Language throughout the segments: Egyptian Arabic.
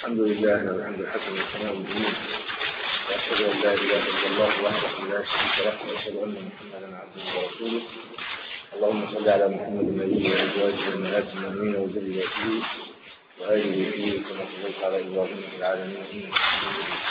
الحمد لله والحمد الحسن والثناء الجميل واشهد ان لا اله الا الله وحده لا شريك له واشهد ان محمدا عبده ورسوله اللهم صل على محمد النبي وازواجه وامهات المؤمنين وذريته واله فيه كما صليت على ابراهيم في العالمين انك حميد مجيد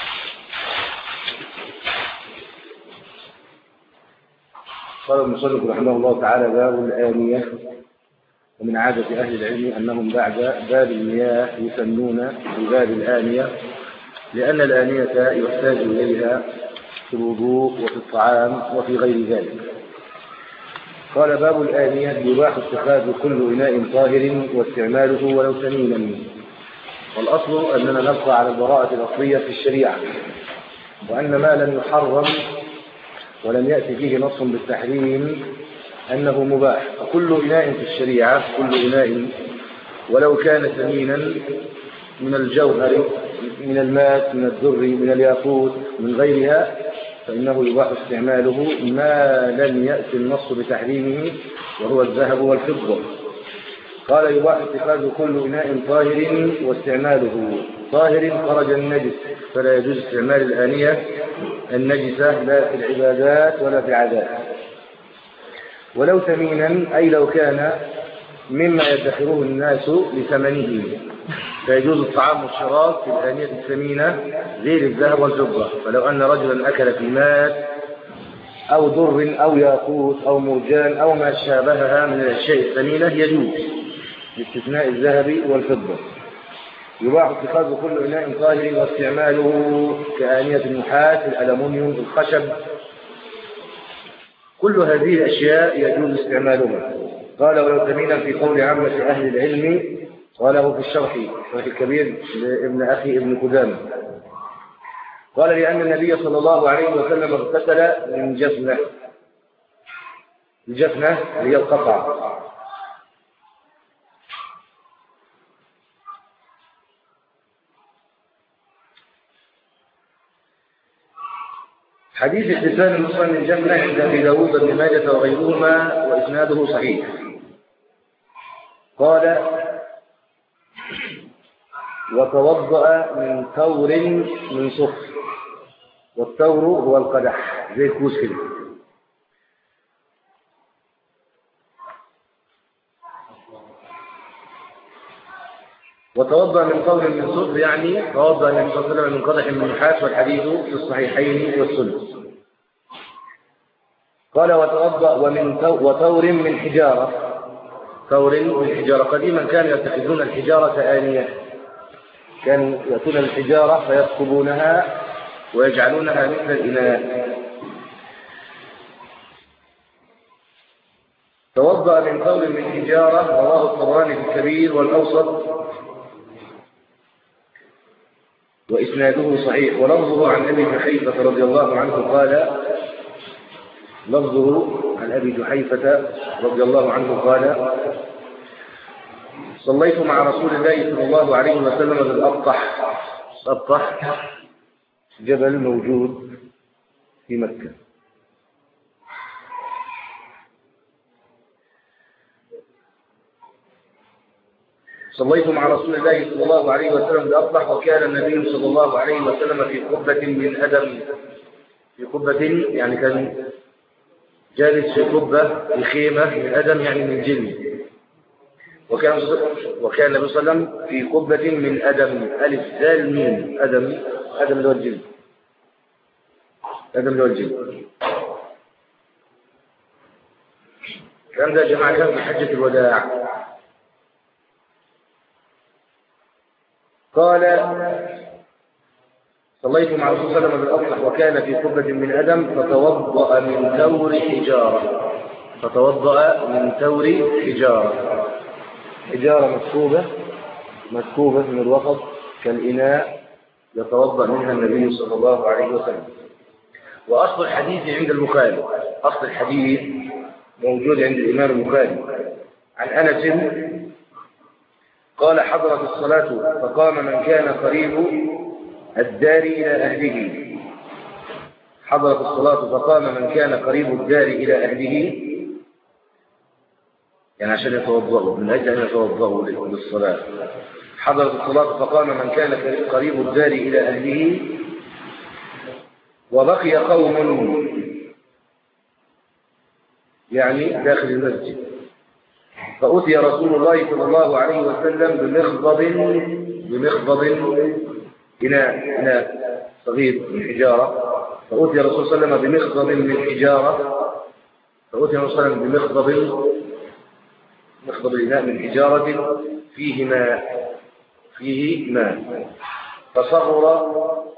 قال المصنف رحمه الله تعالى باب الآنية ومن عادة أهل العلم أنهم بعد باب المياه يسمون بباب الآنية لأن الآنية يحتاج إليها في الوضوء وفي الطعام وفي غير ذلك قال باب الآنية يباح اتخاذ كل إناء طاهر واستعماله ولو ثمينا والأصل أننا نبقى على البراءة الأصلية في الشريعة وأن ما لم يحرم ولم يأتي فيه نص بالتحريم أنه مباح فكل إناء في الشريعة كل إناء ولو كان ثمينا من الجوهر من الماء من الدر من الياقوت من غيرها فإنه يباح استعماله ما لم يأتي النص بتحريمه وهو الذهب والفضة قال يباح اتخاذ كل إناء طاهر واستعماله طاهر خرج النجس فلا يجوز استعمال الآنية النجسة لا في العبادات ولا في العادات ولو ثمينا أي لو كان مما يدخره الناس لثمنه فيجوز الطعام والشراب في الآنية الثمينة غير الذهب والفضة فلو أن رجلا أكل في ماء أو در أو ياقوت أو مرجان أو ما شابهها من الأشياء الثمينة يجوز باستثناء الذهب والفضة يباح اتخاذ كل إناء طاهر واستعماله كآنية النحاس الألمنيوم الخشب كل هذه الأشياء يجوز استعمالها قال ولو ثمينا في قول عامة أهل العلم قاله في الشرح الشرح الكبير لابن أخي ابن قدامة قال لأن النبي صلى الله عليه وسلم اغتسل من جفنة الجفنة هي القطع حديث اغتسال المصلي من جفنة عند أبي داود بن ماجة وغيرهما وإسناده صحيح قال وتوضأ من ثور من صفر والثور هو القدح زي الكوس كده وتوضأ من ثور من صفر يعني توضأ النبي صلى الله عليه وسلم من قدح من نحاس والحديث في الصحيحين والسنة قال وتوضأ ومن وثور من حجارة ثور من حجارة قديما كانوا يتخذون الحجارة آنية كانوا يأتون الحجارة فيثقبونها ويجعلونها مثل الإناء توضأ من ثور من حجارة رواه الطبراني في الكبير والأوسط وإسناده صحيح ولفظه عن أبي جحيفة رضي الله عنه قال لفظه عن أبي جحيفة رضي الله عنه قال صليت مع رسول الله صلى الله عليه وسلم بالأبطح الأبطح جبل موجود في مكة صليت مع رسول الله صلى الله عليه وسلم بأبطح وكان النبي صلى الله عليه وسلم في قبة من أدم في قبة يعني كان جالس في قبة في خيمة من أدم يعني من جلد وكان وكان النبي صلى الله عليه وسلم في قبة من أدم ألف زال ميم أدم أدم اللي هو الجلد أدم اللي هو الجلد الكلام ده يا جماعة كان في حجة الوداع قال صليت مع رسول الله صلى الله عليه وسلم بالأصلح وكان في قبة من أدم فتوضأ من ثور حجارة فتوضأ من ثور حجارة حجارة مكتوبة مكتوبة من الوسط كالإناء يتوضأ منها النبي صلى الله عليه وسلم وأصل الحديث عند البخاري أصل الحديث موجود عند الإمام البخاري عن أنس قال حضرت الصلاة فقام من كان قريب الدار إلى أهله حضرت الصلاة فقام من كان قريب الدار إلى أهله يعني عشان يتوضأوا من أجل أن يتوضأوا للصلاة حضرت الصلاة فقام من كان قريب الدار إلى أهله وبقي قوم يعني داخل المسجد فأتي رسول الله صلى الله عليه وسلم بمخضب بمخضب إناء إناء صغير من حجارة فأتي الرسول صلى الله عليه وسلم بمخضب من حجارة فأتي الرسول صلى الله عليه وسلم بمخضب مخضب الإناء من حجارة فيه ماء فيه ماء فصغر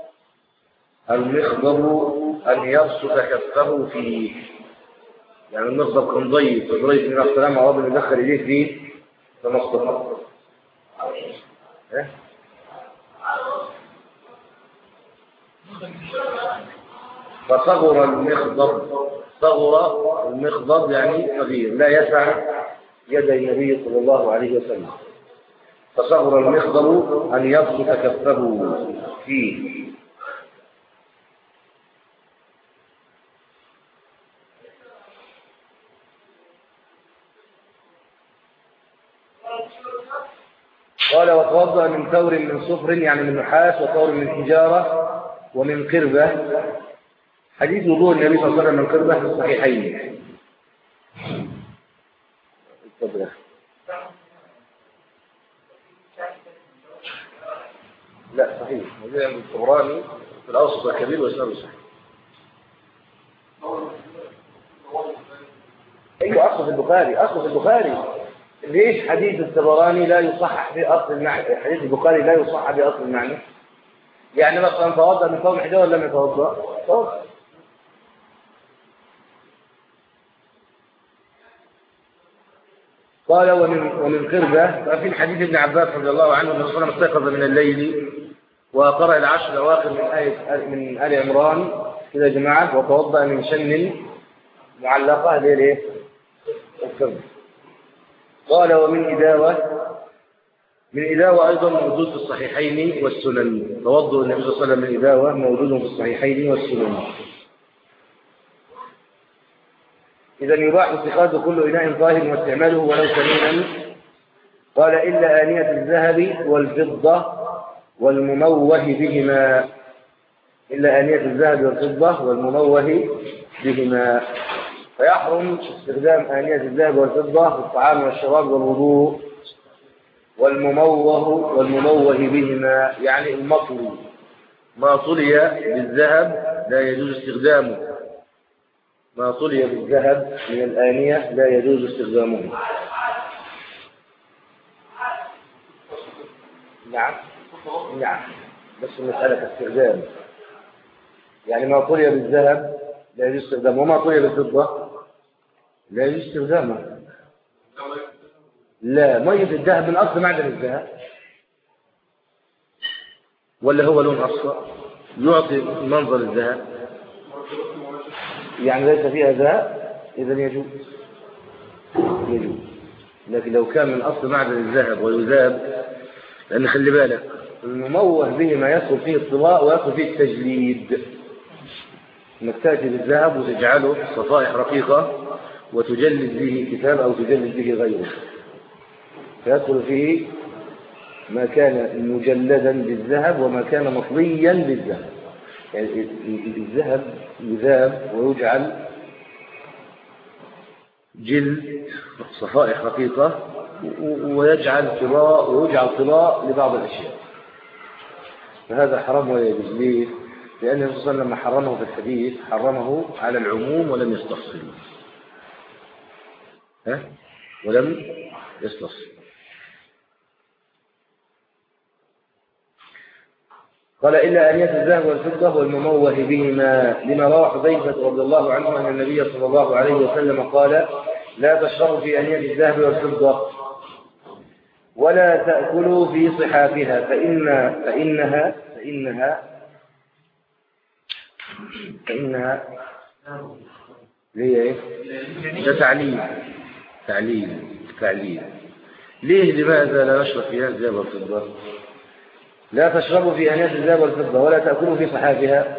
المخضب أن يبسط كفه فيه يعني المخضب كان ضيق لدرجة إن السلام أراد أن يدخل إليه فيه فما استطاع فصغر المخضب صغر المخضب يعني صغير لا يسع يد النبي صلى الله عليه وسلم فصغر المخضب أن يبسط كفه فيه قال وتوضأ من ثور من صفر يعني من نحاس وثور من حجارة ومن قربة حديث وضوء النبي صلى الله عليه وسلم من قربة في الصحيحين لا صحيح هذا عند الطبراني في الأوسط الكبير وإسناده صحيح أيوة أصل في البخاري أصل في البخاري ليش حديث الطبراني لا يصحح في أصل المعنى حديث البخاري لا يصحح في أصل المعنى يعني مثلا توضأ من قوم حجاب ولا لم يتوضأ توضأ قال ومن ومن قربة ففي حديث ابن عباس رضي الله عنه ان الرسول استيقظ من الليل وقرأ العشر الأواخر من آية من آل عمران كده يا جماعة وتوضأ من شن معلقة اللي هي الايه؟ القربة قال ومن إداوة من إداوة أيضا موجود في الصحيحين والسنن توضؤ النبي صلى الله عليه وسلم من إداوة موجود في الصحيحين والسنن إذا يباح اتخاذ كل إناء طاهر واستعماله ولو سمينا قال إلا آنية الذهب والفضة والمموه بهما إلا آنية الذهب والفضة والمموه بهما فيحرم استخدام آنية الذهب والفضة في الطعام والشراب والوضوء والمموه والمموه بهما يعني المطلي ما طلي بالذهب لا يجوز استخدامه ما طلي بالذهب من الآنية لا يجوز استخدامه نعم نعم بس مسألة استخدام يعني ما طلي بالذهب لا يجوز استخدامه وما طلي بالفضة لا يجوز استخدامه لا مية الذهب من أصل معدن الذهب ولا هو لون أصفر يعطي منظر الذهب يعني ليس فيها ذهب إذا يجوز يجوز لكن لو كان من أصل معدن الذهب ويذاب لأن خلي بالك المموه به ما يدخل فيه الطلاء ويدخل فيه التجليد انك تأتي بالذهب وتجعله صفائح رقيقة وتجلد به كتاب أو تجلد به غيره فيدخل فيه ما كان مجلدا بالذهب وما كان مطليا بالذهب يعني الذهب يذاب ويجعل جلد صفائح رقيقة ويجعل طلاء ويجعل طلاء لبعض الأشياء فهذا حرام ولا يجوز ليه؟ لأن الرسول صلى الله عليه وسلم لما حرمه في الحديث حرمه على العموم ولم يستفصل ها؟ ولم يستفصل قال إلا أن الذهب والفضة والمموه بهما لما روى حذيفة رضي الله عنه أن النبي صلى الله عليه وسلم قال لا تشربوا في أنية الذهب والفضة ولا تأكلوا في صحافها فإن فإنها فإنها فإنها ليه إيه؟ ده تعليل تعليل تعليل ليه لماذا لا نشرب فيها الذهب والفضة لا تشربوا في أنية الذهب والفضة ولا تأكلوا في صحافها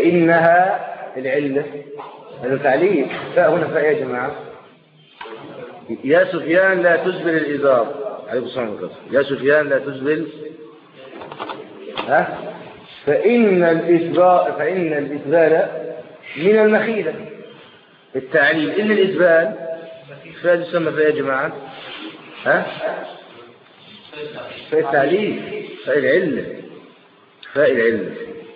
فإنها العلة هذا تعليل فاء هنا فاء يا جماعة يا سفيان لا تزبل الإزار عليكم السلام عليكم يا سفيان لا تزبل ها فإن الإسبال فإن الإسبال من المخيلة التعليل إن الإسبال فهذا يسمى فيها يا جماعة ها فاء التعليل فاء العلة فاء العلة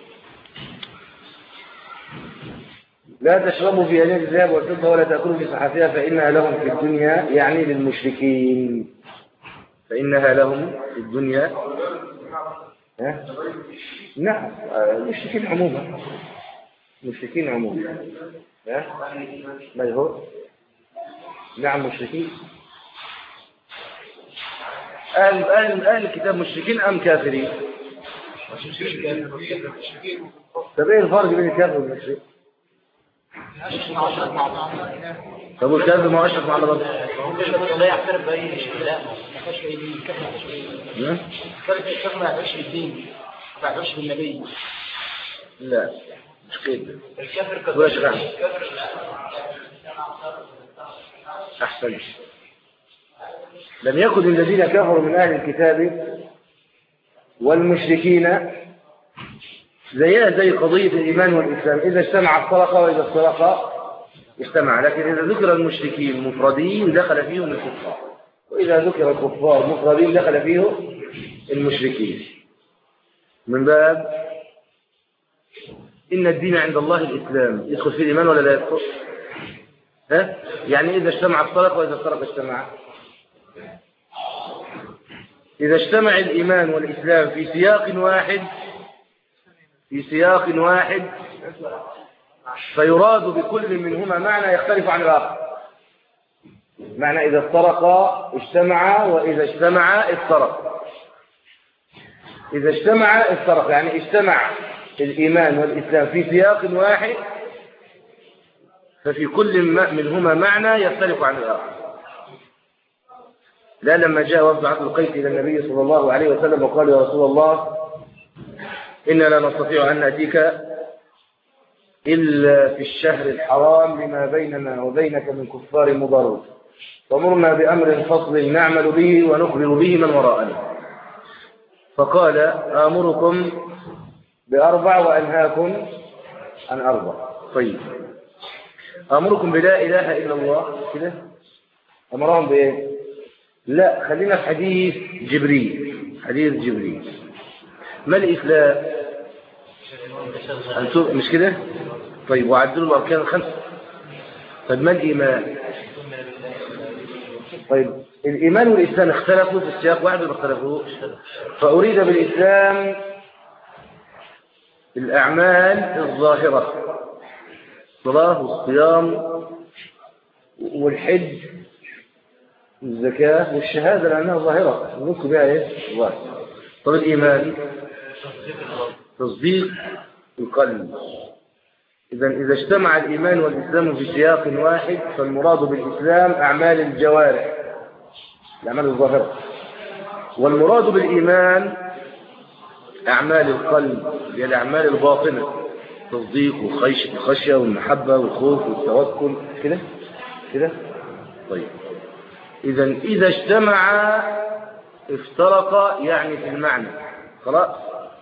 لا تشربوا في أنياب الذهب والفضة ولا تأكلوا في صحافها فإنها لهم في الدنيا يعني للمشركين فإنها لهم في الدنيا ها؟ نعم المشركين عموما المشركين عموما ها؟ ما هو نعم مشركين أهل, أهل, أهل الكتاب مشركين أم كافرين طب ايه الفرق بين الكافر والمشرك طب والكافر ما اشرك مع الله برضه لا يعترف باي لا ما فيش اي دين الكفر ما فيش اي دين الكفر ما يعترفش بالدين ما يعترفش بالنبي لا مش كده الكفر ولا شغال احسن لم يكن الذين كفروا من اهل الكتاب والمشركين زيها زي قضية الإيمان والإسلام إذا اجتمع افترقا وإذا افترقا اجتمع لكن إذا ذكر المشركين مفردين دخل فيهم الكفار وإذا ذكر الكفار مفردين دخل فيهم المشركين من باب إن الدين عند الله الإسلام يدخل فيه الإيمان ولا لا يدخل ها؟ يعني إذا اجتمع افترق وإذا افترق اجتمع إذا اجتمع الإيمان والإسلام في سياق واحد في سياق واحد فيراد بكل منهما معنى يختلف عن الآخر معنى إذا افترقا اجتمعا وإذا اجتمعا افترق إذا اجتمعا افترق يعني اجتمع الإيمان والإسلام في سياق واحد ففي كل منهما معنى يختلف عن الآخر لا لما جاء وفد عبد القيس إلى النبي صلى الله عليه وسلم وقال يا رسول الله إنا لا نستطيع أن نأتيك إلا في الشهر الحرام لما بيننا وبينك من كفار مضر فمرنا بأمر فصل نعمل به ونخبر به من وراءنا فقال آمركم بأربع وأنهاكم عن أربع طيب آمركم بلا إله إلا الله كده أمرهم بإيه لا خلينا في حديث جبريل حديث جبريل ما الإسلام أنتم مش كده طيب وعدلوا الأركان الخمسة طيب ما الإيمان طيب الإيمان والإسلام اختلفوا في السياق واحد ولا اختلفوا فأريد بالإسلام الأعمال الظاهرة الصلاة والصيام والحج والزكاة والشهادة لأنها ظاهرة نذكر بها إيه؟ ظاهر طب الإيمان تصديق القلب إذا إذا اجتمع الإيمان والإسلام في سياق واحد فالمراد بالإسلام أعمال الجوارح الأعمال الظاهرة والمراد بالإيمان أعمال القلب هي الأعمال الباطنة تصديق والخشية والمحبة والخوف والتوكل كده كده طيب إذا إذا اجتمع افترق يعني في المعنى خلاص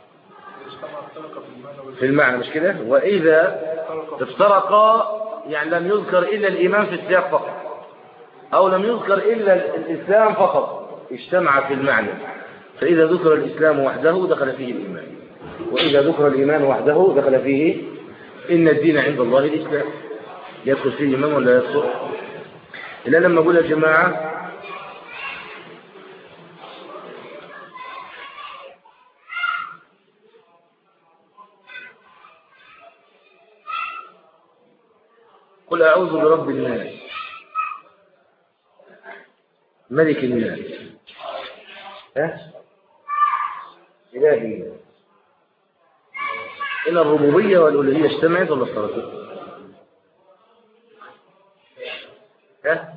في المعنى مش كده وإذا افترق يعني لم يذكر إلا الإيمان في السياق فقط أو لم يذكر إلا الإسلام فقط اجتمع في المعنى فإذا ذكر الإسلام وحده دخل فيه الإيمان وإذا ذكر الإيمان وحده دخل فيه إن الدين عند الله الإسلام يدخل فيه الإيمان ولا يدخل إلا لما أقول يا جماعة قل أعوذ برب الناس ملك الناس ها إله الناس إن الربوبية والألوهية اجتمعت ولا افترقت؟ ها؟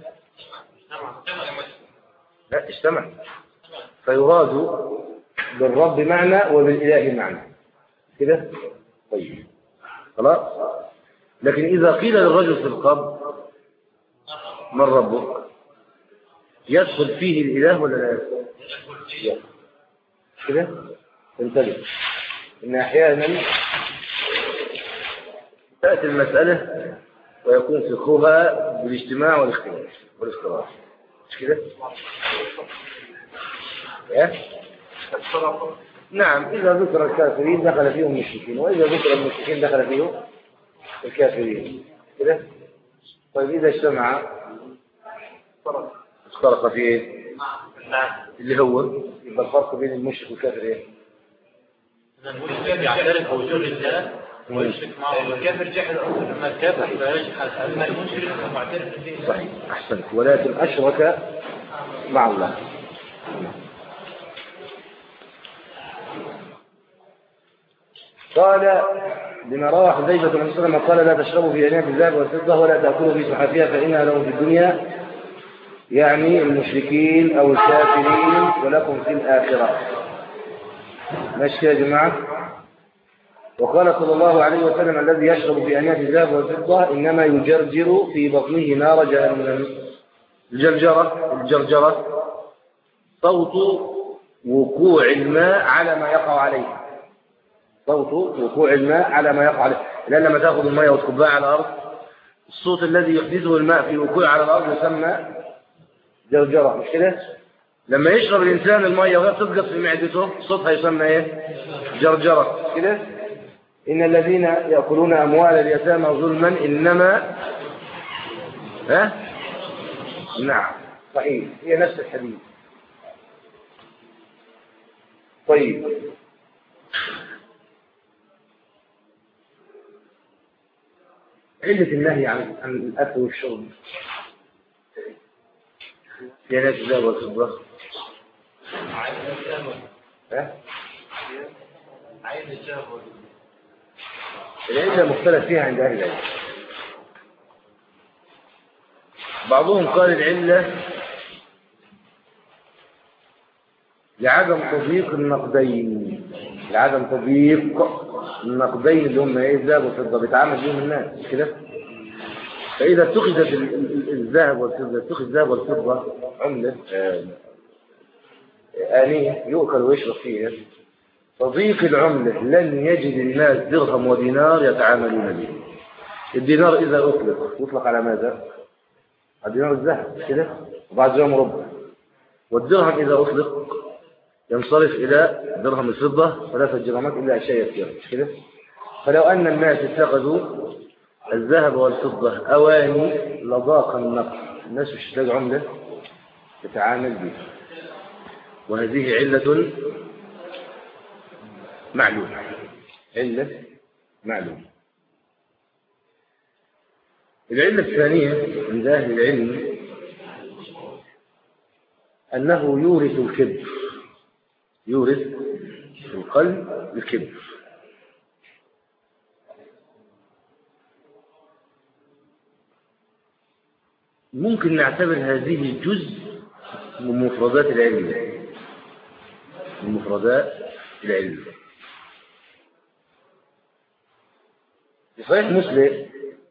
لا اجتمع فيراد بالرب معنى وبالإله معنى كده؟ طيب خلاص؟ لكن إذا قيل للرجل في القبر من ربك يدخل فيه الإله ولا لا يدخل كده انتبه إن أحيانا تأتي المسألة ويكون فقهها بالاجتماع والاختلاف والاختلاف مش كده؟ إيه؟ نعم إذا ذكر الكافرين دخل فيهم المشركين وإذا ذكر المشركين دخل فيهم الكافرين كده؟ طيب إذا اجتمع اختلط في إيه؟ اللي هو يبقى الفرق بين المشرك والكافر إيه؟ المشرك يعترف بوجود الله ويشرك معه الكافر جحد اصلا لما الكافر فيجحد اما المشرك معترف به صحيح أحسنت ولكن أشرك مع الله قال لما روى حذيفة بن سلمة قال لا تشربوا في أنياب الذهب والفضة ولا تأكلوا في سحافها فإنها لهم في الدنيا يعني المشركين أو الكافرين ولكم في الآخرة ماشي يا جماعة وقال صلى الله عليه وسلم الذي يشرب في أنياب الذهب والفضة إنما يجرجر في بطنه نار جهنم الجرجرة الجرجرة صوت وقوع الماء على ما يقع عليه صوت وقوع الماء على ما يقع عليه لأن لما تأخذ الماء وتكبها على الأرض الصوت الذي يحدثه الماء في وقوع على الأرض يسمى جرجرة مش كده؟ لما يشرب الإنسان المية وهي تسقط في معدته صوتها يسمى إيه؟ جرجرة مش كده؟ إن الذين يأكلون أموال اليتامى ظلما إنما ها؟ نعم صحيح هي نفس الحديث طيب علة النهي عن عن الأكل والشرب في ناس الذهب والفضة ها؟ عين الشهوة العلة مختلف فيها عند أهل العلم بعضهم قال العلة لعدم تضييق النقدين لعدم تضييق النقدين اللي هم ايه الذهب والفضة بيتعامل بيهم الناس مش كده فإذا اتخذت ال- ال- الذهب والفضة اتخذ الذهب والفضة عملة آه، آنية يؤكل ويشرب فيها تضييق العملة لن يجد الناس درهم ودينار يتعاملون به الدينار إذا أطلق يطلق على ماذا؟ على دينار الذهب مش كده وبعد يوم ربع والدرهم إذا أطلق ينصرف إلى درهم الفضة ثلاثة جرامات إلا أشياء يسيرة مش كده فلو أن الناس اتخذوا الذهب والفضة أواني لضاق النقد الناس مش تحتاج عملة تتعامل بها وهذه علة معلومة علة معلومة العلة الثانية عند أهل العلم أنه يورث الكبر يورث في القلب الكبر ممكن نعتبر هذه جزء من مفردات العلم من مفردات العلم في صحيح مسلم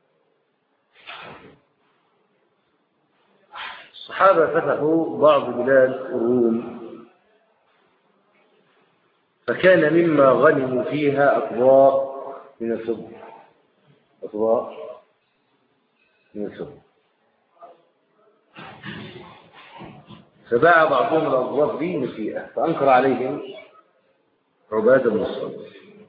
الصحابة فتحوا بعض بلاد الروم فكان مما غنموا فيها أطباق من الفضة أطباق من الفضة فباع بعضهم الأطباق دي نسيئة فأنكر عليهم عبادة بن الصامت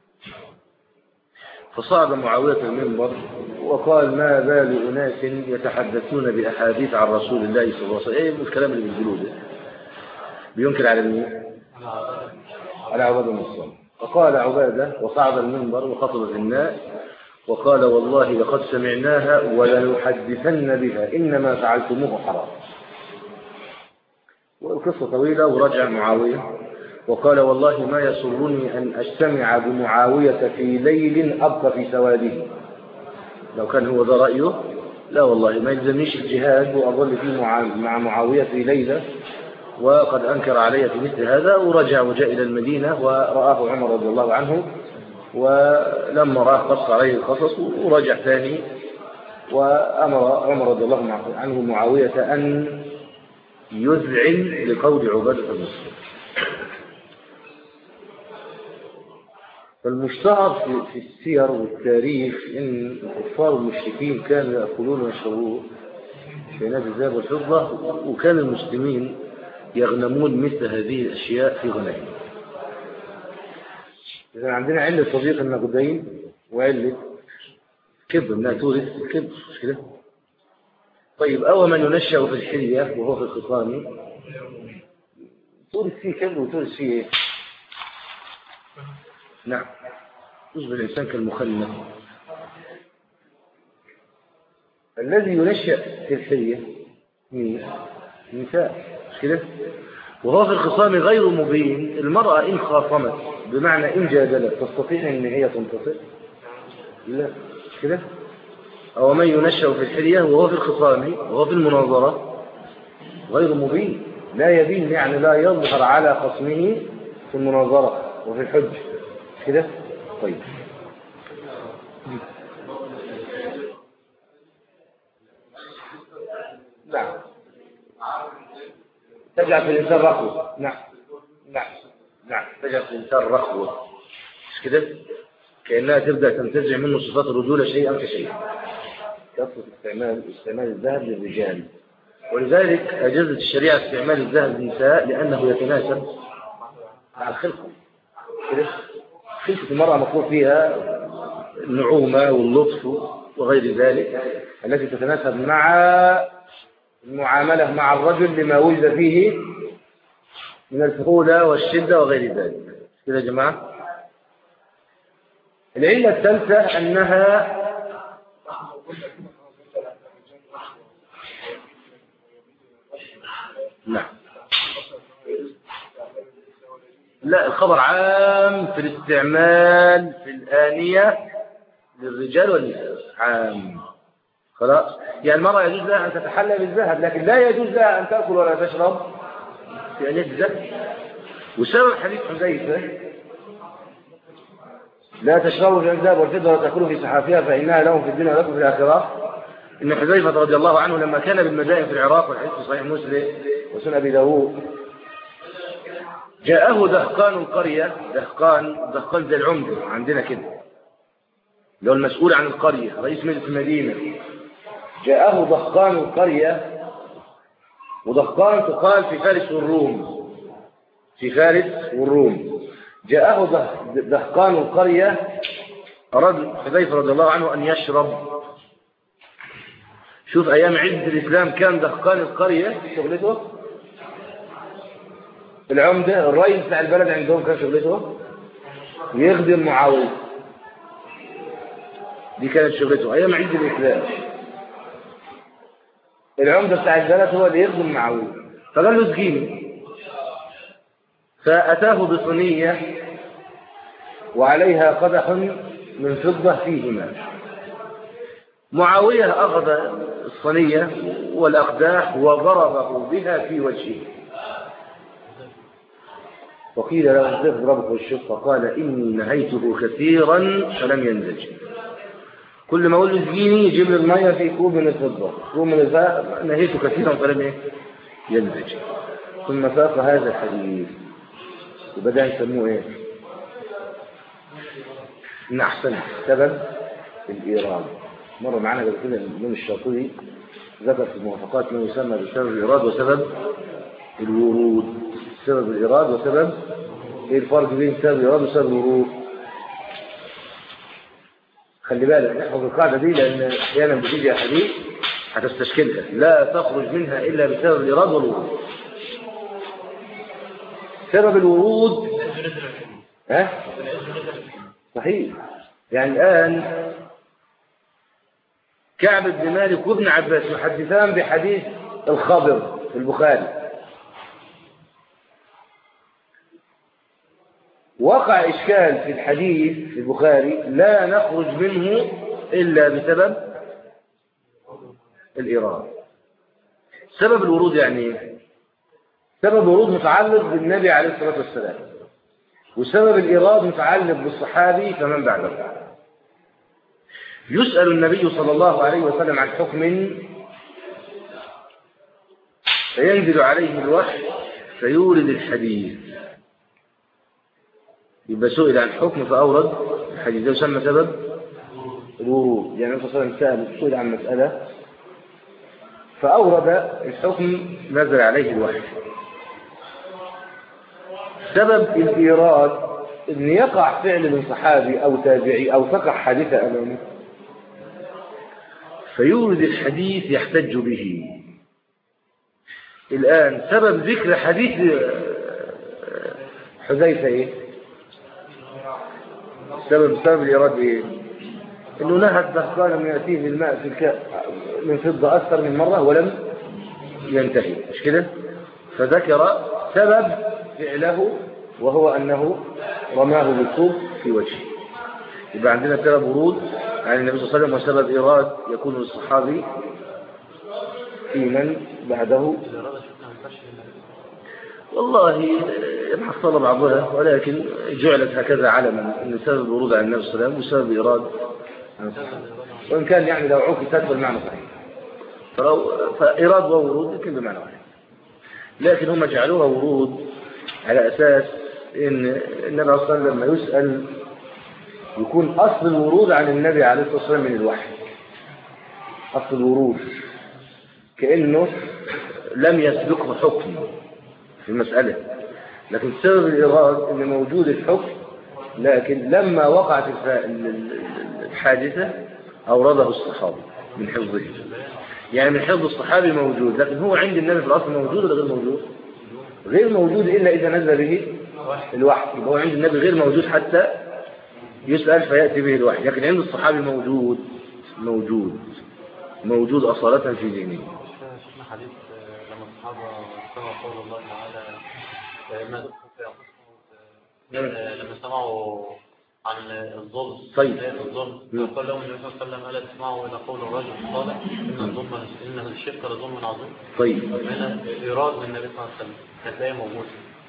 فصعد معاوية المنبر وقال ما بال أناس يتحدثون بأحاديث عن رسول الله صلى الله عليه وسلم إيه الكلام اللي بيقولوه ده بينكر على مين؟ على عبادة بن الصامت فقال عبادة وصعد المنبر وخطب في الناس وقال والله لقد سمعناها ولنحدثن بها إنما فعلتموه حرام والقصة طويلة ورجع معاوية وقال والله ما يسرني أن أجتمع بمعاوية في ليل أبقى في سواده لو كان هو ذا رأيه لا والله ما يلزمنيش الجهاد وأظل فيه مع مع معاوية في ليلة وقد أنكر علي في مثل هذا ورجع وجاء إلى المدينة ورآه عمر رضي الله عنه ولما رآه قص عليه القصص ورجع ثاني وأمر عمر رضي الله عنه معاوية أن يذعن لقول عبادة المسلم فالمشتهر في, في السير والتاريخ ان الكفار المشركين كانوا يأكلون ويشربون في نادي الذهب والفضة وكان المسلمين يغنمون مثل هذه الأشياء في غنائم إذا عندنا علة صديق النقدين وعلة كبر انها تورث الكبر مش كده طيب أو من ينشأ في الحلية وهو في الخصام تورث فيه كبر وتورث فيه ايه نعم يصبح الإنسان كالمخلف الذي ينشأ في الحلية مين؟ نساء مش كده وهو في الخصام غير مبين المرأة إن خاصمت بمعنى إن جادلت تستطيع أن هي تنتصر لا مش كده أو من ينشأ في الحلية وهو في الخصام وهو في المناظرة غير مبين لا يبين يعني لا يظهر على خصمه في المناظرة وفي الحج مش كده طيب نعم تجعل في الإنسان رخوة نعم نعم نعم تجعل في الإنسان رخوة مش كده كأنها تبدأ تنتزع منه صفات الرجولة شيئا فشيئا كثرة استعمال استعمال الذهب للرجال ولذلك أجازت الشريعة استعمال الذهب للنساء لأنه يتناسب مع الخلقة كده خلقة المرأة مطلوب فيها النعومة واللطف وغير ذلك التي تتناسب مع المعاملة مع الرجل لما وجد فيه من الفحولة والشدة وغير ذلك كده يا جماعة العلة الثالثة أنها نعم لا الخبر عام في الاستعمال في الآنية للرجال والنساء عام خلاص يعني المرأة يجوز لها أن تتحلى بالذهب لكن لا يجوز لها أن تأكل ولا تشرب في آنية الذهب وسبب حديث حذيفة لا تشربوا في الذهب والفضة ولا تأكلوا في سحافها فإنها لهم في الدنيا ولكم في الآخرة إن حذيفة رضي الله عنه لما كان بالمدائن في العراق والحديث في صحيح مسلم وسنن أبي داوود جاءه دهقان القرية دهقان دهقان زي العمدة عندنا كده اللي هو المسؤول عن القرية رئيس مجلس المدينة جاءه دهقان القرية ودهقان تقال في فارس والروم في فارس والروم جاءه دهقان القرية أراد حذيفة رضي الله عنه أن يشرب شوف أيام عز الإسلام كان دهقان القرية شغلته العمدة الرئيس بتاع البلد عندهم كان شغلته يخدم معاوية دي كانت شغلته أيام عز الإسلام العمدة بتاع البلد هو اللي يخدم معاوية فقال له اسقيني فأتاه بصينية وعليها قدح من فضة فيهما معاوية أخذ الصينية والأقداح وضربه بها في وجهه وقيل له كيف ضربه في الشق فقال إني نهيته كثيرا فلم ينزج كل ما أقول له اسقيني يجيب لي المية في كوب من الفضة كوب من الفاء نهيته كثيرا فلم إيه؟ ينزج ثم ساق هذا الحديث وبدأ يسموه إيه؟ إن أحسن سبب الإيراد مر معنا قبل كده الإمام الشاطبي ذكر في الموافقات ما يسمى بسبب الإيراد وسبب الورود سبب الإيراد وسبب إيه الفرق بين سبب الإيراد وسبب الورود خلي بالك احفظ القاعدة دي لأن أحيانا بتيجي أحاديث هتستشكلها لا تخرج منها إلا بسبب الإيراد والورود سبب الورود ها صحيح يعني الآن كعب بن مالك وابن عباس يحدثان بحديث الخضر في البخاري وقع إشكال في الحديث في البخاري لا نخرج منه إلا بسبب الإيراد سبب الورود يعني ايه؟ سبب الورود متعلق بالنبي عليه الصلاة والسلام وسبب الإيراد متعلق بالصحابي فمن بعده يسأل النبي صلى الله عليه وسلم عن حكم فينزل عليه الوحي فيورد الحديث يبقى سئل عن حكم فأورد الحديث ده يسمى سبب الورود يعني النبي صلى الله عليه وسلم سئل عن مسألة فأورد الحكم نزل عليه الوحي سبب الإيراد أن يقع فعل من صحابي أو تابعي أو تقع حادثة أمامه فيورد الحديث يحتج به الآن سبب ذكر حديث حذيفة إيه؟ سبب سبب الإيراد إيه؟ إنه نهى الدهقان من يأتيه الماء في الكاء من فضة أكثر من مرة ولم ينتهي مش كده؟ فذكر سبب فعله وهو أنه رماه بالطوب في وجهه يبقى عندنا سبب ورود عن النبي صلى الله عليه وسلم وسبب إيراد يكون للصحابي في من بعده والله محصل بعضها ولكن جعلت هكذا علما أن سبب الورود عن النبي صلى الله عليه وسلم وسبب إيراد وإن كان يعني لو عوكي تدخل معنى صحيح فلو فإيراد وورود يمكن بمعنى واحد لكن هم جعلوها ورود على أساس إن النبي صلى الله عليه وسلم لما يسأل يكون أصل الورود عن النبي عليه الصلاة والسلام من الوحي أصل الورود كأنه لم يسبقه حكم في المسألة لكن سبب الإيراد أن موجود الحكم لكن لما وقعت الحادثة أورده الصحابي من حفظه يعني من حفظ الصحابي موجود لكن هو عند النبي في الأصل موجود ولا غير موجود غير موجود إلا إذا نزل به الوحي يبقى هو عند النبي غير موجود حتى يسأل فيأتي به الوحي لكن عند الصحابي موجود موجود موجود أصالة في ذهنه شفنا حديث لما الصحابة سمعوا قول الله تعالى ما تدخل في أنفسكم لما سمعوا عن الظلم طيب. الظلم قال لهم النبي صلى الله عليه وسلم ألا تسمعوا إلى قول الرجل الصالح إن الظلم إن الشرك لظلم عظيم طيب هنا إيراد من النبي صلى الله عليه وسلم هتلاقيه موجود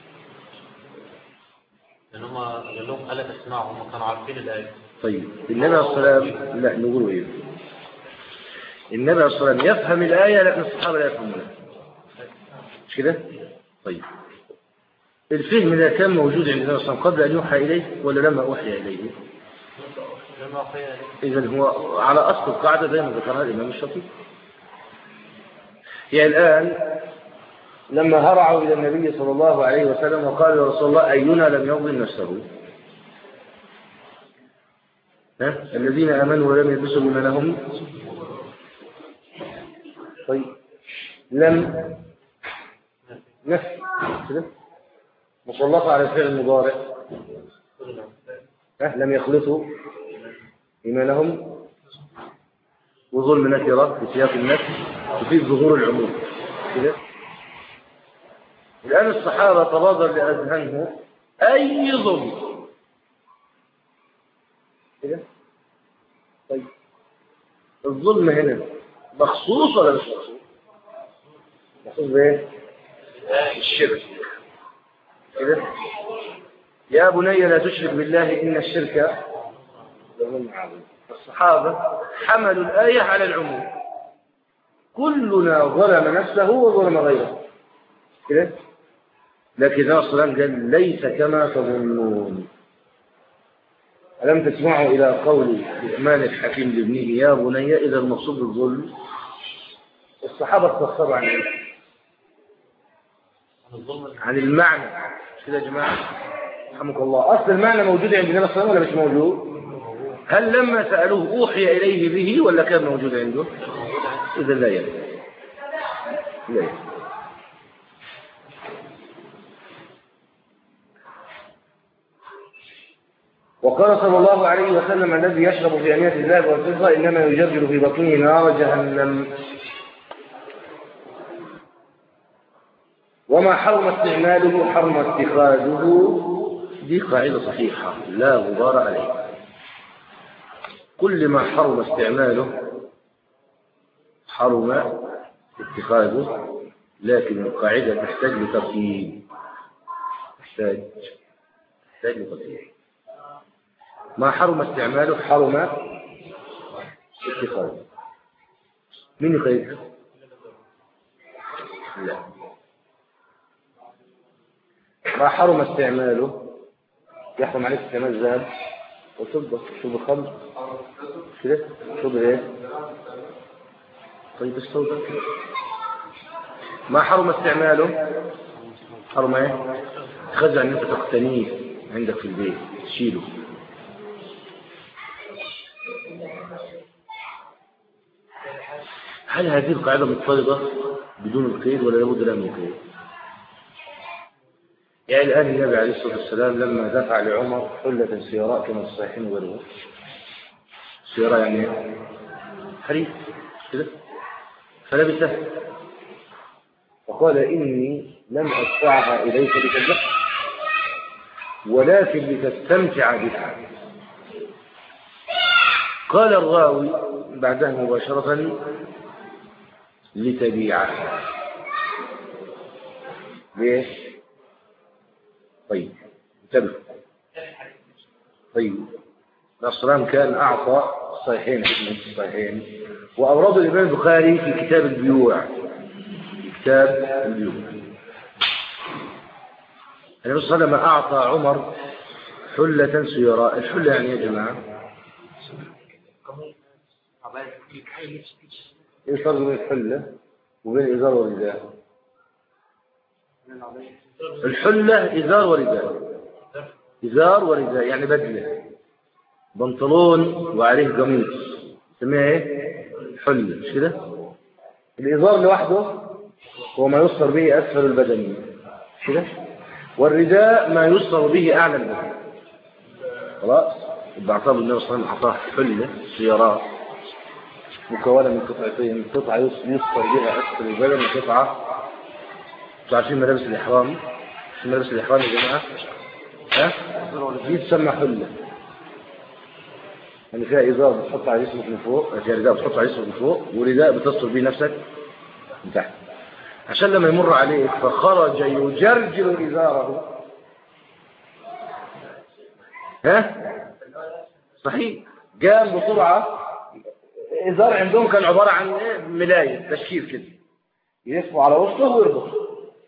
لأن هم قال لهم ألا تسمعوا هم كانوا عارفين الآية طيب النبي عليه الصلاة والسلام لا نقول إيه النبي عليه الصلاة والسلام يفهم الآية لكن الصحابة لا يفهمونها مش كده؟ طيب الفهم ده كان موجود عند النبي صلى الله عليه وسلم قبل أن يوحى إليه ولا لما أوحي إليه؟ لما قيل إذا هو على أصل القاعدة زي ما ذكرها الإمام الشافعي يعني الآن لما هرعوا إلى النبي صلى الله عليه وسلم وقالوا يا رسول الله أينا لم يظلم نفسه ها؟ الذين آمنوا ولم يلبسوا إيمانهم طيب لم نفي كده مسلطة على الفعل المضارع ها؟ لم يخلطوا إيمانهم وظلم نكرة في سياق النفي تفيد ظهور العموم كده الآن الصحابة تبادر لأذهانهم أي ظلم كده طيب الظلم هنا مخصوص ولا مش مخصوص مخصوص بايه الشرك كده يا بني لا تشرك بالله إن الشرك لظلم عظيم الصحابة حملوا الآية على العموم كلنا ظلم نفسه وظلم غيره كده لكن النبي صلى الله عليه وسلم قال ليس كما تظنون ألم تسمعوا إلى قول لقمان الحكيم لابنه يا بني إذا المقصود بالظلم الصحابة تفسروا عن إيه؟ عن الظلم عن المعنى مش كده يا جماعة رحمك الله أصل المعنى موجود عند النبي صلى الله عليه وسلم ولا مش موجود هل لما سألوه أوحي إليه به ولا كان موجود عنده إذا لا يلي لا يلي وقال صلى الله عليه وسلم الذي يشرب في أنية الذهب والفضة إنما يجرجر في بطنه نار جهنم وما حرم استعماله حرم اتخاذه دي قاعدة صحيحة لا غبار عليها كل ما حرم استعماله حرم اتخاذه لكن القاعدة تحتاج لترتيب تحتاج تحتاج لترتيب ما حرم استعماله حرم اتخاذه مين يقيدها لا ما حرم استعماله يحرم عليك استعمال الذهب وفضة شرب الخمر كده شرب ايه طيب السوداء ما حرم استعماله حرم ايه تخزع ان انت تقتنيه عندك في البيت تشيله هل هذه القاعدة مضطردة بدون القيد ولا لابد لها من قيد؟ يعني الآن النبي عليه الصلاة والسلام لما دفع لعمر حلة سيراء كما الصحيحين وغيره سيراء يعني حريف كده فلبسه فقال إني لم أدفعها إليك لتذكر ولكن لتستمتع بها قال الراوي بعدها مباشرة لتبيعها ليه طيب انتبه طيب الأصلام كان أعطى الصحيحين حكمة الصحيحين وأورد الإمام البخاري في كتاب البيوع في كتاب البيوع النبي صلى الله عليه وسلم أعطى عمر حلة سيراء الحلة يعني يا جماعة ايه الفرق بين الحلة وبين الإزار والرداء الحلة إزار ورداء إزار ورداء يعني بدلة بنطلون وعليه قميص سميها ايه حلة مش كده الإزار لوحده هو ما يصفر به أسفل البدن مش كده والرداء ما يصفر به أعلى البدن خلاص يبقى اعطاه النبي صلى الله عليه وسلم اعطاه حلة سيارات مكونة من قطعتين قطعة يصفر بها أسفل البدن وقطعة انتوا عارفين ملابس الإحرام في ملابس الإحرام يا جماعة ها دي تسمى حلة يعني فيها إزار بتحط على جسمك من فوق فيها رداء بتحط على جسمك من فوق ورداء بتستر بيه نفسك من تحت عشان لما يمر عليك فخرج يجرجر إزاره ها صحيح قام بسرعة إزار عندهم كان عبارة عن إيه؟ ملاية تشكيل كده يلفوا على وسطه ويربطه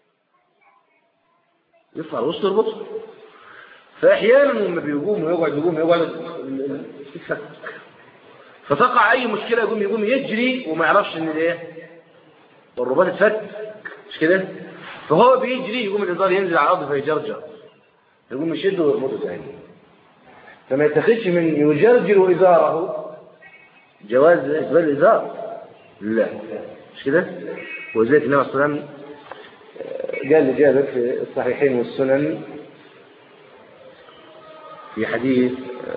يرفع على وسطه يربطه فأحيانا لما بيقوم ويقعد يقوم يقعد يتفك فتقع أي مشكلة يقوم يقوم يجري وما يعرفش إن إيه والرباط اتفك مش كده فهو بيجري يقوم الإزار ينزل على الأرض فيجرجر يقوم يشده ويربطه تاني فما يتخذش من يجرجر إزاره جواز إقبال الإزار لا مش كده وذلك النبي صلى الله عليه وسلم قال لجابر في الصحيحين والسنن في حديث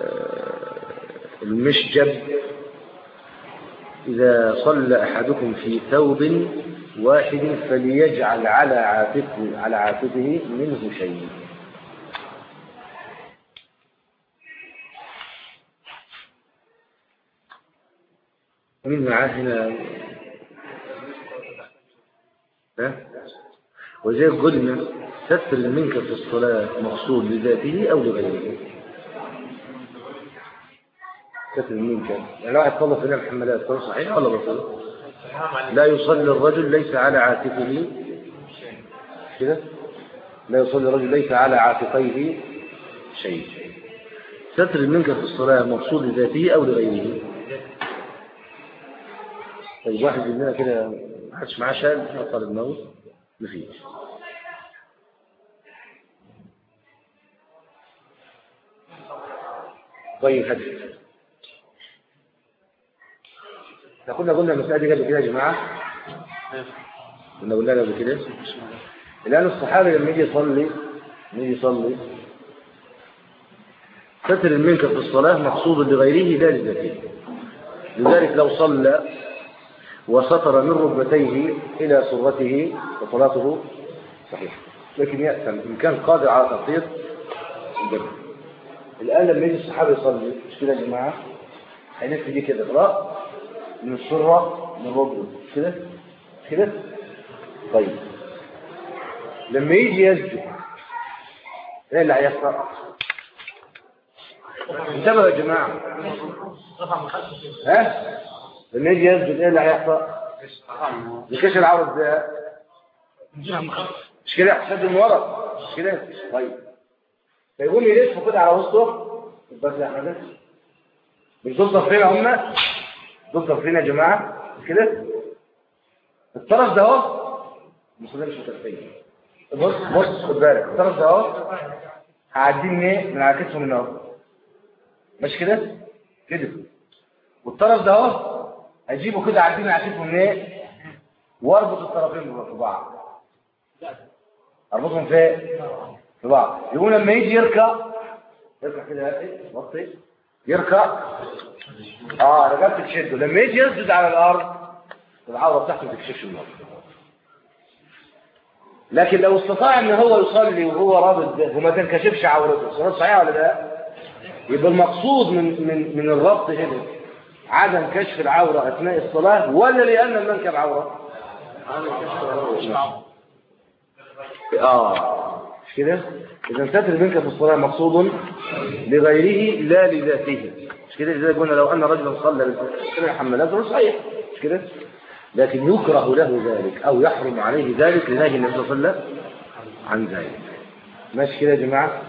المشجب إذا صلى أحدكم في ثوب واحد فليجعل على عاتقه على عاتقه منه شيء مين معاه هنا ها وزي قلنا ستر المنكر في الصلاة مقصود لذاته أو لغيره ستر المنكر يعني لو واحد طلب هنا الحملات كان صحيح ولا بطل لا يصلي الرجل ليس على عاتقه كده لا يصلي الرجل ليس على عاتقيه شيء ستر المنكر في الصلاة مقصود لذاته أو لغيره طيب واحد مننا كده ما حدش معاه شال يحط دماغه مفيش طيب حدث احنا كنا قلنا المسألة دي قبل كده يا جماعة كنا قلنا قبل كده الآن الصحابي لما يجي يصلي لما يجي يصلي ستر المنكر في الصلاة مقصود لغيره لا لذاته لذلك لو صلى وسطر من ركبتيه إلى سرته فصلاته صحيحة لكن يأثم إن كان قادر على تغطية الجبل الآن لما يجي الصحابي يصلي مش كده يا جماعة هينفي دي كده إقراء من السرة من الركبة مش كده مش كده طيب لما يجي يسجد ايه اللي هيحصل انتبهوا يا جماعة ها لما يجي يسجد ايه اللي هيحصل يكشف العورة ازاي مش كده شد من ورا مش كده طيب فيقوم يلف كده على وسطه بس يا حاجة مش دول ضفرين هم دول ضفرين يا جماعة مش كده الطرف ده اهو المسلمين مش متفقين بص بص خد بالك الطرف ده اهو هعديه منين من على كتفه من اهو مش كده كده والطرف ده اهو اجيبه كده اعديه من على كتفه منين واربط الطرفين في بعض اربطهم في في بعض يقول لما يجي يركع يركع كده وطي يركع اه رقبته تشده لما يجي يسجد على الارض العوره بتاعته ما تكشفش النار لكن لو استطاع ان هو يصلي وهو رابط ده وما تنكشفش عورته الصلاه صحيحه ولا لا يبقى المقصود من من من الربط هنا عدم كشف العوره اثناء الصلاه ولا لان المنكب عوره اه مش كده اذا ستر المنكب في الصلاه مقصود لغيره لا لذاته مش كده اذا قلنا لو ان رجلا صلى بالسنه حملته صحيح مش كده لكن يكره له ذلك او يحرم عليه ذلك لنهي النبي صلى الله عليه وسلم عن ذلك ماشي كده يا جماعه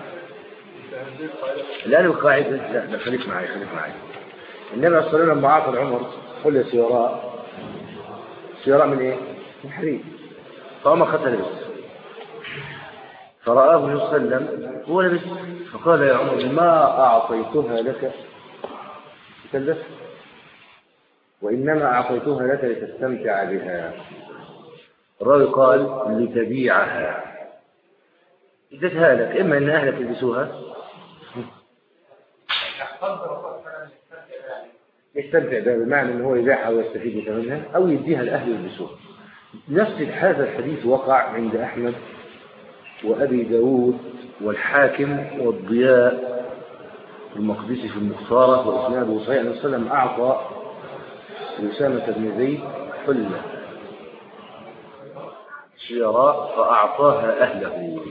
لا القاعده لا لا خليك معايا خليك معايا النبي صلى الله عليه وسلم لما عاقل عمر قل سيراء سيراء من ايه؟ من حديد فقام ختل بس فرآه النبي صلى الله عليه وسلم هو لبس فقال يا عمر ما أعطيتها لك تلبس وإنما أعطيتها لك لتستمتع بها الراوي قال لتبيعها ادتها لك إما أن أهلك يلبسوها يستمتع بها بمعنى أنه هو يبيعها ويستفيد بثمنها أو يديها لأهله يلبسوها نفس هذا الحديث وقع عند أحمد وأبي داود والحاكم والضياء المقدسي في المختارة وإسناده صحيح النبي صلى الله عليه وسلم أعطى أسامة بن زيد حلة شيراء فأعطاها أهله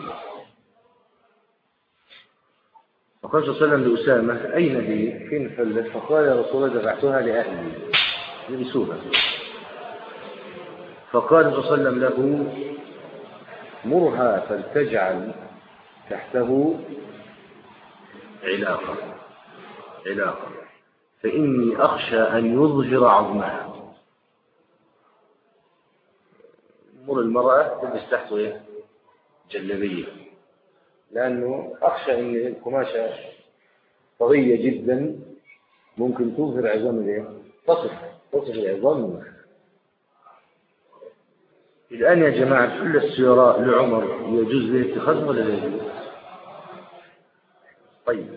فقال صلى الله عليه وسلم لأسامة أين هي؟ فين الحلة؟ فقال يا رسول الله دفعتها لأهلي يلبسوها فقال صلى الله عليه وسلم له مرها فلتجعل تحته علاقة علاقة فإني أخشى أن يظهر عظمها مر المرأة تلبس تحته إيه؟ جلبية لأنه أخشى أن القماشة طرية جدا ممكن تظهر عظام الإيه؟ تصف تصف العظام الآن يا جماعة كل السيراء لعمر يجوز له اتخاذها ولا لا يجوز؟ طيب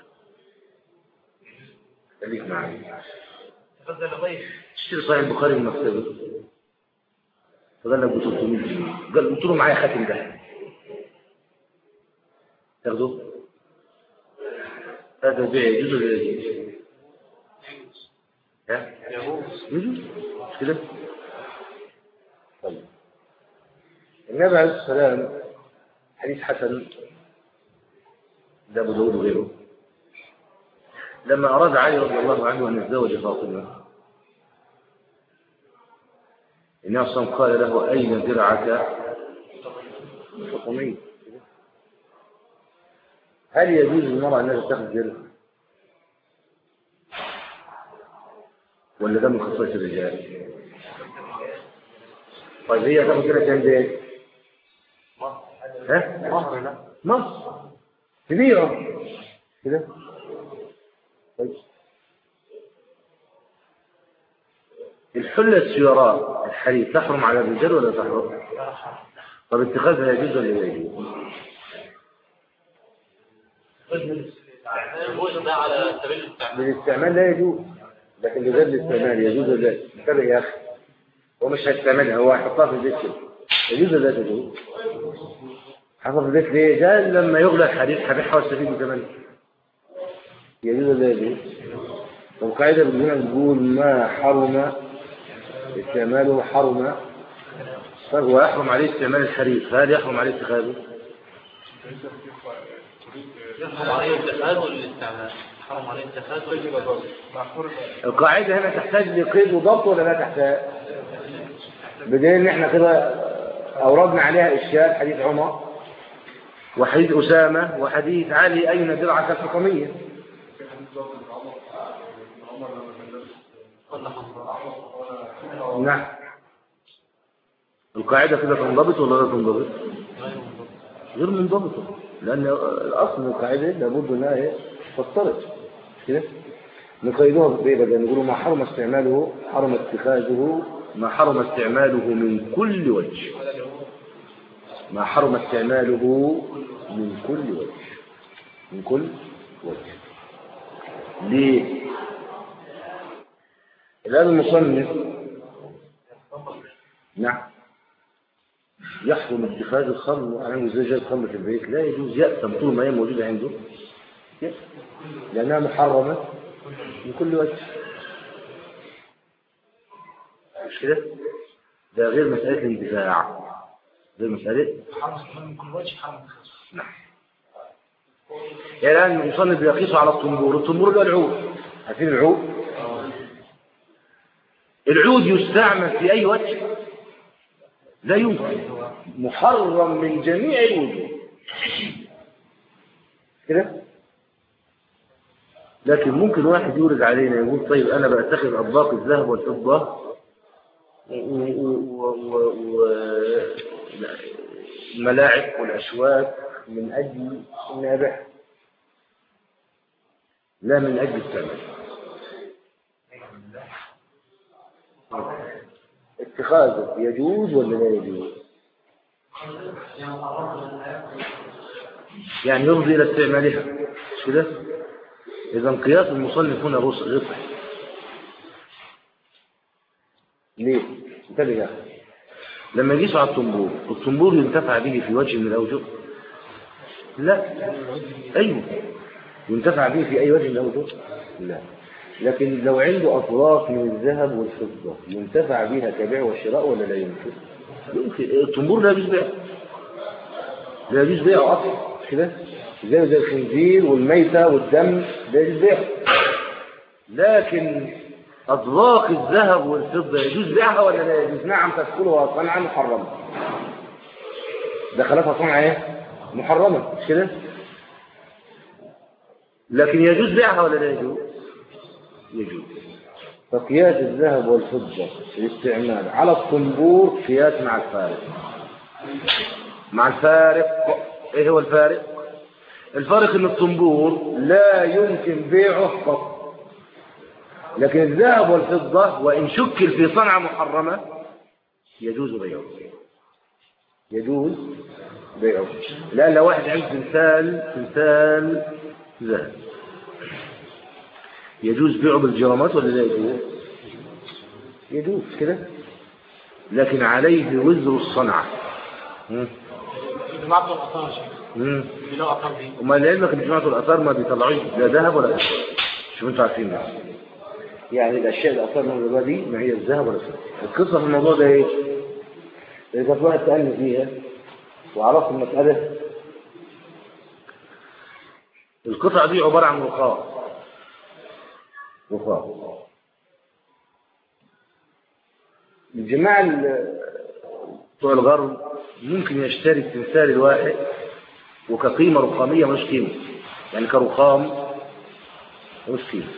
خليك معي اشتري صحيح البخاري من مكتبه فقال لك ب 300 جنيه قال قلت له معايا خاتم ده تاخده هذا بيع يجوز ولا لا يجوز؟ ها؟ يجوز مش كده؟ طيب النبي عليه السلام حديث حسن ده ابو داود وغيره لما أراد علي رضي الله عنه أن يتزوج فاطمة النبي صلى الله عليه وسلم قال له أين درعك فاطمية هل يجوز للمرأة أنها تتخذ درع ولا ده من خصائص الرجال طيب هي تاخد كده كام ايه ها مهر لا مصر كبيرة كده طيب الحلة السيراء الحرير تحرم على الرجال ولا تحرم؟ طب اتخاذها يجوز ولا لا يجوز؟ الجزء ده على سبيل الاستعمال بالاستعمال لا يجوز لكن بغير الاستعمال يجوز ولا لا؟ انتبه يا اخي هو مش هيستعملها هو هيحطها في البيت كده يجوز ولا لا تجوز؟ حطها في البيت ليه؟ ده لما يغلى الحديث هبيعها واستفيد بثمنها يجوز ولا لا يجوز؟ والقاعدة بتقول بتقول ما حرم استعماله حرم فهو يحرم عليه استعمال الحرير فهل يحرم عليه اتخاذه؟ يحرم عليه اتخاذ والاستعمال حرم عليه اتخاذ والاستعمال القاعدة هنا تحتاج لقيد وضبط ولا لا تحتاج؟ بدليل ان احنا كده أوردنا عليها إشكال حديث عمر وحديث أسامة وحديث علي أين درعة الحكمية نعم القاعدة كده تنضبط ولا لا تنضبط غير منضبطة لأن الأصل من القاعدة لابد أنها إيه؟ تضطرد كده نقيدوها بإيه بدل نقولوا ما حرم استعماله حرم اتخاذه ما حرم استعماله من كل وجه ما حرم استعماله من كل وجه من كل وجه ليه الآن المصنف نعم يحرم اتخاذ الخمر عنده زي جاي الخمر في البيت لا يجوز يأثم طول ما هي موجودة عنده يأثم لأنها محرمة من كل وجه مش كده ده غير مسألة الانتفاع غير مسألة حرم من كل وجه حرم نعم يعني الآن المصنف بيقيسه على الطنبور الطنبور اللي هو العود عارفين العود العود يستعمل في أي وجه لا يمكن محرم من جميع الوجوه كده لكن ممكن واحد يورد علينا يقول طيب أنا بأتخذ أطباق الذهب والفضة والملاعب والأشواك من أجل النابع لا من أجل الثمن اتخاذه يجوز ولا لا يجوز يعني يرضي إلى استعمالها مش كده إذا قياس المصنف هنا غير صحيح ليه؟ انتبه يا أخي لما يجيسوا على الطنبور الطنبور ينتفع به في وجه من الأوجه لا أيوه ينتفع به في أي وجه من الأوجه لا لكن لو عنده أطراف من الذهب والفضة ينتفع بها كبيع وشراء ولا لا يمكن يمكن الطنبور لا يجوز بيعه لا يجوز بيعه أصلا مش كده زي زي الخنزير والميتة والدم لا يجوز بيعه لكن أطباق الذهب والفضة يجوز بيعها ولا لا يجوز نعم تدخلها صنعة محرمة دخلتها صنعة ايه محرمة مش كده لكن يجوز بيعها ولا لا يجوز يجوز فقياس الذهب والفضة الاستعمال على الطنبور قياس مع الفارق مع الفارق ايه هو الفارق الفارق ان الطنبور لا يمكن بيعه قط لكن الذهب والفضة وإن شكل في صنعة محرمة يجوز بيعه يجوز بيعه لأن لو واحد عنده تمثال تمثال ذهب يجوز بيعه بالجرامات ولا لا يجوز يجوز كده لكن عليه وزر الصنعة مم. جماعة الأطار شيء مم. بيلاقوا أطار دي وما لعلمك ان جماعة الأثار ما بيطلعوش لا ذهب ولا فضة شوف انتوا عارفين ده يعني الأشياء الأثار من الربا دي ما هي الذهب ولا الفضة القصة في الموضوع ده ايه؟ إذا كانت واحد سألني فيها وعرفت المسألة القطعة دي عبارة عن رخاء رخاء الجماعة ال- بتوع الغرب ممكن يشتري التمثال الواحد وكقيمة رقمية مش قيمة يعني كرخام مش قيمة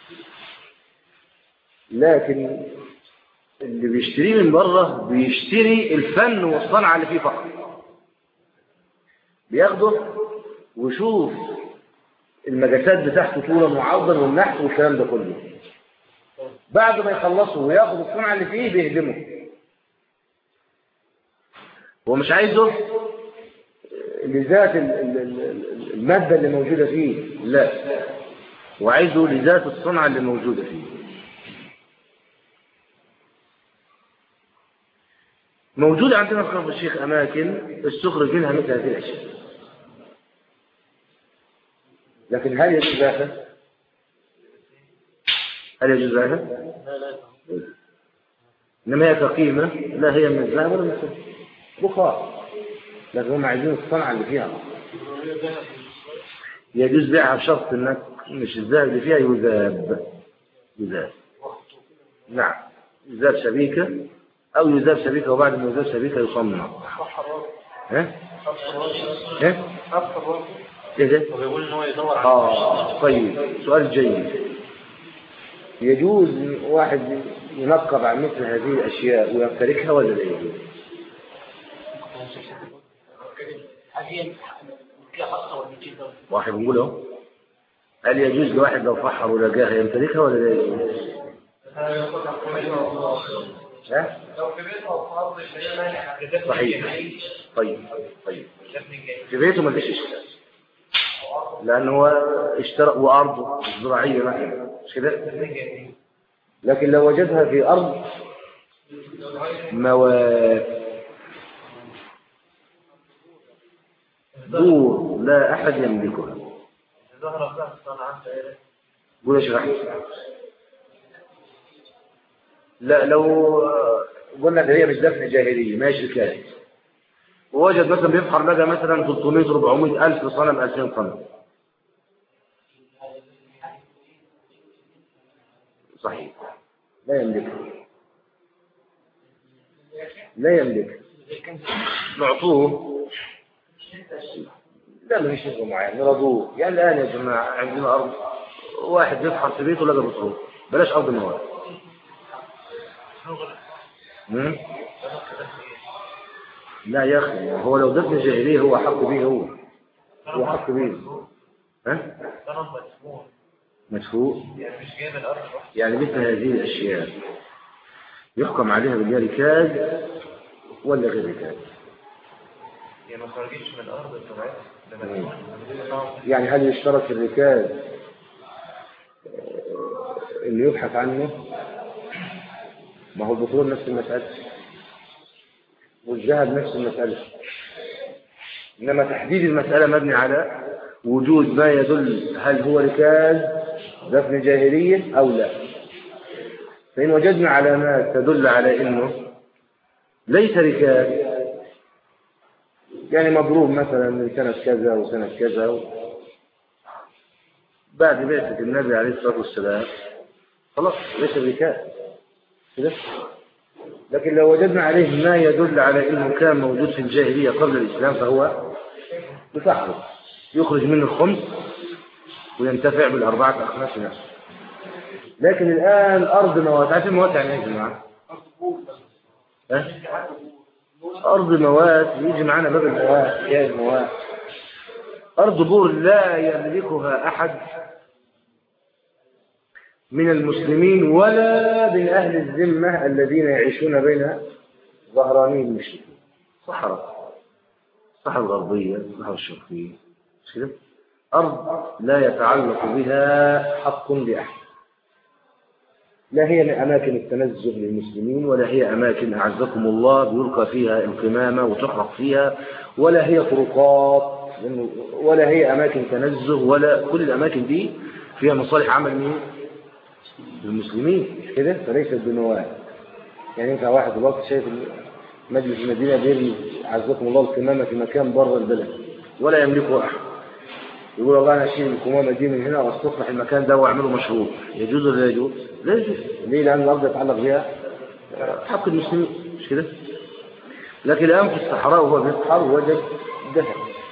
لكن اللي بيشتريه من بره بيشتري الفن والصنعة اللي فيه فقط بياخده ويشوف المجاسات بتاعته طولا وعرضا والنحت والكلام ده كله بعد ما يخلصوا وياخد الصنعة اللي فيه بيهدمه هو مش عايزه لذات ال- ال- ال- المادة اللي موجودة فيه لا وعايزه لذات الصنعة اللي موجودة فيه موجود عندنا في كفر الشيخ أماكن استخرج منها مثل هذه الأشياء لكن هل يجوز ذاك؟ هل يجوز ذاك؟ لا لا إنما هي كقيمة لا هي من الذهب ولا من الفضة بخار لكن هم عايزين الصنعة اللي فيها يجوز بيعها بشرط انك مش الذهب اللي فيها يذاب يذاب نعم يذاب شبيكة أو يذاب سبيكة وبعد ما يذاب سبيكة يصنع ها؟ ها؟ ايه ده؟ وبيقول ان هو يدور على آه طيب سؤال جيد يجوز واحد ينقب عن مثل هذه الأشياء ويمتلكها ولا لا يجوز؟ هذه فيها خاصة ولا كده واحد بيقول اهو هل يجوز لواحد لو فحر ولقاها يمتلكها ولا لا يجوز؟ ها؟ صحيح طيب طيب في بيته ما فيش اشكال لان هو اشترى وارضه زراعيه مثلا مش كده لكن لو وجدها في ارض موات دور لا احد يملكها قول ايش راح لا لو قلنا ده هي مش دفن جاهليه ماشي كده ووجد مثلا بيفحر لقى مثلا 300 400 الف صنم 2000 صنم صحيح لا يملكها لا يملكها نعطوه لا ما فيش نظام معين نرضوه يعني الان يا جماعه عندنا ارض واحد بيفحر في بيته لقى بترول بلاش ارض مواد مم؟ لا يا اخي هو لو دفن جاهليه هو حق به هو هو حق به ها مدفوع يعني مثل هذه الاشياء يحكم عليها بالله ركاز ولا غير ركاز هي ما خرجتش من الارض الطبيعيه مم. يعني هل يشترط في الركاز آه، اللي يبحث عنه ما هو البترول نفس المسألة والذهب نفس المسألة إنما تحديد المسألة مبني على وجود ما يدل هل هو ركاز دفن جاهلية أو لا فإن وجدنا علامات تدل على إنه ليس ركاز يعني مضروب مثلا من سنة كذا وسنة كذا و... بعد بعثة النبي عليه الصلاة والسلام خلاص ليس ركاز كده لكن لو وجدنا عليه ما يدل على انه كان موجود في الجاهليه قبل الاسلام فهو بفحره يخرج منه الخمس وينتفع بالاربعه اخماس نفسه لكن الان ارض موات عارفين موات يعني ايه يا جماعه؟ ها؟ ارض موات يجي معانا باب الموات يا الموات ارض بور لا يملكها احد من المسلمين ولا من أهل الذمة الذين يعيشون بين ظهراني المشركين صحراء الصحراء الغربية الصحراء الشرقية مش كده؟ أرض لا يتعلق بها حق لأحد لا هي من أماكن التنزه للمسلمين ولا هي أماكن أعزكم الله بيلقى فيها القمامة وتحرق فيها ولا هي طرقات ولا هي أماكن تنزه ولا كل الأماكن دي فيها مصالح عمل مين؟ المسلمين مش كده فليست بمواد يعني انت واحد دلوقتي شايف مجلس المدينه بيرمي عزكم الله القمامه في مكان بره البلد ولا يملكه احد يقول والله انا اشيل القمامه دي من هنا واستصلح المكان ده واعمله مشروع يجوز ولا لا يجوز؟ لا يجوز ليه؟ لان الارض يتعلق بها حق المسلمين مش كده؟ لكن الان في الصحراء وهو بيسحر وجد ذهب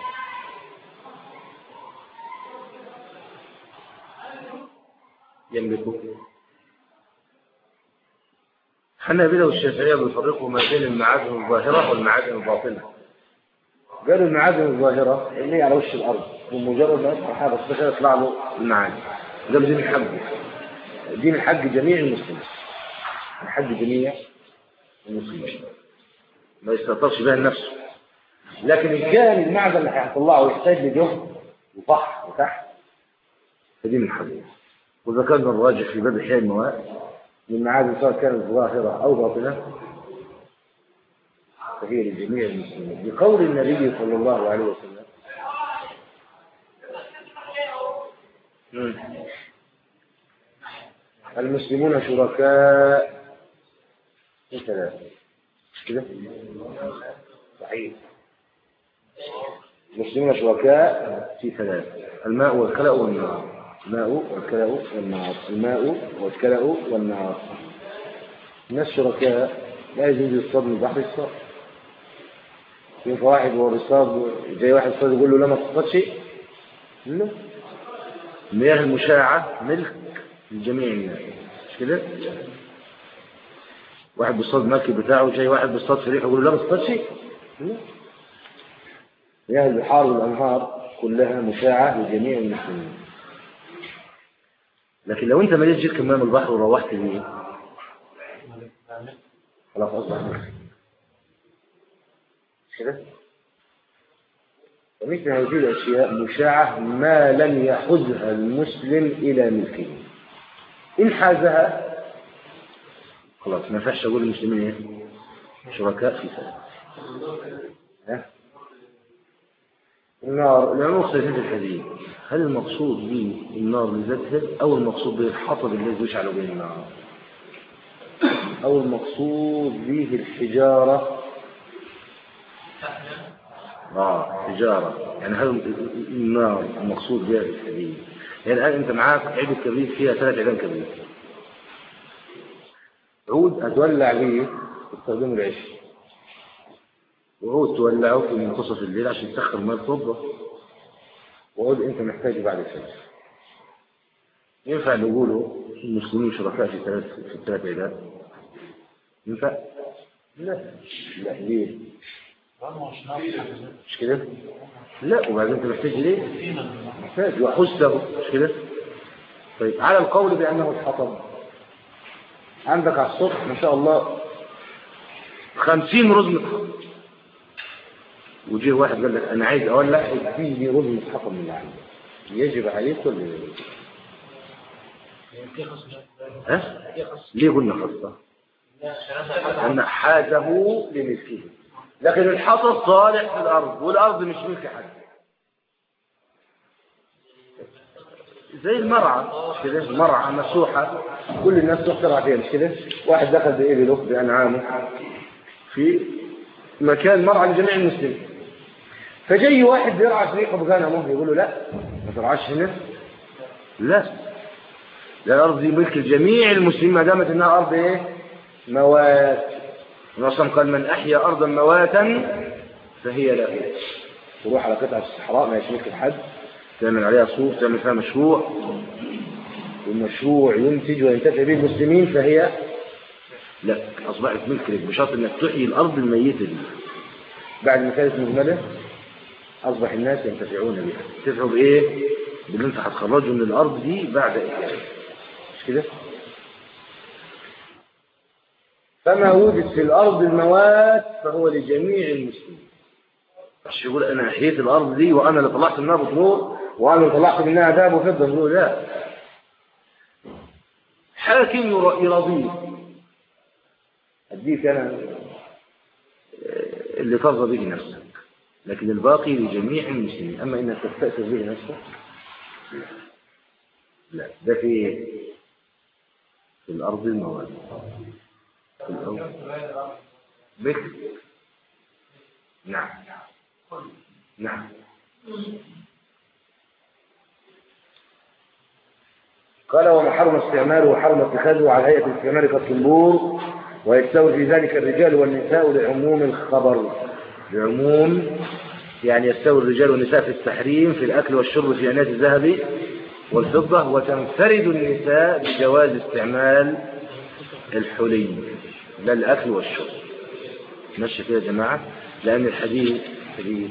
يملكه حنابلة والشافعية بيفرقوا ما بين المعادن الظاهرة والمعادن الباطنة قالوا المعادن الظاهرة اللي هي على وش الأرض بمجرد ما يفتح حاجة الصخرة يطلع له المعادن قالوا دي من حقه دي من حق جميع المسلمين من حق جميع المسلمين ما يستطرش بها النفس لكن إن كان المعدن اللي هيطلعه يحتاج لجهد وفحص وتحت فدي من حقه وذكرنا الراجح في باب إحياء المواد من معادن سواء كانت ظاهرة أو باطنة فهي لجميع المسلمين بقول النبي صلى الله عليه وسلم مم. المسلمون شركاء في ثلاثة مش كده؟ صحيح المسلمون شركاء في ثلاثة الماء والكلأ والنار الماء والكلأ والنار الماء والكلأ والنار الناس شركاء لا يجوز يصطاد من البحر يصطاد ينفع واحد وهو بيصطاد زي واحد صاد يقول له لا ما تصطادش لا المياه المشاعة ملك لجميع الناس مش كده واحد بيصطاد المركب بتاعه جاي واحد بيصطاد في ريحه يقول له لا ما تصطادش لا مياه البحار والأنهار كلها مشاعة لجميع المسلمين لكن لو انت مليت جيرك مياه من البحر وروحت بيه خلاص أصبح ملك مش كده ومثل هذه الأشياء مشاعة ما لم يحزها المسلم إلى ملكه إن حازها خلاص ما ينفعش أقول المسلمين إيه؟ شركاء في سلام ها؟ النار العلماء مختلفين في الحديث هل المقصود به النار لذاتها أو المقصود به الحطب الذي يشعل به النار أو المقصود به الحجارة آه حجارة يعني هذا النار المقصود بها الحديد يعني الآن أنت معاك عيد كبريت فيها ثلاث عيدان كبريت عود هتولع بيه تستخدمه العيش وعود تولعه في منتصف الليل عشان تسخر ماء الفضة وعود أنت محتاجه بعد الفجر ينفع نقوله المسلمين شركاء في ثلاث في الثلاث عيدات ينفع؟ لا لا ليه؟ مش كده لا وبعدين انت محتاج ليه محتاج وحسه مش كده طيب على القول بانه الحطب عندك على الصبح ما شاء الله خمسين رزمة حطب وجيه واحد قال لك انا عايز اولع اديني رزمة حطب من عندي يجب عليك ولا لا ها ليه قلنا خاصة أن حازه لملكه لكن الحطب صالح في الأرض والأرض مش ملك حد زي المرعى مش كده مرعى مسوحة كل الناس تخترع فيها مش كده واحد دخل بإبله بأنعامه في مكان مرعى لجميع المسلمين فجاي واحد بيرعى في ريحه بغنمه يقول له لا ما ترعاش هنا لا لا الأرض دي ملك جميع المسلمين ما دامت إنها أرض إيه موات الرسول قال من أحيا أرضا مواتا فهي له تروح على قطعة الصحراء ما يشملك الحد تعمل عليها صوف تعمل فيها مشروع والمشروع ينتج وينتفع به المسلمين فهي لك أصبحت ملك لك بشرط أنك تحيي الأرض الميتة دي بعد ما كانت مهملة أصبح الناس ينتفعون بها ينتفعوا بإيه؟ باللي أنت هتخرجه من الأرض دي بعد إحيائها مش كده؟ فما وجد في الأرض المواد فهو لجميع المسلمين مش يقول أنا أحييت الأرض دي وأنا اللي طلعت منها بطرور وأنا اللي طلعت منها ذهب وفضة يقول لا حاكم يرضيه أديك أنا اللي ترضى به نفسك لكن الباقي لجميع المسلمين أما إنك تستأثر به نفسك لا ده في في الأرض المواد في الأرض بكر نعم نعم قال وما حرم استعماله وحرم اتخاذه على هيئة الاستعمال كالطنبور ويستوي في ذلك الرجال والنساء لعموم الخبر لعموم يعني يستوي الرجال والنساء في التحريم في الأكل والشرب في أناة الذهب والفضة وتنفرد النساء بجواز استعمال الحلي لا الأكل والشرب ماشي كده يا جماعة لأن الحديث حديث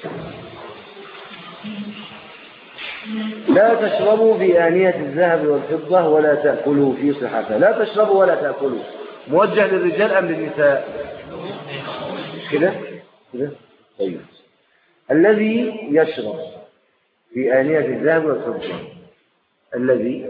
لا تشربوا بآنية الذهب والفضة ولا تأكلوا في صحتها لا تشربوا ولا تأكلوا موجه للرجال أم للنساء كده كده طيب الذي يشرب في آنية الذهب والفضة الذي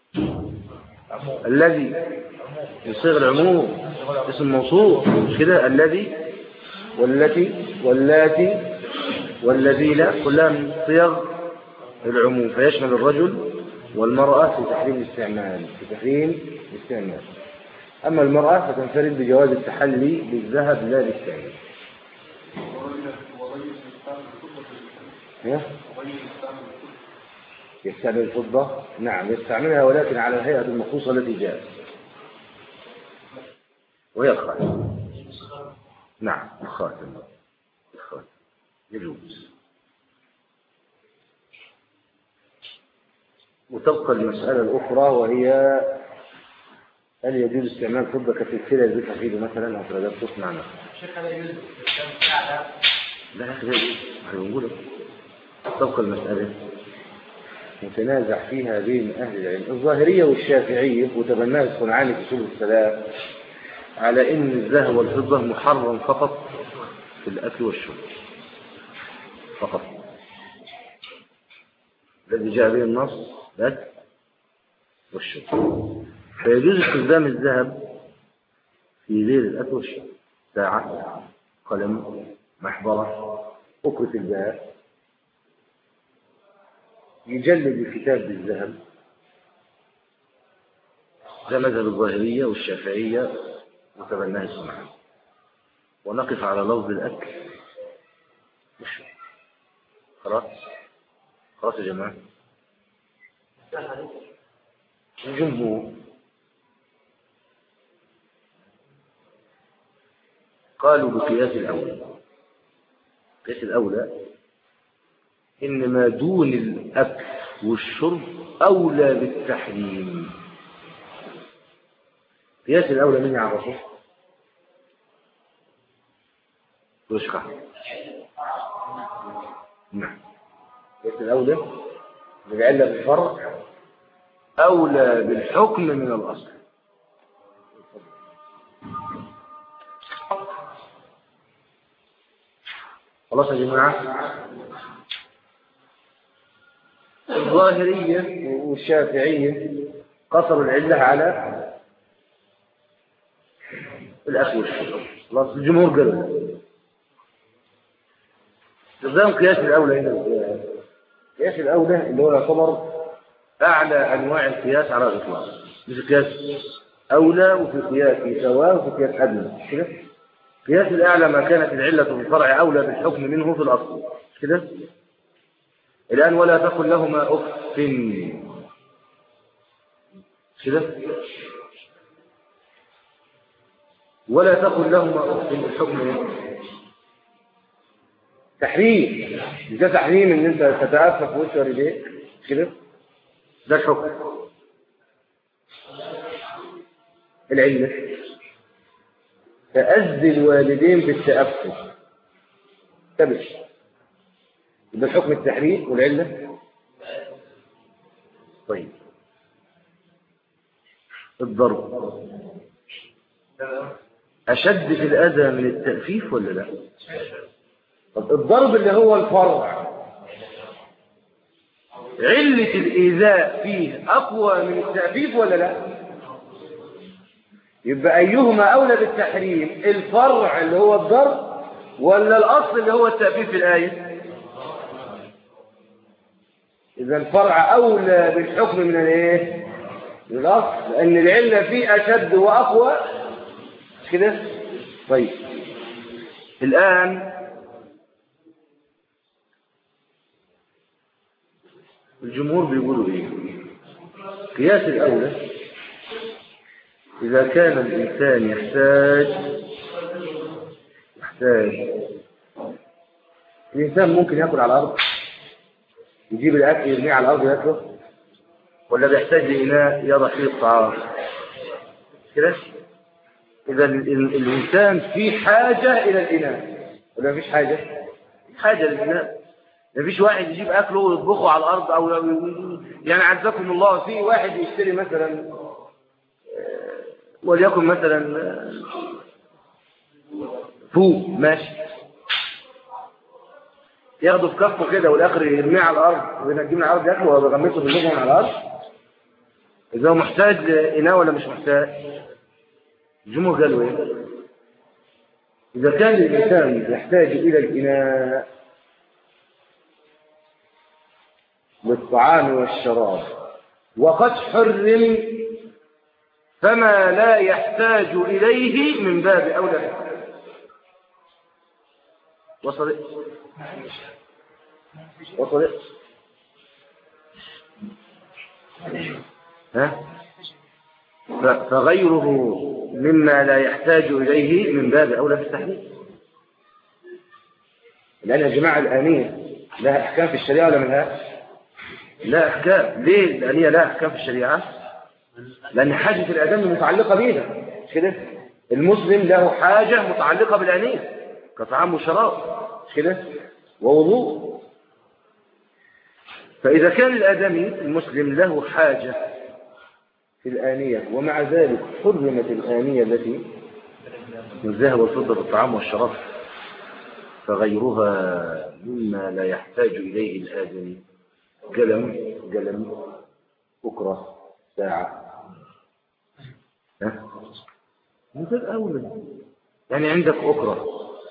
الذي يصيغ العموم اسم موصوف مش كده الذي والتي واللاتي والذين كلها من صيغ العموم فيشمل الرجل والمرأة في تحريم الاستعمال في تحريم الاستعمال أما المرأة فتنفرد بجواز التحلي بالذهب لا للاستعمال إيه؟ يستعمل الفضة نعم يستعملها ولكن على الهيئة المخصوصة التي جاءت وهي الخالص نعم الخاتم الخاتم يجوز وتبقى المسألة الأخرى وهي هل يجوز استعمال فضة كسلسلة يزيد حفيده مثلا أو فلادات تصنع مثلا الشيخ هذا يجوز الساعة لا يا أخي لا يجوز احنا بنقول تبقى المسألة متنازع فيها بين أهل العلم الظاهرية والشافعية وتبناها الصنعاني في سبل السلام على إن الذهب والفضة محرم فقط في الأكل والشرب فقط الذي جاء به النص الأكل والشرب فيجوز استخدام الذهب في غير الأكل والشرب ساعة قلم محبرة أكرة الذهب يجلد الكتاب بالذهب ده مذهب الظاهرية والشافعية وتبناه السنة ونقف على لفظ الأكل والشرب خلاص خلاص يا جماعة الجمهور قالوا بقياس الأولى قياس الأولى إن ما دون الأكل والشرب أولى بالتحريم قياس الأولى من يعرفه ويشرح نعم قياس الأولى بالعلة بالفرع أولى بالحكم من الأصل خلاص يا جماعة الظاهرية والشافعية قصروا العلة على الأكل والشرب خلاص الجمهور قالوا استخدام قياس الأولى هنا قياس الأولى اللي هو يعتبر أعلى أنواع القياس على الإطلاق مش قياس أولى وفي قياس سواء وفي قياس أدنى مش كده قياس الأعلى ما كانت العلة في الفرع أولى بالحكم منه في الأصل مش كده الآن ولا تقل لهما أف مش كده ولا تقل لهما أف الحكم منه تحريم مش ده تحريم ان انت تتأفف وش والديك مش كده ده الحكم العلة تأذي الوالدين بالتأفف تبش يبقى الحكم التحريم والعلة طيب الضرب أشد في الأذى من التأفيف ولا لا طب الضرب اللي هو الفرع علة الإيذاء فيه أقوى من التأفيف ولا لا يبقى أيهما أولى بالتحريم الفرع اللي هو الضرب ولا الأصل اللي هو التأفيف في الآية إذا الفرع أولى بالحكم من الإيه من الأصل لأن العلة فيه أشد وأقوى مش كده طيب الآن الجمهور بيقولوا ايه قياس الاولى اذا كان الانسان يحتاج يحتاج الانسان ممكن ياكل على الارض يجيب الاكل يرميه على الارض ياكله ولا بيحتاج لاناء يضع فيه الطعام كده اذا ال- ال- الانسان في حاجه الى الاناء ولا مفيش حاجه حاجه للاناء مفيش واحد يجيب اكله ويطبخه على الارض او يعني عزكم الله في واحد يشتري مثلا آه، وليكن مثلا آه، فوق ماشي ياخده في كفه كده والاخر يرميه على الارض وينجيه من الارض ياكله ولا بيغمسه باللغه من على الارض اذا هو محتاج اناء ولا مش محتاج الجمهور قالوا ايه اذا كان الانسان يحتاج الى الاناء للطعام والشراب وقد حرم فما لا يحتاج إليه من باب أولى وصل وصل ها ف- فغيره مما لا يحتاج إليه من باب أولى في التحريم الآن يا جماعة الآنية لها أحكام في الشريعة ولا ملهاش؟ لا أحكام ليه الآنية لها أحكام في الشريعة؟ لأن حاجة الآدمي متعلقة بيها مش كده؟ المسلم له حاجة متعلقة بالآنية كطعام وشراب مش كده؟ ووضوء فإذا كان الآدمي المسلم له حاجة في الآنية ومع ذلك حرمت الآنية التي من الذهب والفضة بالطعام والشراب فغيرها مما لا يحتاج إليه الآدمي قلم قلم بكرة ساعة ها؟ مثل أولى يعني عندك أكرة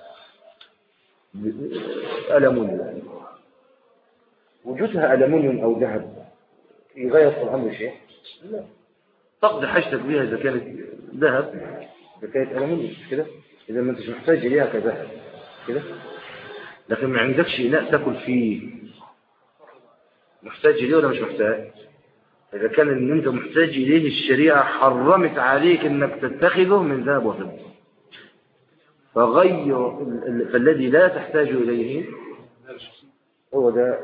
ألمونيوم وجودها ألمونيوم أو ذهب يغير في الأمر شيء لا تقضي حاجتك بها إذا كانت ذهب إذا كانت ألمونيوم مش كده إذا ما أنتش محتاج إليها كذهب كده لكن ما عندكش إناء تاكل فيه محتاج إليه ولا مش محتاج إذا كان إن أنت محتاج إليه الشريعة حرمت عليك إنك تتخذه من ذهب وفضة فغير فالذي لا تحتاج إليه هو ده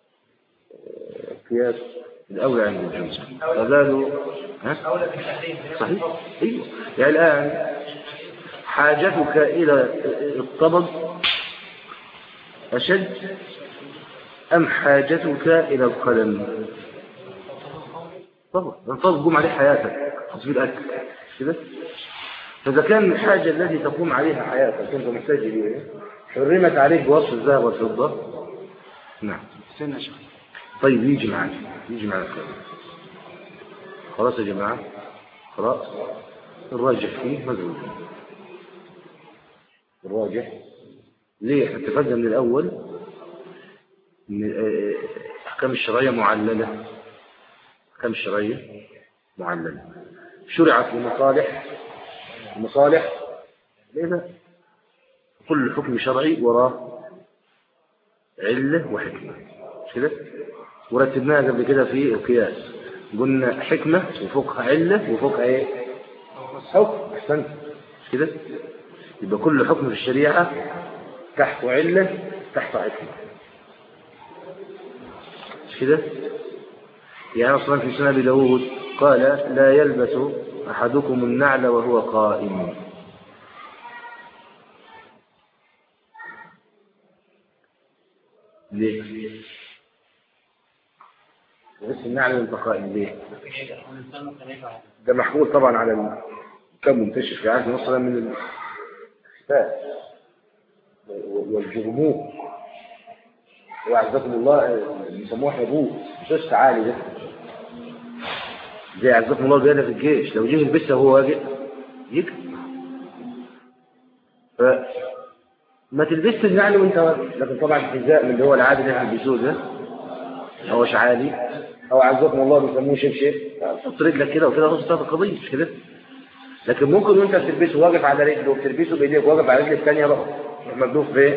قياس الأولى عند الجمهور فقالوا ها؟ أولى بالتحريم صحيح ايوه يعني الآن حاجتك إلى الطبق أشد أم حاجتك إلى القلم طبعا لن تقوم عليه حياتك تصوير الأكل كده فإذا كان الحاجة التي تقوم عليها حياتك أنت محتاج إليها حرمت عليك بوصف الذهب والفضة نعم استنى يا شيخ طيب يجي معنا يجي معنا الكلام خلاص يا جماعة خلاص الراجح فيه مزوج الراجح ليه احنا اتفقنا من الأول ان الأحكام الشرعية معللة الأحكام الشرعية معللة شرعت لمصالح المصالح ليه كل حكم شرعي وراه علة وحكمة مش كده ورتبناها قبل كده في القياس قلنا حكمة وفوقها علة وفوقها ايه حكم احسنت مش كده يبقى كل حكم في الشريعة تحت علة تحت حكمة مش كده يعني اصلا في سنة داود قال لا يلبس احدكم النعل وهو قائم ليه بس النعل وانت قائم ليه والإنسان ممكن يفعل ده محمول طبعا على ال- كم منتشر في عهد مصر من الاختفاء والجرموق وعزكم الله بيسموه حبوب شوش عالي ده زي عزكم الله بيانا في الجيش لو جه يلبسها وهو واجب يكتب فما تلبسش النعل وانت واقف لكن طبعا الحذاء من اللي هو العادي اللي احنا بنلبسوه ده هوش عالي او عزكم الله بيسموه شبشب تحط رجلك كده وكده خلاص انتهت القضيه مش كده لكن ممكن وانت بتلبسه واقف على رجله وبتلبسه بايديك واقف على رجل الثانيه بقى مكتوب في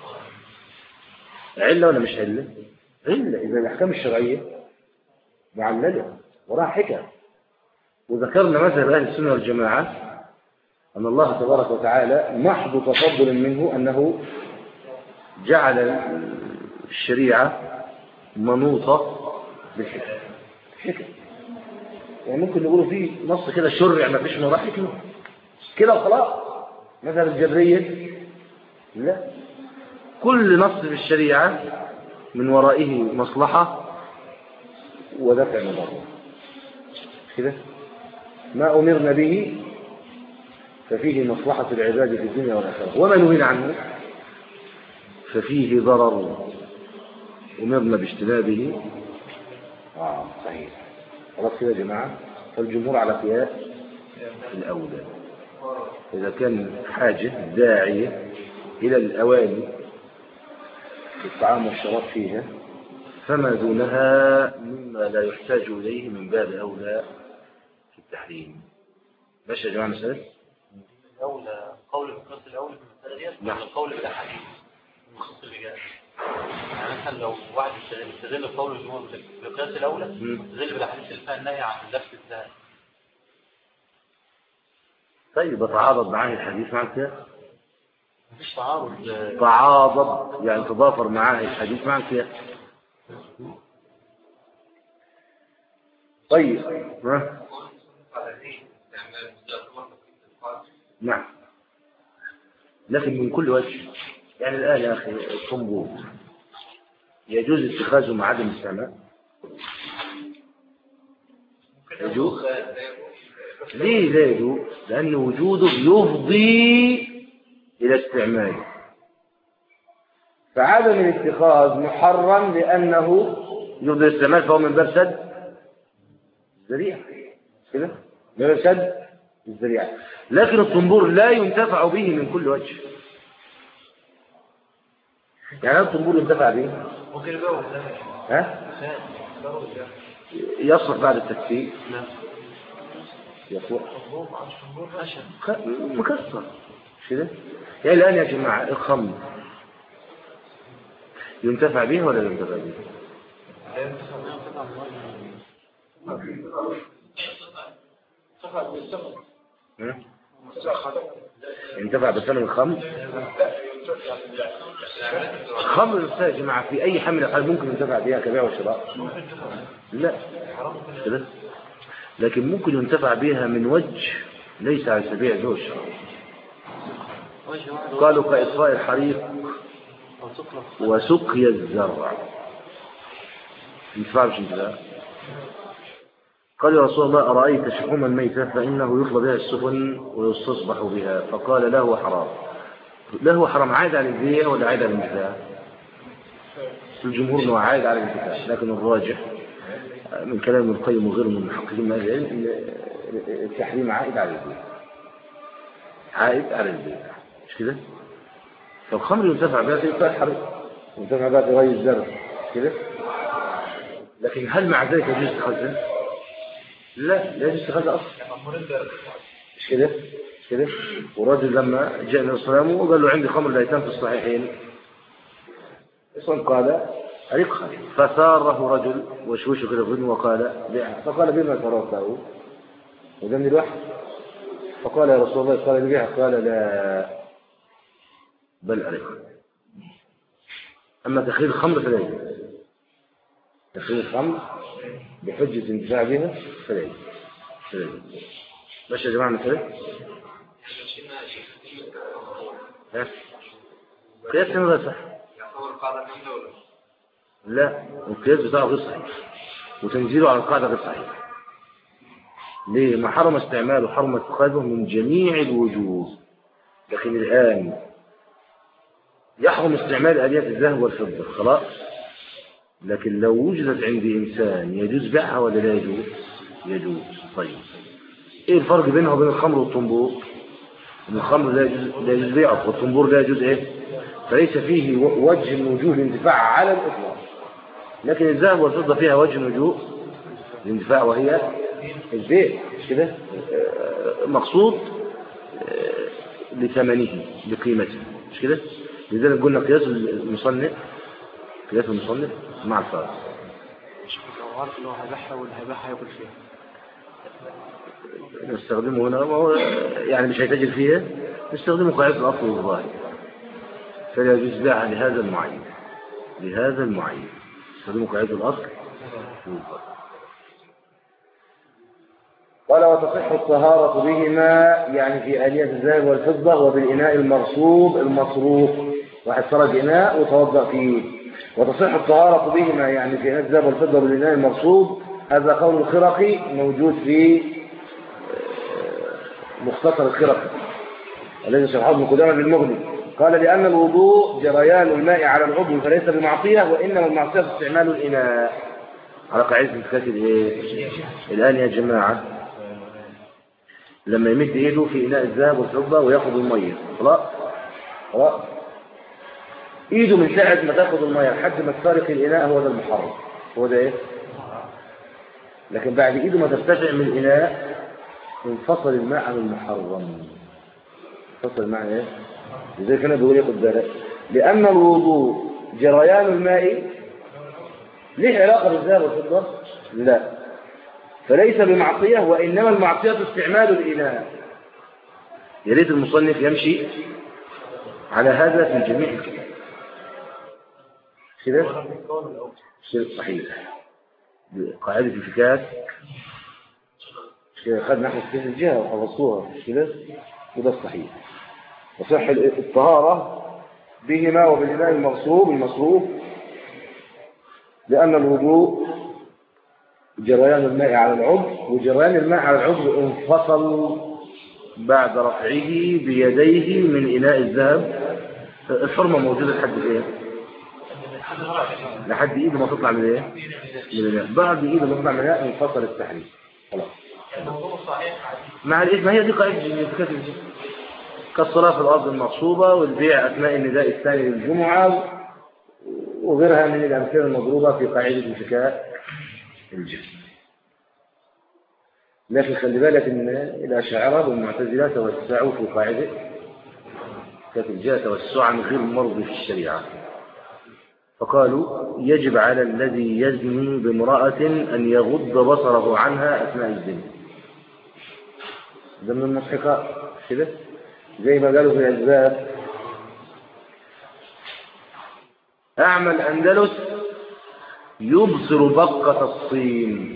عله ولا مش عله؟ عله اذا الاحكام الشرعيه معلله وراها حكم وذكرنا مذهب اهل السنه والجماعه ان الله تبارك وتعالى محض تفضل منه انه جعل الشريعه منوطه بالحكم حكم يعني ممكن نقولوا فيه نص كده شرع ما فيش وراه حكمه كده وخلاص مثلا الجبريه لا كل نص في الشريعه من ورائه مصلحه ودفع مضره كده ما امرنا به ففيه مصلحه العباد في الدنيا والاخره وما نهينا عنه ففيه ضرر امرنا باجتنابه اه صحيح خلاص كده يا جماعة فالجمهور على قياس الأولى إذا كان حاجة داعية إلى الأواني الطعام والشراب فيها فما دونها مما لا يحتاج إليه من باب أولى في التحريم ماشي يا جماعة مسألة الأولى قول بالقياس الأولى في المسألة ديت نعم. ولا القول بالأحاديث المخصص الرجال يعني مثلا لو واحد يستغل يستغل قول الجمهور بالقياس الأولى مم. يستغل بالأحاديث اللي فيها النهي عن لبس الذهب طيب بتعارض معاه الحديث مع القياس مفيش تعارض آه، تعاضد يعني تضافر معاه الحديث مع القياس طيب ها؟ نعم لكن من كل وجه يعني الآن يا أخي الطنبور يجوز اتخاذه مع عدم استعمال يجوز ليه لا يجوز لأن وجوده يفضي إلى استعماله فعدم الاتخاذ محرم لأنه يفضي إلى الاستعمال فهو من باب سد الذريعة كده من باب سد الذريعة لكن الطنبور لا ينتفع به من كل وجه يعني هل الطنبور ينتفع به ممكن يبقى ها يصلح بعد التكفير نعم يصلح أشهر خ- مكسر مش كده يعني الآن يا جماعة الخمر ينتفع به ولا لا ينتفع به لا ينتفع ينتفع ها؟ ينتفع بثمن الخمر الخمر نفسها يا جماعة في أي حمل حال ممكن ينتفع بها كبيع وشراء لا كده لكن ممكن ينتفع بها من وجه ليس على سبيل البيع والشراء وجه واحد قالوا كإطفاء الحريق أو تطلق وسقي الزرع انتفاع مش انتفاع قال يا رسول الله أرأيت شحوم الميتة فإنه يطلب بها السفن ويستصبح بها فقال له حرام له حرام عائد على البيع ولا عائد على الانتفاع الجمهور انه عائد على الانتفاع لكن الراجح من كلام ابن القيم وغيره من المحققين من أهل العلم ان التحريم عائد على البيع عائد على البيع مش كده فالخمر ينتفع بها في إطفاء الحريق ينتفع بها في غي الزرع مش كده لكن هل مع ذلك يجوز اتخاذها؟ لا لا يجوز اتخاذها اصلا مش كده مش كده ورجل لما جاء النبي صلى الله عليه وسلم وقال له عندي خمر الايتام في الصحيحين اصلا قال ارقها فثاره رجل وشوشه كده في ودنه وقال بيعها فقال بما ثرته وده من الوحي فقال يا رسول الله قال بيعها قال لا بل ارقها اما تخليل الخمر فلا يجوز تخليل الخمر بحجة انتفاع بها فلا يجوز فلا يجوز ماشي يا جماعة مثلا ها قياس هنا غير صح لا القياس بتاعه غير صحيح وتنزيله على القاعدة غير صحيح ليه ما حرم استعماله حرم اتخاذه من جميع الوجوه لكن الآن يحرم استعمال آليات الذهب والفضة خلاص لكن لو وجدت عند إنسان يجوز بيعها ولا لا يجوز يجوز طيب ايه الفرق بينها وبين الخمر والطنبور ان الخمر لا يجوز لا يجوز بيعه والطنبور لا يجوز ايه فليس فيه و- وجه من وجوه الانتفاع على الاطلاق لكن الذهب والفضه فيها وجه من وجوه الانتفاع وهي البيع مش كده آه، مقصود آه، لثمنه لقيمته مش كده لذلك قلنا قياس المصنف قياس المصنف مع الفارق لو عارف إن هو هيبيعها واللي هيبيعها هياكل فيها نستخدمه هنا ما هو يعني مش هيتاجر فيها نستخدمه قاعدة الأصل والظاهر فلا يجوز بيعها لهذا المعين لهذا المعين نستخدمه قاعدة الأصل والظاهر قال وتصح الطهارة بهما يعني في آلية الذهب والفضة وبالإناء المرصوب المصروف واحد سرق إناء وتوضأ فيه وتصح الطهارة بهما يعني في إناء الذهب والفضة وبالإناء المرصوب هذا قول الخرقي موجود في مختصر الخرقي الذي شرحه ابن قدامة بالمغني قال لأن الوضوء جريان الماء على العضو فليس بمعصية وإنما المعصية استعمال الإناء على قاعدة الفاتل إيه؟ الآن يا جماعة لما يمد ايده في اناء الذهب والفضه وياخد الميه خلاص خلاص ايده من ساعه ما تاخد الميه لحد ما تفارق الاناء هو ده المحرم هو ده ايه لكن بعد ايده ما ترتفع من الاناء انفصل الماء عن المحرم انفصل الماء ايه لذلك انا بقول ياخد بالك لان الوضوء جريان الماء ليه علاقه بالذهب والفضه لا فليس بمعصية وإنما المعصية استعمال الإناء يا ريت المصنف يمشي على هذا في جميع الكتاب كده شيء صحيح قاعدة الفكاك خدنا احنا في الجهة وحفظوها مش كده وده الصحيح وصح الطهارة بهما وبالإناء المغصوب المصروف لأن الوضوء جريان الماء على العضو وجريان الماء على العضو انفصل بعد رفعه بيديه من إناء الذهب الحرمة موجودة لحد ايه؟ لحد ايده ما تطلع من ايه؟ من الإناء بعد ايده ما تطلع من الإناء انفصل التحريم خلاص الموضوع صحيح مع الاسم هي دي قاعدة الفكاك كالصلاة في الأرض المغصوبة والبيع أثناء النداء الثاني للجمعة وغيرها من الأمثلة المضروبة في قاعدة الفكاك الجسم لكن خلي بالك ان الاشاعره والمعتزله توسعوا في قاعده كانت الجهه توسعا غير مرضي في الشريعه فقالوا يجب على الذي يزني بامراه ان يغض بصره عنها اثناء الزنا ده من المضحكات كده زي ما قالوا في الاسباب اعمى الاندلس يبصر بقه الصين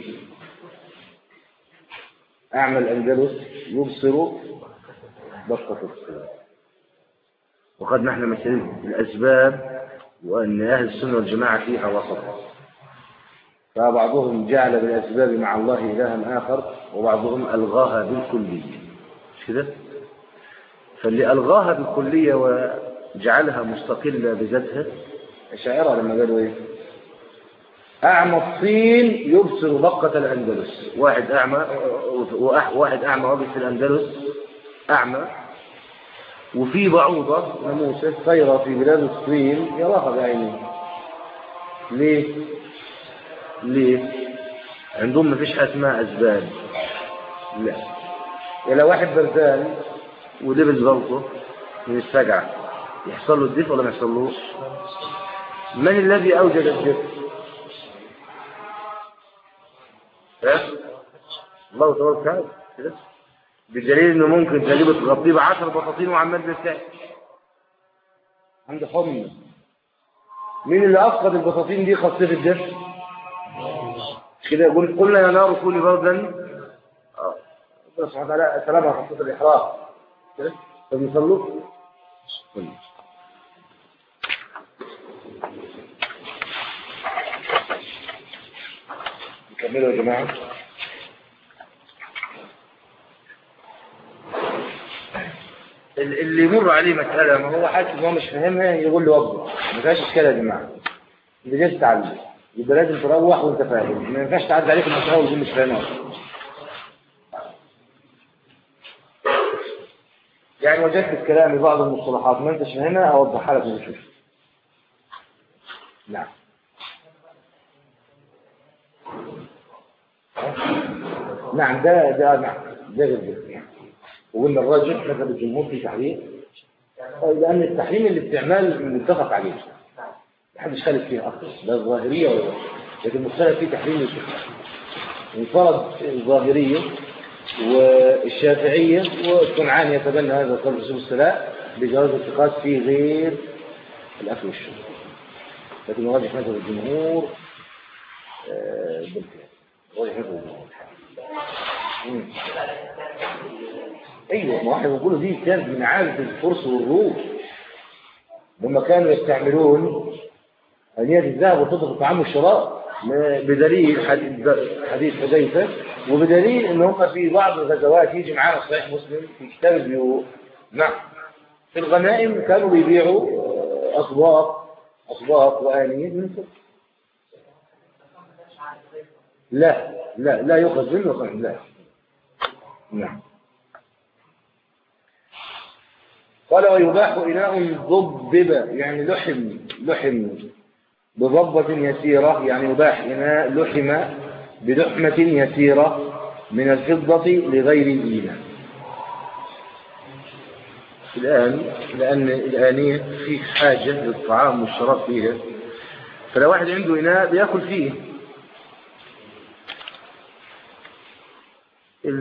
أعمى الأندلس يبصر بسطة الصين وقد نحن مثل الأسباب وأن أهل السنة والجماعة فيها وسط فبعضهم جعل بالأسباب مع الله إلها آخر وبعضهم ألغاها بالكلية مش كده؟ فاللي ألغاها بالكلية وجعلها مستقلة بذاتها الشاعرة لما قالوا إيه؟ أعمى الصين يبصر بقة الأندلس واحد أعمى واحد أعمى واقف في الأندلس أعمى وفي بعوضة ناموسة صايرة في بلاد الصين يراها بعينيه ليه؟ ليه؟ عندهم ما فيش حاجة اسمها أسباب لا إلا واحد بردان ولبس بلطه من السجعة يحصل له الدفء ولا ما يحصلوش؟ من الذي أوجد الدفء؟ الله تبارك وتعالى كده بدليل انه ممكن تجيب تغطيه ب 10 بطاطين وعمال بيرتاح عنده حمى مين اللي افقد البطاطين دي خاصيه الدفء كده يقول قلنا يا نار كوني بردا اه ربنا سبحانه وتعالى سلامها خاصيه الاحراق كده طب نصلوا نكملوا يا جماعه اللي يمر عليه مسألة ما هو حاسس ان هو مش فاهمها يقول له وضح ما فيهاش اشكال يا جماعة انت جاي تتعلم يبقى لازم تروح وانت فاهم ما ينفعش تعدي عليك المسألة وتقول مش فاهمها يعني وجدت الكلام بعض المصطلحات ما انتش فاهمها اوضحها لك ونشوف نعم نعم ده ده نعم ده غير ده وقلنا الراجح مذهب الجمهور في تحريم لأن التحريم الاستعمال متفق عليه محدش خالف فيه أصلا لا الظاهرية ولا لكن مختلف فيه تحريم الشرك انفرد الظاهرية والشافعية والصنعان يتبنى هذا القول رسول السلام بجواز الاتخاذ في غير الأكل والشرب لكن راجح مذهب الجمهور بالكلام راجح مذهب الجمهور ايوه ما واحد بيقولوا دي كانت من عادة الفرس والروم لما كانوا يستعملون انيات الذهب والفضه في الطعام والشراب بدليل حديث حذيفه وبدليل ان هم في بعض الغزوات يجي معانا صحيح مسلم في كتاب البيوع نعم في الغنائم كانوا بيبيعوا اصواق اصواق وانيات من فضه لا لا لا يؤخذ منه لا نعم قال ويباح إناء ضبب يعني لحم لحم بضبة يسيرة يعني يباح إناء لحم بلحمة يسيرة من الفضة لغير الإيمان الآن لأن الآنية فيه حاجة للطعام والشراب فيها فلو واحد عنده إناء بياكل فيه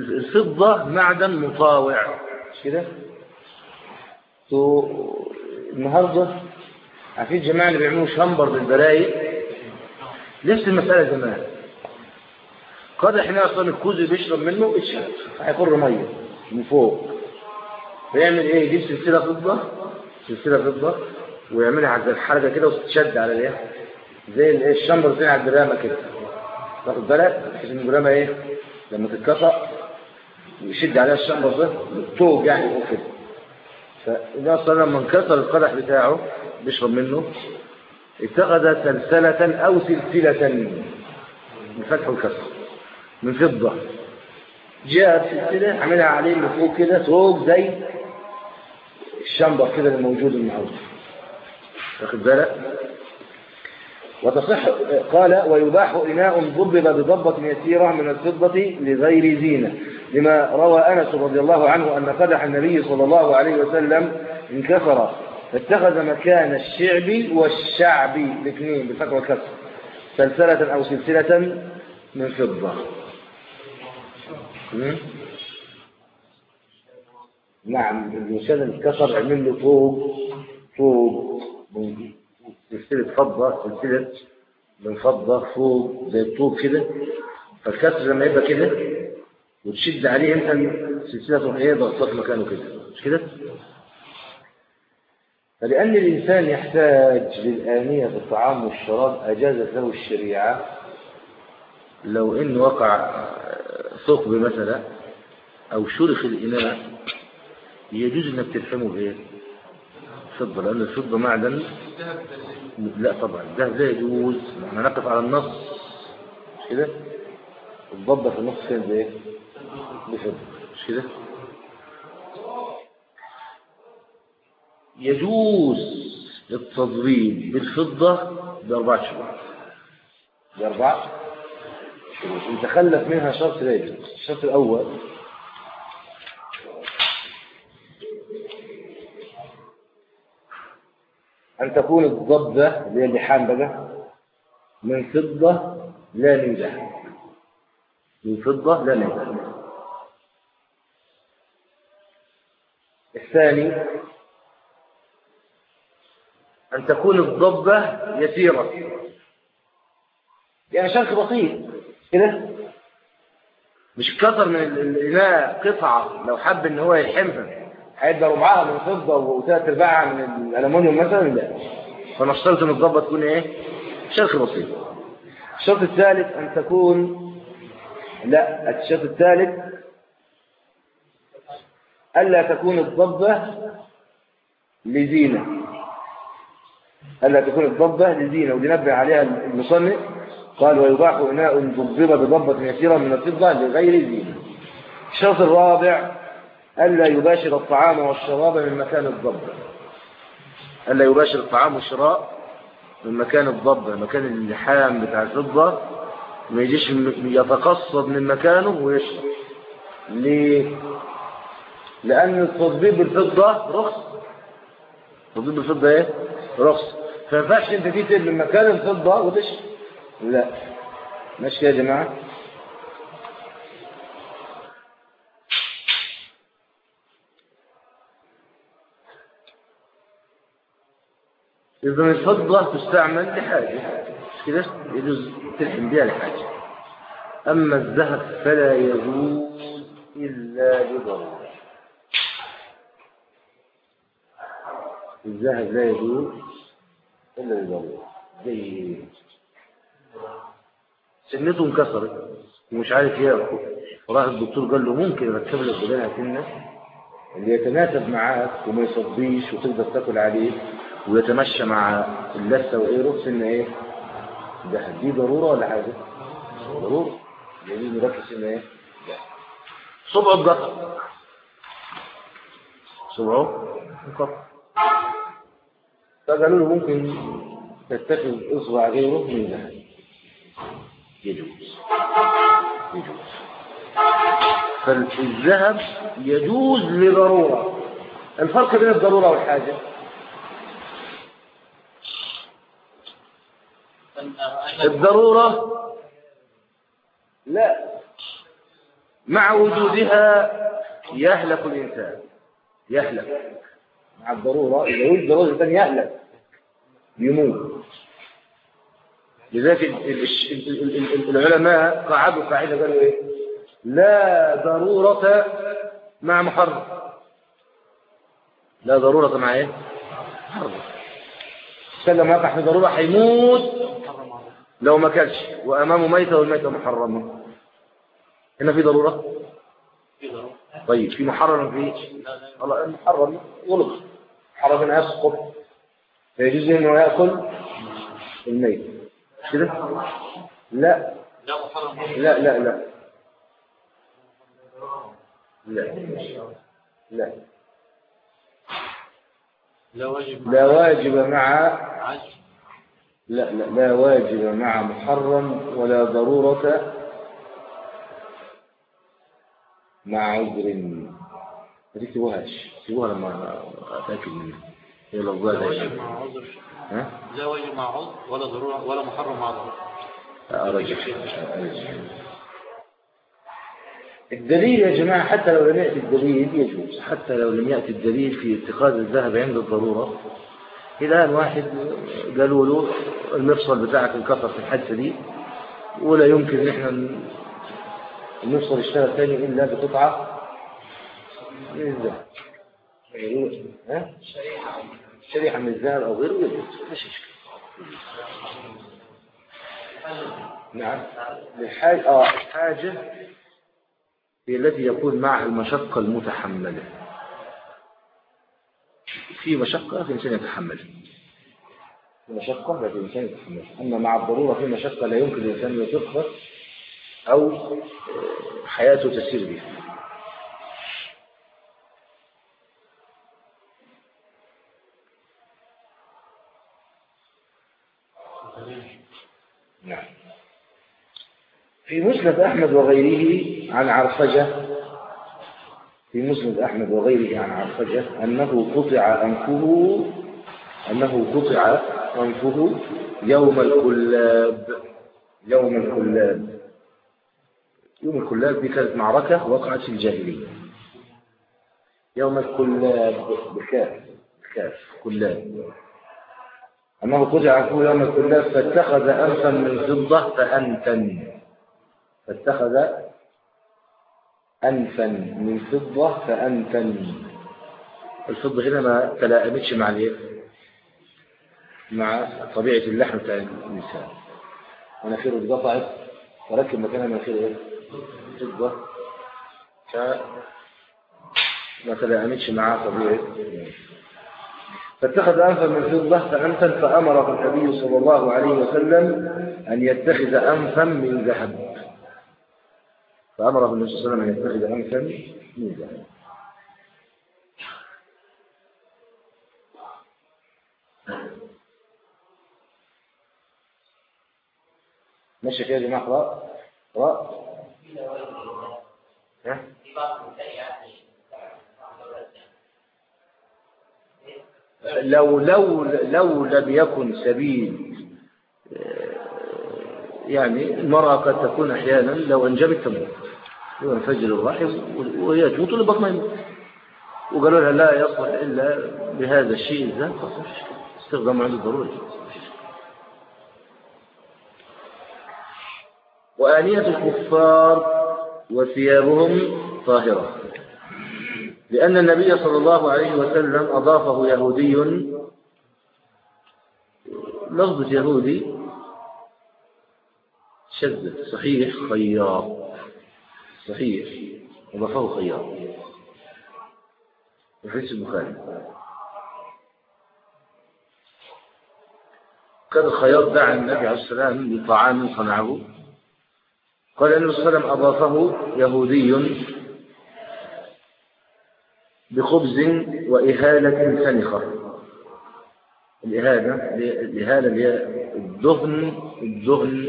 الفضة معدن مطاوع كده النهارده عارفين الجماعه اللي بيعملوا شمبر بالبرايق نفس المساله زمان قد احنا اصلا الكوز اللي بيشرب منه اتشهد هيقر ميه من فوق فيعمل ايه يجيب سلسله فضه سلسله فضه ويعملها على الحركه كده وتتشد على الايه زي الايه الشمبر زي على الدرامه كده تاخد بالك بحيث ان الدرامه ايه لما تتكسر يشد عليها الشمبر ده توج يعني فوق كده فإذا صار لما انكسر القدح بتاعه بيشرب منه اتخذ سلسلة أو سلسلة من فتح الكسر من فضة جاء سلسلة عملها عليه من فوق كده توج زي الشمبر كده اللي موجود النهارده واخد بالك وتصح قال ويباح إناء ضبب بضبة يسيرة من الفضة لغير زينة لما روى أنس رضي الله عنه أن قدح النبي صلى الله عليه وسلم انكسر فاتخذ مكان الشعب والشعب الاثنين بالفتح والكسر سلسلة أو سلسلة من فضة م? نعم الإنسان انكسر عمل له طوب طوب من سلسلة فضة سلسلة من فضة فوق زي الطوب كده فالكسر لما يبقى كده وتشد عليه انت السلسلة تروح ايه ضغطت مكانه كده مش كده؟ فلأن الإنسان يحتاج للآنية في الطعام والشراب أجازت له الشريعة لو إن وقع ثقب مثلا أو شرخ الإناء يجوز إنك تلحمه بإيه؟ فضة لأن الفضة معدن لا طبعا الذهب لا يجوز احنا نقف على النص مش كده الضبة في النص فين بايه بفضة مش كده يجوز التضريب بالفضة بأربعة شروط بأربعة شروط يتخلف منها شرط لا يجوز الشرط الأول أن تكون الضبة اللي هي اللحام بقى من فضة لا من ذهب من فضة لا من ذهب الثاني أن تكون الضبة يسيرة يعني شرخ بسيط كده مش كتر من الإناء قطعة لو حب إن هو يلحمها هيبقى ربعها من فضة وثلاث ارباعها من الألمونيوم مثلا لا فنشترط ان الضبة تكون ايه شرخ بسيط الشرط الثالث ان تكون لا الشرط الثالث ألا تكون الضبة لزينة ألا تكون الضبة لزينة ودي نبه عليها المصنف قال ويباح إناء ضبب بضبة يسيرة من الفضة لغير زينة الشرط الرابع ألا يباشر الطعام والشراب من مكان الضبة ألا يباشر الطعام والشراء من مكان الضبة مكان اللحام بتاع الفضة ما يجيش يتقصد من مكانه ويشرب ليه؟ لأن التطبيب بالفضة رخص التطبيب بالفضة ايه؟ رخص فما ينفعش انت تيجي من مكان الفضة وتشرب لا ماشي يا جماعة إذا الفضة تستعمل لحاجة مش كده يجوز تلحم بها لحاجة أما الذهب فلا يجوز إلا لضرورة الذهب لا يجوز إلا لضرورة زي سنته انكسرت ومش عارف ياكل وراح الدكتور قال له ممكن اركب لك بدلها سنه اللي يتناسب معاك وما يصديش وتقدر تاكل عليه ويتمشى مع اللثة وغيره سن ايه ده دي ضرورة ولا حاجة ضرورة يعني نركز سن ايه لا صبع الضغط صبعه مقطع فقالوا له ممكن تتخذ اصبع غيره من ذهب يجوز يجوز فالذهب يجوز لضرورة الفرق بين الضرورة والحاجة الضرورة لا مع وجودها يهلك الإنسان يهلك مع الضرورة إذا وجد ضرورة الإنسان يألف يموت لذلك ال- ال- ال- ال- ال- العلماء قعدوا قاعدة قالوا إيه لا ضرورة مع محرم لا ضرورة مع إيه محرم سلم يقع في ضرورة هيموت محرم عليه لو ما كلش وأمامه ميتة والميتة محرمة هنا في ضرورة في ضرورة طيب في محرم في لا لا الله المحرم يلغى محرم انه يسقط فيجوز انه ياكل الميت كده لا لا محرم عليه لا لا لا لا لا لا واجب لا واجب مع عجل لا لا لا واجب مع محرم ولا ضرورة مع عذر ما تكتبوهاش اكتبوها لما اتاكد منها هي لا لفظها واجب زي مع عذر ها لا واجب مع عذر ولا ضرورة ولا محرم مع ضرورة أرجح الدليل يا جماعة حتى لو لم يأتي الدليل يجوز حتى لو لم يأتي الدليل في اتخاذ الذهب عند الضرورة الآن واحد قالوا له المفصل بتاعك انكسر في الحادثة دي ولا يمكن ان احنا ن- المفصل يشتغل تاني إلا بقطعة من الذهب يقولوا، ها؟ شريحة من الذهب أو غيره يجوز مفيش إشكال نعم الحاجة آه الحاجة هي التي يكون معها المشقة المتحملة في مشقة في إنسان يتحمل في مشقة لا في إنسان يتحمل أما مع الضرورة في مشقة لا يمكن الإنسان يطيقها أو آه، حياته تسير بها نعم في مسند أحمد وغيره عن عرفجة في مسند أحمد وغيره عن عرفجة أنه قطع أنفه أنه قطع أنفه يوم الكلاب يوم الكلاب يوم الكلاب دي كانت معركة وقعت في الجاهلية يوم الكلاب بكاف بكاف كلاب أنه قطع أنفه يوم الكلاب فاتخذ أنفا من فضة فأنتن فاتخذ أنفا من فضة فأنتن الفضة هنا ما تلائمتش مع الايه؟ مع طبيعة اللحم بتاع الإنسان مناخيره اتقطعت فركب مكانها مناخير ايه؟ فضة فما تلائمتش مع طبيعة فاتخذ أنفا من فضة فأنفا فأمره النبي صلى الله عليه وسلم أن يتخذ أنفا من ذهب فأمره النبي صلى الله عليه وسلم أن يتخذ أنفا من ذهب ماشي كده يا جماعة قراء قراء ها؟ لو لو لو لم يكن سبيل آه، يعني المرأة قد تكون أحيانا لو أنجبت تموت ينفجر الرحم وهي تموت لبطنها يموت وقالوا لها لا يصلح إلا بهذا الشيء ذا استخدام عند الضرورة وآنية الكفار وثيابهم طاهرة لأن النبي صلى الله عليه وسلم أضافه يهودي لفظة يهودي شذ صحيح خياط صحيح أضافه خياط في حديث البخاري كان الخياط دعا النبي عليه السلام بطعام صنعه قال النبي صلى الله عليه وسلم أضافه يهودي بخبز وإهالة سنخة الإهالة الإهالة اللي هي الدهن الدهن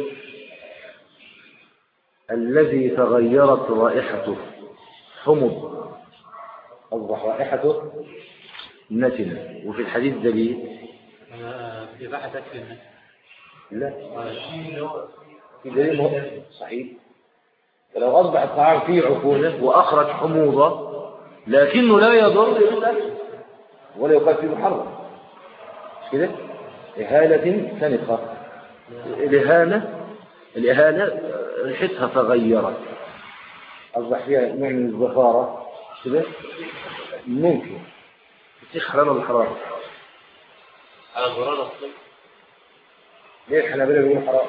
الذي تغيرت رائحته حمض أصبح رائحته نتنة وفي الحديث دليل أنا في بحث تكفي الناس لا في دليل مهم. صحيح فلو أصبح الطعام فيه عفونة وأخرج حموضة لكنه لا يضر بالأكل ولا يقال فيه محرم مش كده إهالة سنقة الإهالة الإهالة ريحتها تغيرت أصبح فيها نوع من الزفارة مش كده ممكن الشيخ حرام ولا حرام على الغرارة الصيف ليه الحنابلة بيقولوا حرام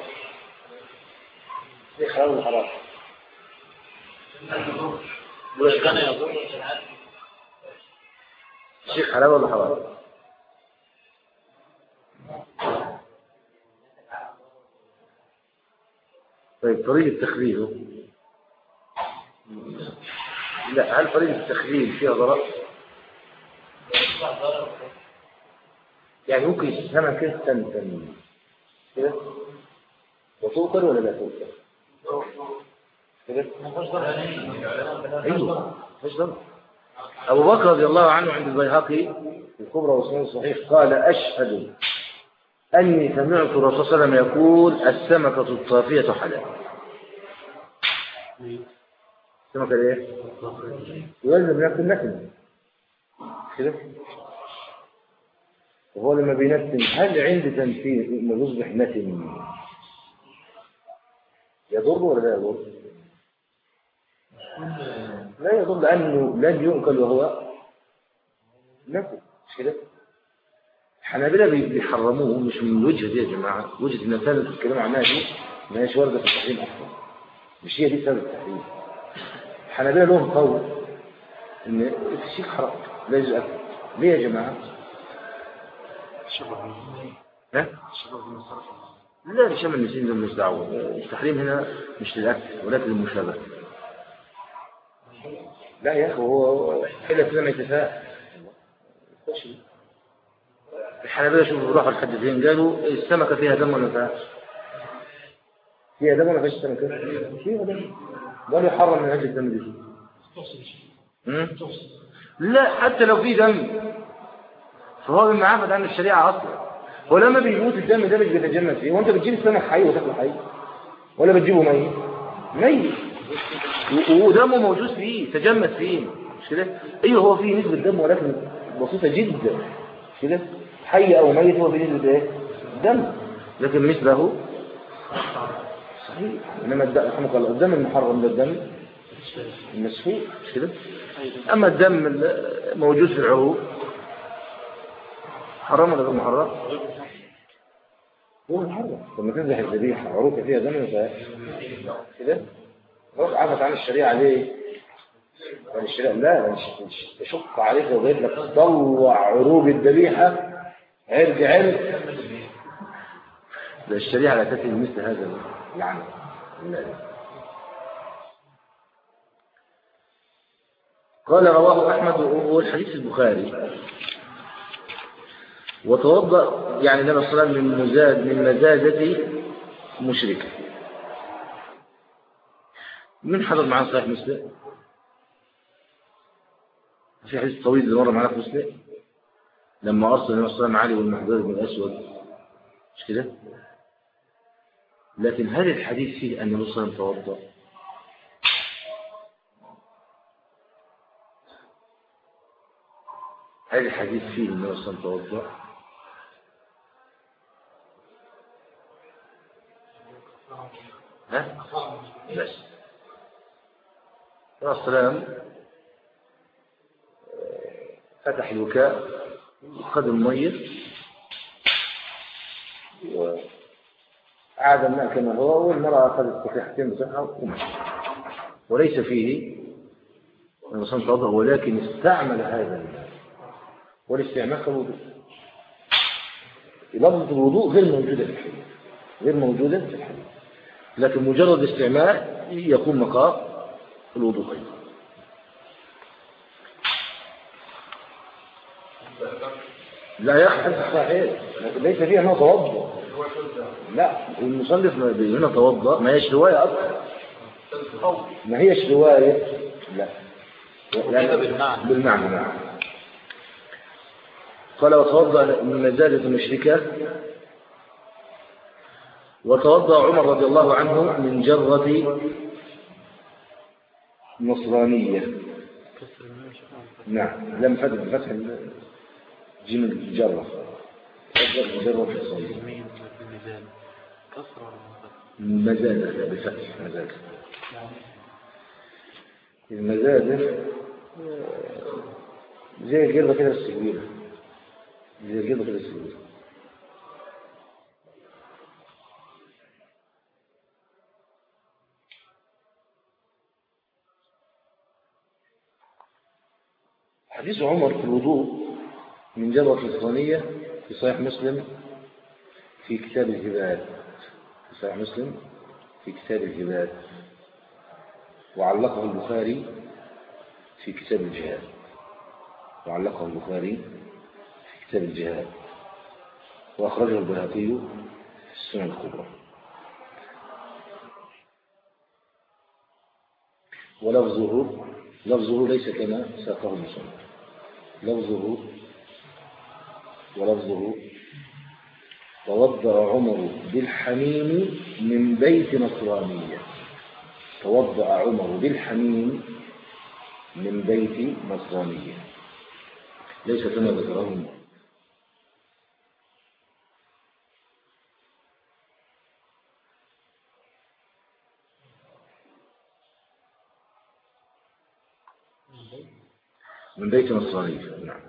ليه حرام ولا حرام مش كان يضر الشيخ حلال ولا حرام طيب طريقة تخليله لا هل طريقة التخليل فيها ضرر يعني ممكن يستمع كده تنتن كده وتوكل ولا لا توكل كده ايوه مفيش ضرر أبو بكر رضي الله عنه عند البيهقي في الكبرى والسنن الصحيح قال أشهد أني سمعت الرسول صلى الله عليه وسلم يقول السمكة الطافية حلال السمكة الايه؟ يلزم ياكل نتن كده وهو لما بينتن هل عند تنتين ما يصبح نتن يضر ولا لا يضر؟ لا يضر لأنه لن يؤكل وهو نكل مش كده الحنابلة بي- بيحرموه مش من الوجهة دي يا جماعة وجهة النتال اللي بتتكلموا عنها دي ما هيش واردة في التحريم أصلا مش هي دي سبب التحريم الحنابلة لهم قول إن الشيء حرام لا يجوز أكل ليه يا جماعة؟ ها؟ لا لشم النسيم ده مش دعوة التحريم هنا مش للأكل ولكن للمشابهة لا يا أخي هو إلا كده ما يتفاءل الحنابلة شوفوا راحوا الحدثين قالوا السمكة فيها دم ولا ما فيهاش؟ فيها دم ولا ما فيهاش سمكة؟ فيها دم قالوا يحرم من أجل الدم دي مم؟ لا حتى لو في دم فهو معافد عن الشريعة أصلا هو لما بيموت الدم ده مش بيتجمد فيه وانت بتجيب السمك حي وتاكله حي ولا بتجيبه ميت ميت و- ودمه موجود فيه تجمد فيه مش كده ايوه هو فيه نسبة دم ولكن بسيطة جدا مش كده حي او ميت هو فيه نسبة ايه دم لكن مثله صحيح انما الدم رحمك الله الدم المحرم ده الدم المسفوح مش كده اما الدم الموجود في العروق حرام ولا غير محرم هو محرم لما تنزح الذبيحة عروقها فيها دم فيها كده روح عفت عن الشريعة ليه عن الشريعة لا لا مش- مش تشق عليك لو جيت لك تطلع عروق الذبيحة عرق عرق لا الشريعة لا تأتي بمثل هذا العمل لا. قال رواه أحمد وهو الحديث البخاري وتوضأ يعني النبي صلى الله عليه وسلم من مزاد من مزادة مشركة من حضر معنا صحيح مسلم في حديث طويل اللي مر معنا في مسلم لما أرسل النبي صلى الله عليه وسلم علي والمحضر بن الأسود مش كده لكن هل الحديث فيه أن النبي صلى الله عليه وسلم توضأ هل الحديث فيه أن النبي صلى الله عليه وسلم توضأ ها بس السلام فتح الوكاء وخذ المية وعاد الماء كما هو والمرأة أخذت صفيحتين بصحة ومشت وليس فيه المصنف توضأ ولكن استعمل هذا الماء والاستعمال كالوضوء لفظة الوضوء غير موجودة في الحديث غير موجودة في الحديث لكن مجرد استعمال يكون مقام الوضوء أيضا لا يا أخي حديث صحيح لكن ليس فيها أنه توضأ لا المصنف ما هنا توضأ ما هيش رواية أصلا ما هيش رواية لا كده بالمعنى. بالمعنى نعم قال وتوضأ من مزادة مشركة وتوضأ عمر رضي الله عنه من جرة نصرانية نعم لم فتح بفتح ال- جيم الجرة تفضل مجرد حصانية يمين في الميزان كسر ولا فتح؟ مزادة بفتح مزادة المزادة آه، زي الجرة كده بس كبيرة زي الجرة كده بس كبيرة حديث عمر في الوضوء من جبهة الثانية في صحيح مسلم في كتاب الهبات في صحيح مسلم في كتاب الهبات وعلقه البخاري في كتاب الجهاد وعلقه البخاري في كتاب الجهاد وأخرجه البيهقي في السنن الكبرى ولفظه لفظه ليس كما ساقه المصنف لفظه ولفظه توضأ عمر بالحميم من بيت نصرانية توضأ عمر بالحميم من بيت نصرانية ليس كما ذكره المؤلف. من بيت نصرانية نعم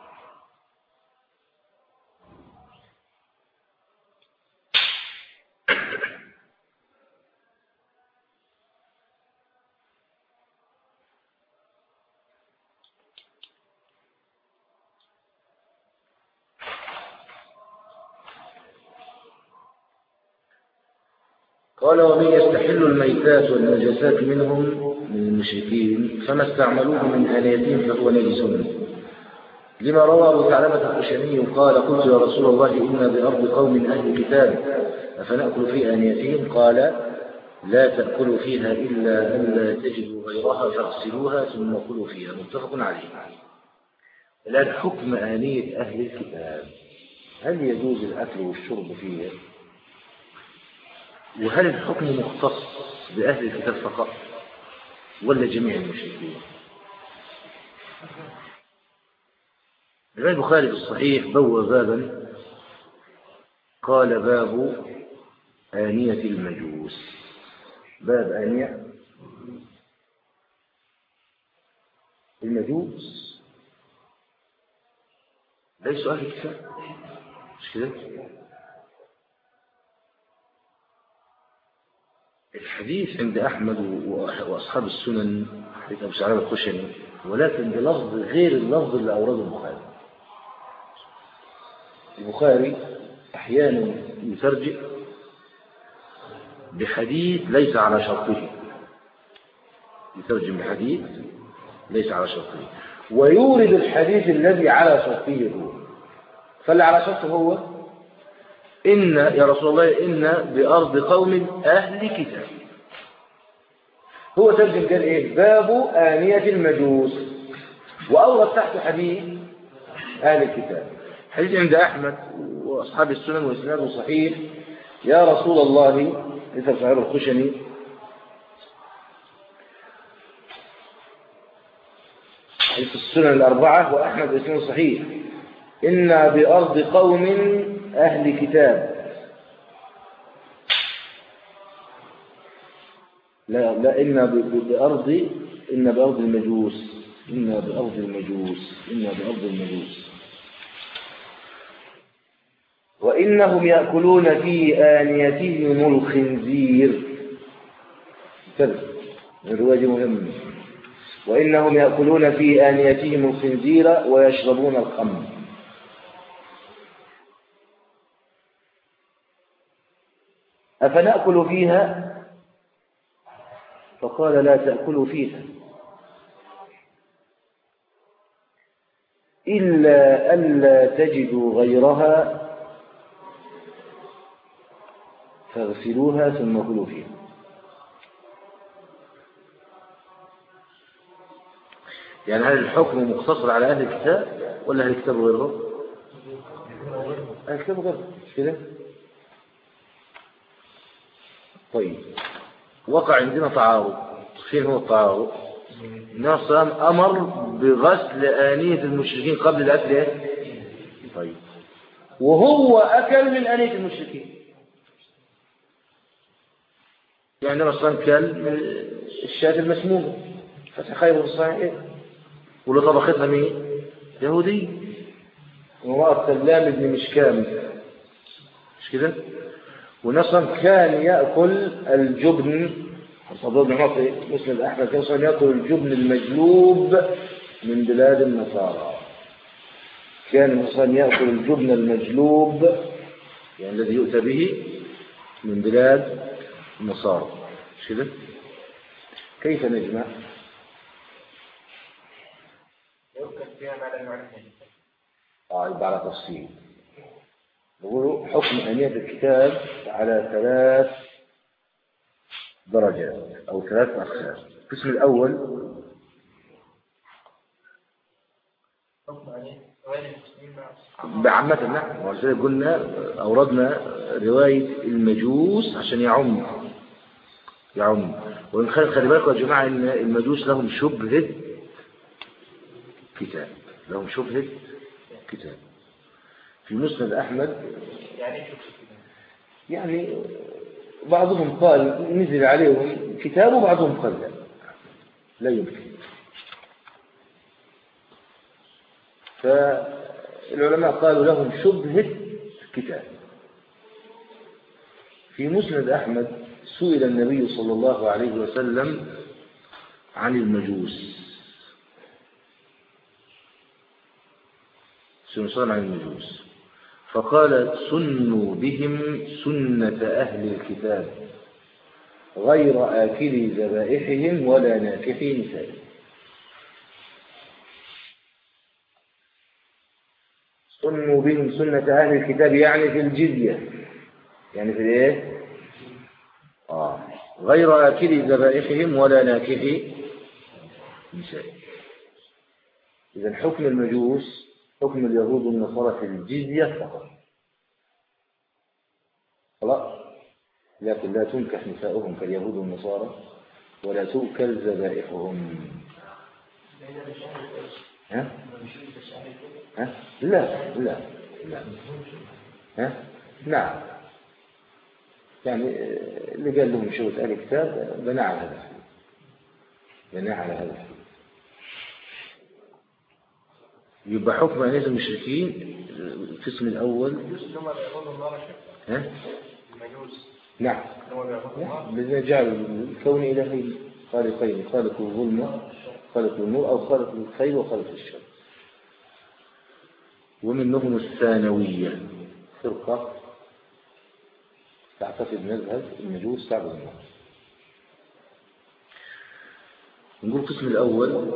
قال ومن يستحل الميتات والنجاسات منهم من المشركين فما استعملوه من آليتهم فهو نجس لما روى أبو ثعلبة الخشني قال قلت يا رسول الله إنا بأرض قوم أهل كتاب أفنأكل في آنيتهم قال لا تأكلوا فيها إلا أن لا تجدوا غيرها فاغسلوها ثم كلوا فيها متفق عليه الآن حكم آنية أهل الكتاب هل يجوز الأكل والشرب فيها وهل الحكم مختص بأهل الكتاب فقط ولا جميع المشركين الإمام البخاري في الصحيح بوى بابا قال باب آنية المجوس باب آنية المجوس ليسوا أهل الكتاب مش كده الحديث عند أحمد وأصحاب السنن حديث أبو سعيد الخشني ولكن بلفظ غير اللفظ اللي أورده البخاري البخاري أحيانا يترجئ بحديث ليس على شرطه يترجم بحديث ليس على شرطه ويورد الحديث الذي على شرطه هو فاللي على شرطه هو إن يا رسول الله إن بأرض قوم أهل كتاب هو ترجم قال إيه باب آنية المجوس وأورد تحت حديث أهل الكتاب حديث عند أحمد وأصحاب السنن وإسناده صحيح يا رسول الله مثل صحيح الخشني حديث السنن الأربعة وأحمد وإسناده صحيح إنا بأرض قوم أهل كتاب لا لا إن بأرض إن بأرض المجوس إن بأرض المجوس إن بأرض المجوس وإنهم يأكلون في آنيتهم الخنزير كذا الرواية مهمة وإنهم يأكلون في آنيتهم الخنزير ويشربون الخمر أفنأكل فيها فقال لا تأكلوا فيها إلا ألا تجدوا غيرها فاغسلوها ثم كلوا فيها يعني هل الحكم مقتصر على أهل الكتاب ولا أهل الكتاب غيرهم؟ أهل الكتاب غيرهم مش كده؟ طيب وقع عندنا تعارض فين هو التعارض النبي صلى الله عليه وسلم أمر بغسل آنية المشركين قبل الأكل إيه؟ طيب وهو أكل من أنية المشركين يعني مثلا كل من الشاة المسمومة فتح خير الصحيح إيه؟ واللي طبختها مين؟ يهودي ومرأة سلام بن مشكام مش كده؟ ونصرا كان يأكل الجبن صدور بن عمر مسلم أحمد كان يأكل الجبن المجلوب من بلاد النصارى كان مثلا يأكل الجبن المجلوب يعني الذي يؤتى به من بلاد النصارى مش كده؟ كيف نجمع؟ يؤكل فيها ما لا يعرف آه يبقى على تفصيل يقولوا حكم أهمية الكتاب على ثلاث درجات أو ثلاث أقسام القسم الأول حكم عليه غير المسلمين مع بعامة نحن ولذلك قلنا أوردنا رواية المجوس عشان يعم يعم وإن خلي خلي بالكم يا جماعة إن المجوس لهم شبهة كتاب لهم شبهة كتاب في مسند أحمد يعني ايش يقصد كده؟ يعني بعضهم قال نزل عليهم كتاب وبعضهم قال لا لا يمكن فالعلماء قالوا لهم شبهة كتاب في مسند أحمد سئل النبي صلى الله عليه وسلم عن المجوس سنصان عن المجوس فقال سنوا بهم سنة أهل الكتاب غير آكلي ذبائحهم ولا ناكحي نسائهم سنوا بهم سنة أهل الكتاب يعني في الجزية يعني في الايه آه غير آكلي ذبائحهم ولا ناكحي نسائهم إذا حكم المجوس حكم اليهود والنصارى في الجزية فقط خلاص لكن لا تنكح نساؤهم كاليهود والنصارى ولا تؤكل ذبائحهم ها؟ ها؟ لا لا لا ها؟ نعم يعني اللي قال لهم شو أهل الكتاب بنى على هذا بنى على هذا يبقى حكم أناس المشركين القسم الأول المجوس اللي هم بيعبدوا النار يا شيخ ها؟ المجوس نعم اللي هم بيعبدوا النار الذين جعلوا الكون إلهين خالقين خالق الظلم خالق النور أو خالق الخير وخالق الشر ومنهم الثانوية فرقة تعتقد مذهب المجوس تعبد النار نقول القسم الأول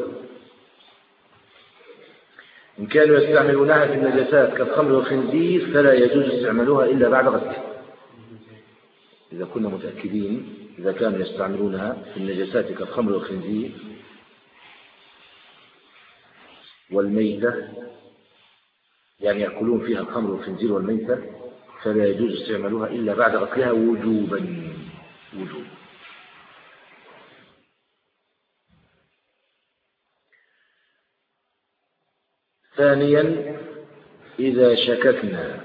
إن كانوا يستعملونها في النجاسات كالخمر والخنزير فلا يجوز استعمالها إلا بعد غسلها إذا كنا متأكدين إذا كانوا يستعملونها في النجاسات كالخمر والخنزير والميتة يعني يأكلون فيها الخمر والخنزير والميتة فلا يجوز استعمالها إلا بعد غسلها وجوبا وجوبا ثانيا إذا شككنا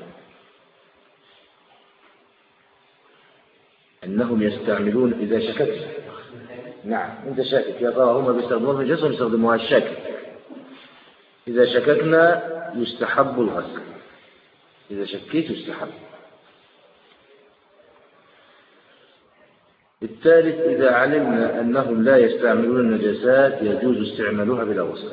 أنهم يستعملون إذا شككنا نعم أنت شاكك يا ترى هم بيستخدموها في الجسم يستخدموها الشاكك إذا شككنا يستحب الغسل إذا شكيت يستحب الثالث إذا علمنا أنهم لا يستعملون النجاسات يجوز استعمالها بلا وصف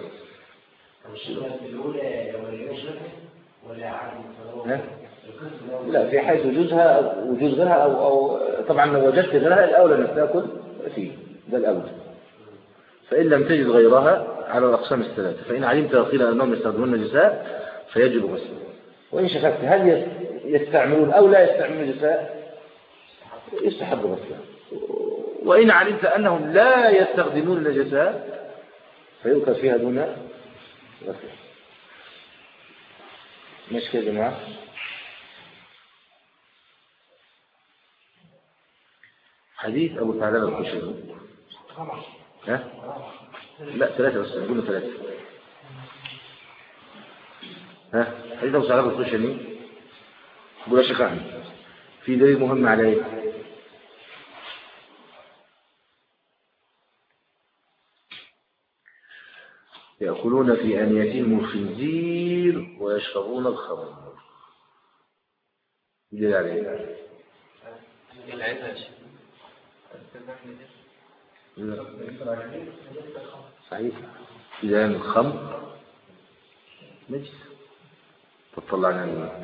الأولى ولا يشرك ولا عدم ها؟ لا في حيث وجودها وجود غيرها أو, أو طبعا لو وجدت غيرها الأولى أنك تأكل فيه ده الأولى فإن لم تجد غيرها على الأقسام الثلاثة فإن علمت قيل أنهم يستخدمون النجساء فيجب غسلها وإن شككت هل يس- يستعملون أو لا يستعملون النجساء يستحب غسلها وإن علمت أنهم لا يستخدمون النجساء فيؤكل فيها دون غسلها مش كده يا جماعة حديث أبو ثعلبة الخشني ها؟ لا ثلاثة بس نقول ثلاثة ها؟ حديث أبو ثعلبة الخشني يقول يا شيخ أحمد في دليل مهم عليه يأكلون في آنيتهم الخنزير ويشربون الخمر دليل عليه لا. صحيح إذا كان الخمر نجس تطلعنا منه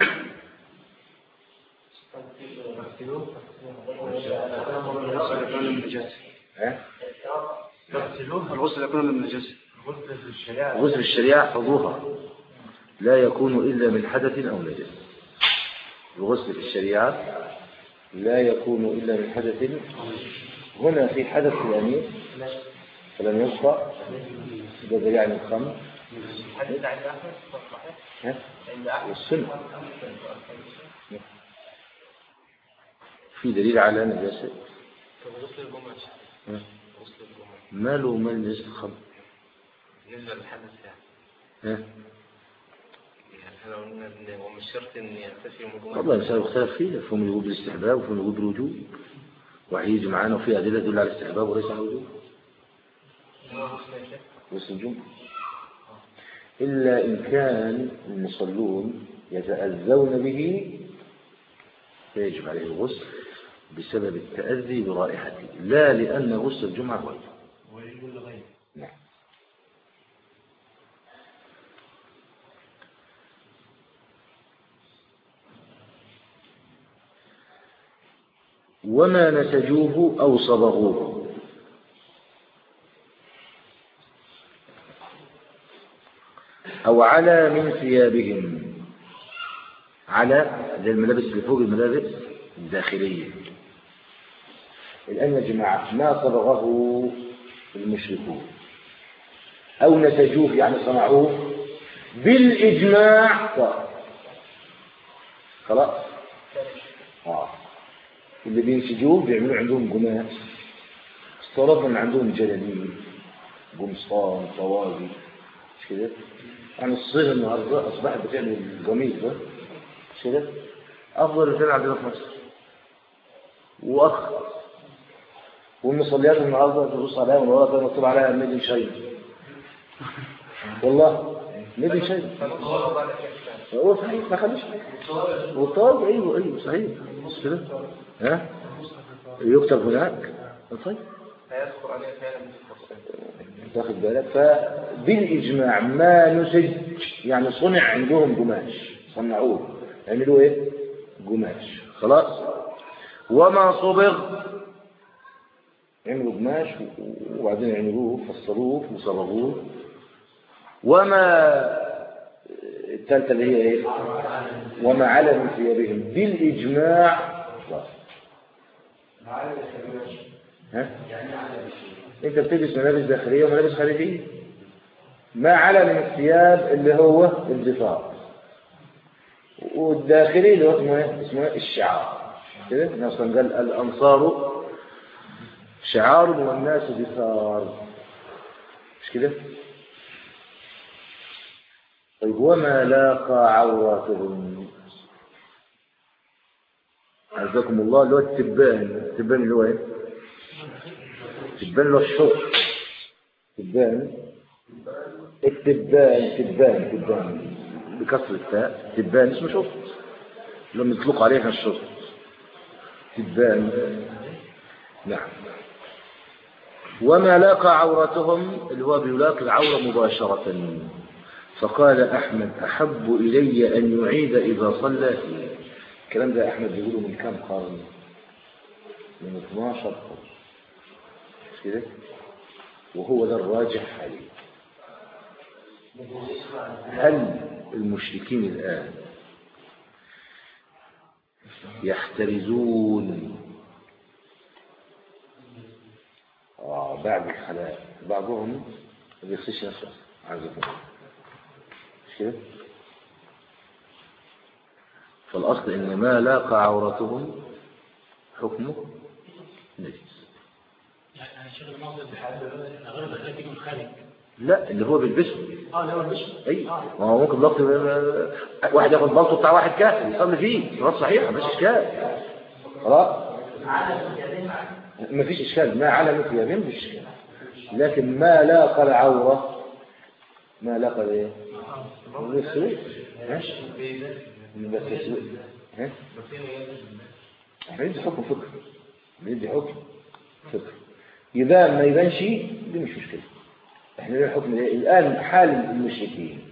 ها؟ الغسل يكون من النجاسة غسل الشريعة حظوها لا يكون إلا من حدث أو نجس الغسل في الشريعة لا يكون إلا من حدث هنا في حدث يعني فلم يبقى ده دليل عن الخمر حديث عند أحمد صحيح ها؟ عند أحمد والسنة في دليل على نجاسة طب غسل الجمعة يا شيخ. ها؟ غسل الجمعة ماله ومال نجاسة الخمر بالنسبة للحدث يعني ها؟ يعني احنا قلنا ان هو مش شرط ان يغتسل يوم الجمعة والله المسألة مختلف فيها فهم يقول بالاستحباب وفهم يقول بالوجوب وهيجي معانا وفي أدلة تدل على الاستحباب وليس على الوجوب غسل الجمعة إلا إن كان المصلون يتأذون به فيجب عليه الغسل بسبب التأذي برائحته لا لأن غسل الجمعة واجب نعم وما نسجوه أو صبغوه أو على من ثيابهم على زي الملابس اللي فوق الملابس الداخلية الآن يا جماعة ما صبغه المشركون أو نسجوه يعني صنعوه بالإجماع صار. خلاص آه. اللي بينسجوه بيعملوا عندهم قماش افترضنا ان عندهم جلاليب قمصان طواقي مش كده يعني الصيغ النهارده اصبحت بتعمل القميص ده مش كده افضل رجال عندنا في مصر واخ والمصليات النهارده تبص عليها من ورا كده مكتوب عليها ميدن شاينا والله ميدن شاينا هو صحيح ما خليش وطاب ايوه ايوه صحيح مش كده ها يكتب هناك طيب لا يذكر عليه فعلا تاخد بالك فبالاجماع ما نسج يعني صنع عندهم قماش صنعوه عملوا ايه قماش خلاص وما صبغ عملوا قماش وبعدين عملوه فصلوه وصبغوه وما الثالثة اللي هي ايه وما على من ثيابهم بالإجماع خلاص ها؟ انت بتلبس ملابس داخلية وملابس خارجية ما على من الثياب اللي هو الضفار والداخلي اللي هو اسمه ايه؟ اسمه ايه؟ الشعار كده مثلا قال الأنصار شعار والناس دثار مش كده طيب وما لاقى عوراتهم عزكم الله اللي هو التبان التبان اللي هو ايه التبان اللي هو الشرط تبان التبان تبان تبان بكسر التاء تبان اسمه شرط لما يطلق عليها الشرط تبان نعم وما لاقى عورتهم اللي هو بيلاقي العورة مباشرة فقال أحمد أحب إلي أن يعيد إذا صلى فيه الكلام ده أحمد بيقوله من كام قرن من 12 قرن مش كده وهو ده الراجح عليه هل المشركين الآن يحترزون آه بعد الحلال بعضهم ما بيغسلش نفسه عزكم الله مش كده فالأصل إن ما لاقى عورتهم حكمه نجس يعني شغل المصدر غير الداخلية تيجي من الخارج لا اللي هو بيلبسه اه اللي هو البشر اي ما هو ممكن ضغط واحد ياخد بلطو بتاع واحد كافر يصلي فيه صلاه صحيحه مفيش اشكال خلاص مفيش اشكال ما على مثل يمين مفيش اشكال لكن ما لاقى العوره ما لاقى الايه؟ السوء ماشي بس السوء ها احنا ندي حكم فكر ندي حكم فكر يبان ما يبانش دي مش مشكله احنا ليه الحكم ده الان حال المشركين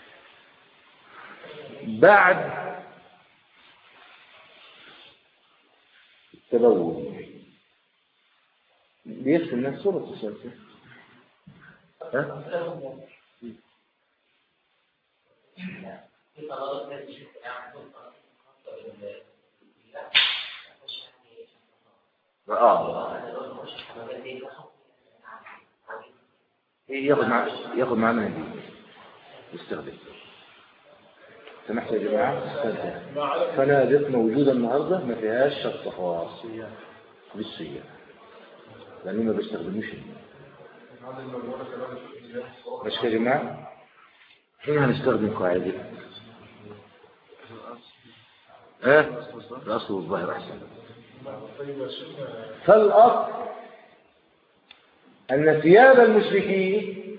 بعد التبول بيغسل الناس صورة الشمس ها؟ اه ياخد مع ياخد معاه مناديل يستخدم سمحت يا جماعة استخدم فنادق موجودة النهاردة ما فيهاش شرط خاص بالسياح لأنهم ما بيستخدموش مش كده يا جماعة هنا هنستخدم قاعدة ها الأصل والظاهر أحسن فالأصل أن ثياب المشركين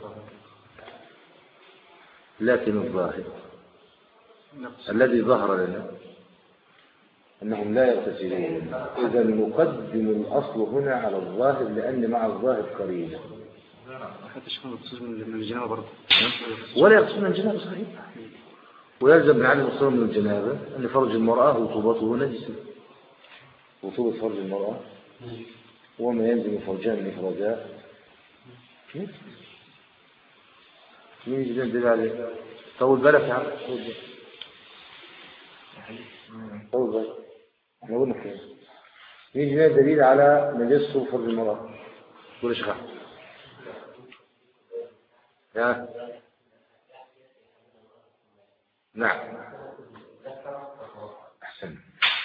لكن الظاهر الذي ظهر لنا أنهم لا يغتسلون إذا نقدم الأصل هنا على الظاهر لأن مع الظاهر قرينة حتى شكون الخصوص من من الجنابه برضه ولا يقصدون من الجنابة صحيح ويلزم من عدم الصوم من الجنابة أن فرج المرأة رطوبته نجسة رطوبة فرج المرأة وما ينزل من فرجها من إفرازات مين يجي ينزل عليه طول بالك يا عم طول بالك طول بالك احنا قلنا كده مين يجي دليل على نجاسة فرج المرأة قول يا شيخ أحمد. يا نعم أحسن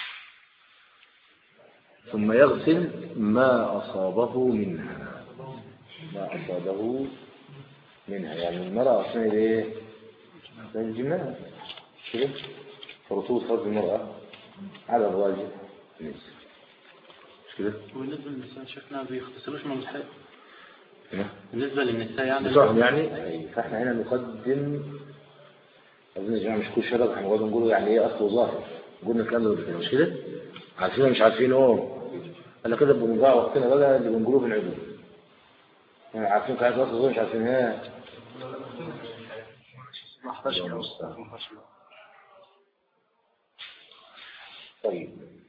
ثم يغسل ما أصابه منها ما أصابه منها يعني المرأة أصلا إيه؟ من الجماع كده فرطوط فرج المرأة على الراجل نزل مش كده؟ وبالنسبة للنساء شفنا بيغتسلوش من الحيض نعم. بالنسبة للنساء يعني بتوعهم يعني أي. فاحنا هنا نقدم أظن يا جماعة مش كل شرط احنا نقعد نقول يعني ايه أصل وظاهر قلنا الكلام ده قبل كده مش كده؟ عارفين ولا مش عارفين اه قال كده بنضيع وقتنا بقى اللي بنقوله بنعيده يعني عارفين قاعدة أصل وظاهر مش عارفين ها ما حضرش كده ما حضرش كده. طيب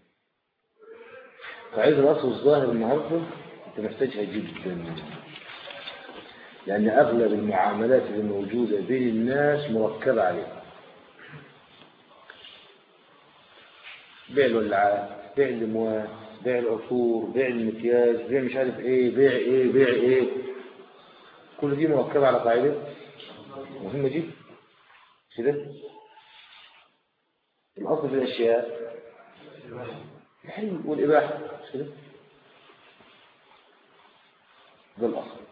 قاعدة الأصل الظاهر النهاردة أنت محتاجها جدا لأن أغلب المعاملات اللي موجودة بين الناس مركبة عليها بيع الولاعات بيع الأموال بيع العطور بيع المكياج بيع مش عارف ايه بيع ايه بيع ايه كل دي مركبة على قاعدة مهمة جدا كده الأصل في الأشياء الحل والإباحة مش كده ده الأصل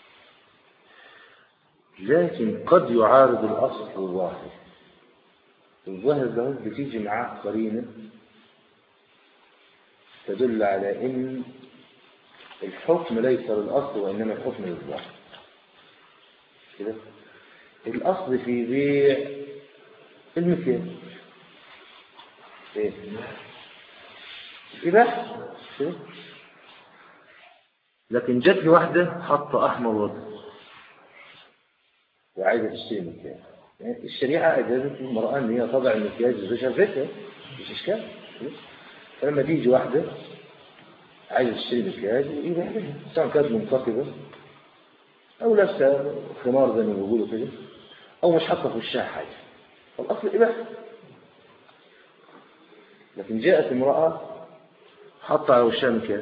لكن قد يعارض الأصل الظاهر الظاهر ده بتيجي معاه قرينة تدل على ان الحكم ليس للأصل وإنما الحكم للظاهر كده الأصل في بيع المكياج ايه إباحة كده لكن جت لي واحدة حاطة أحمر وأبيض وعايزة تشتري مكياج يعني الشريعة أجازت المرأة إن هي تضع المكياج زوجها في بيتها مش إشكال فلما تيجي واحدة عايزة تشتري مكياج يبقى لها سواء كانت منتقبة أو لابسة خمار زي ما بيقولوا كده أو مش حاطة في وشها حاجة فالأصل إباحة لكن جاءت امرأة حاطة على وشها مكياج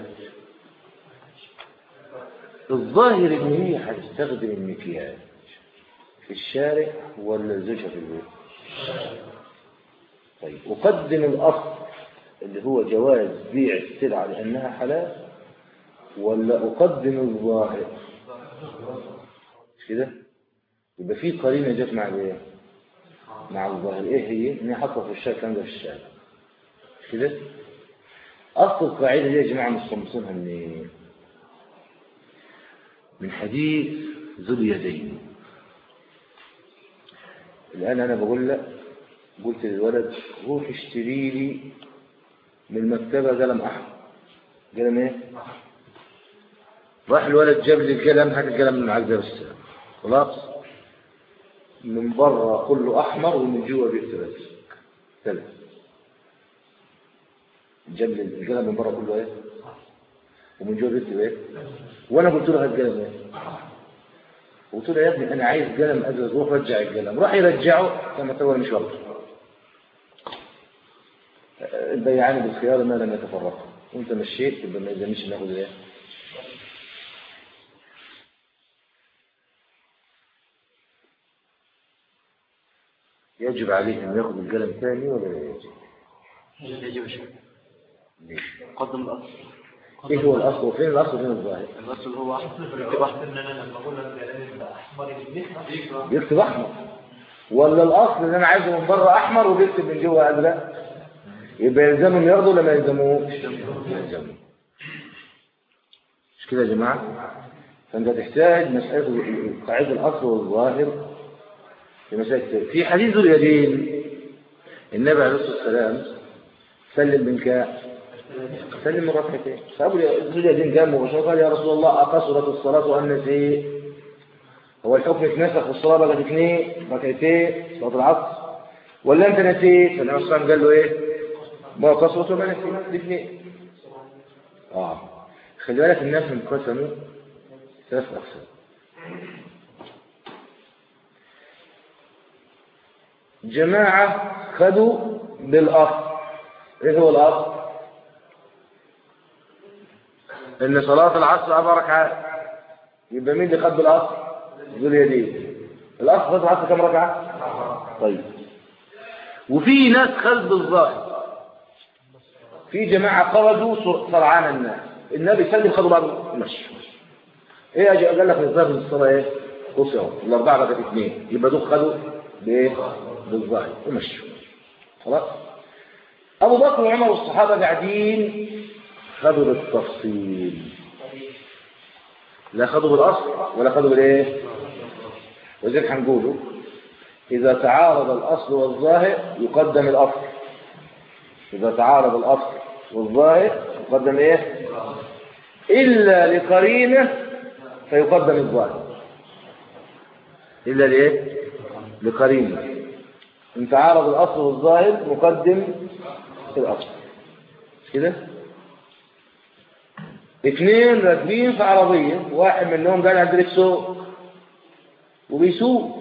الظاهر إن هي هتستخدم المكياج في الشارع ولا زوجها في البيت طيب أقدم الأصل اللي هو جواز بيع السلعة لأنها حلال ولا أقدم الظاهر مش كده يبقى في قرينة جت مع الايه مع الظاهر ايه هي ان هي حاطه في الشارع الكلام ده في الشارع مش كده اصل القاعدة دي يا جماعة مستنبطينها من ايه من حديث ذو اليدين الآن أنا بقول لك قلت للولد روح اشتري لي من المكتبة قلم أحمر قلم إيه؟ راح الولد جاب لي القلم هات القلم من معاك ده بس خلاص من بره كله أحمر ومن جوه بيكتب بس ثلاث جاب لي القلم من بره كله إيه؟ ومن جوه بيكتب إيه؟ وأنا قلت له هات القلم إيه؟ قلت له يا ابني انا عايز قلم ازرق روح رجع القلم راح يرجعه كما تقول مش وقته البيعان بالخيار ما لم يتفرقوا وانت مشيت يبقى ما يلزمش ناخد ايه يجب عليه ان ياخذ القلم ثاني ولا لا يجب؟ يجب الشيء ليش؟ قدم الأصل ايه هو الاصل وفين الاصل وفين الظاهر؟ الأصل هو أحمد يكتب أحمد ان انا لما اقول لك يبقى احمر يبقى بيكتب احمر ولا الاصل ان انا عايزه من بره احمر وبيكتب من جوه ازرق يبقى يلزمهم ياخدوا ولا ما يلزموش يلزموا مش كده يا جماعه فانت تحتاج مساله قاعده الاصل والظاهر في مسائل كتير في حديث ذو اليدين النبي عليه الصلاه والسلام سلم من كام سلم من ركعتين فابو ذو اليدين قام مباشره قال يا رسول الله اقصرت الصلاه وان نسيت هو الحكم اتنسخ والصلاة بقت اثنين ركعتين صلاة العصر ولا انت نسيت فالنبي صلى الله عليه وسلم قال له ايه ما قصرت وما نسيت الاثنين اه خلي بالك الناس انقسموا ثلاث اقسام جماعة خدوا بالاصل ايه هو الاصل ان صلاة العصر اربع ركعات يبقى مين اللي خد بالاصل ذو اليدين الأصل صلاة العصر كم ركعة؟ طيب وفي ناس خلف الظاهر في جماعة خرجوا سر- سرعان الناس النبي سلم خدوا بعض مشي ايه اجي قال لك الظاهر من الصلاة ايه؟ قصروا الأربعة بقت اثنين يبقى دول خدوا بايه؟ بالظاهر ومشوا خلاص أبو بكر وعمر والصحابة قاعدين خدوا بالتفصيل لا خدوا بالأصل ولا خدوا بالإيه وذلك هنقوله إذا تعارض الأصل والظاهر يقدم الأصل إذا تعارض الأصل والظاهر يقدم إيه إلا لقرينة فيقدم الظاهر إلا لإيه لقرينة إن تعارض الأصل والظاهر مقدم الأصل مش كده اثنين راكبين في عربية واحد منهم قاعد عند السوق وبيسوق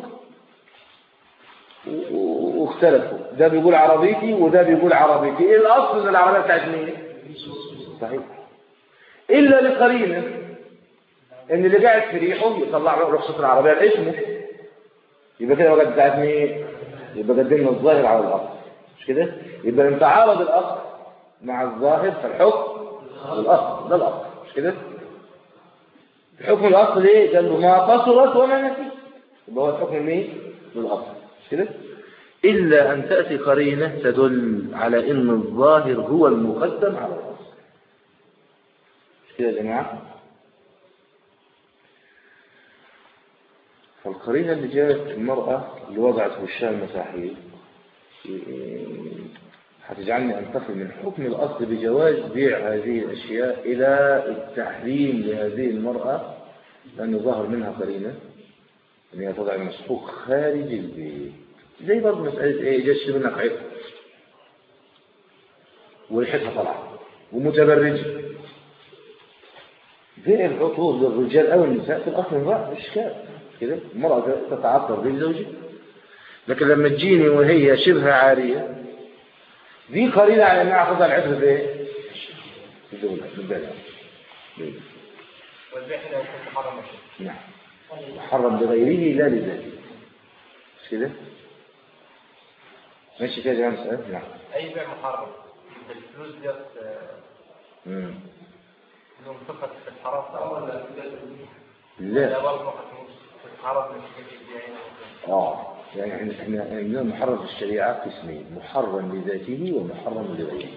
و- و- واختلفوا ده بيقول عربيتي وده بيقول عربيتي ايه الاصل ان العربية بتاعت مين صحيح الا لقرينة ان اللي قاعد في ريحه يطلع له رخصة العربية لاسمه يبقى كده بقت بتاعت مين يبقى قدمنا الظاهر على الاصل مش كده يبقى ان تعارض الاصل مع الظاهر فالحكم الاصل ده الاصل مش كده الحكم الاصل ايه قال له ما قصرت وما نسيت يبقى هو الحكم مين للاصل مش كده الا ان تاتي قرينه تدل على ان الظاهر هو المقدم على الاصل مش كده يا جماعه فالقرينه اللي جاءت المراه اللي وضعت وشها المساحيق هتجعلني أنتقل من حكم الأصل بجواز بيع هذه الأشياء إلى التحريم لهذه المرأة لأنه ظهر منها قرينة أن هي تضع المسحوق خارج البيت زي برضه مسألة إيه جش منك عفة وريحتها طالعة ومتبرجة بيع العطور للرجال أو النساء في الأصل امرأة إشكال كده المرأة تتعطر بزوجها لكن لما تجيني وهي شبه عارية دي قليلة على انها اخذها العطر في ايه؟ في الدولة في البلد والبيع هنا يكون محرم نعم محرم بغيره لا لذاته مش كده؟ ماشي كده يا جماعة مسألة؟ نعم اي بيع محرم الفلوس ديت آه، مم. انهم فقط في الحرام ولا لا برضه فلوس في عرف من الشيء اه يعني احنا احنا عندنا محرم في الشريعة قسمين محرم لذاته ومحرم لغيره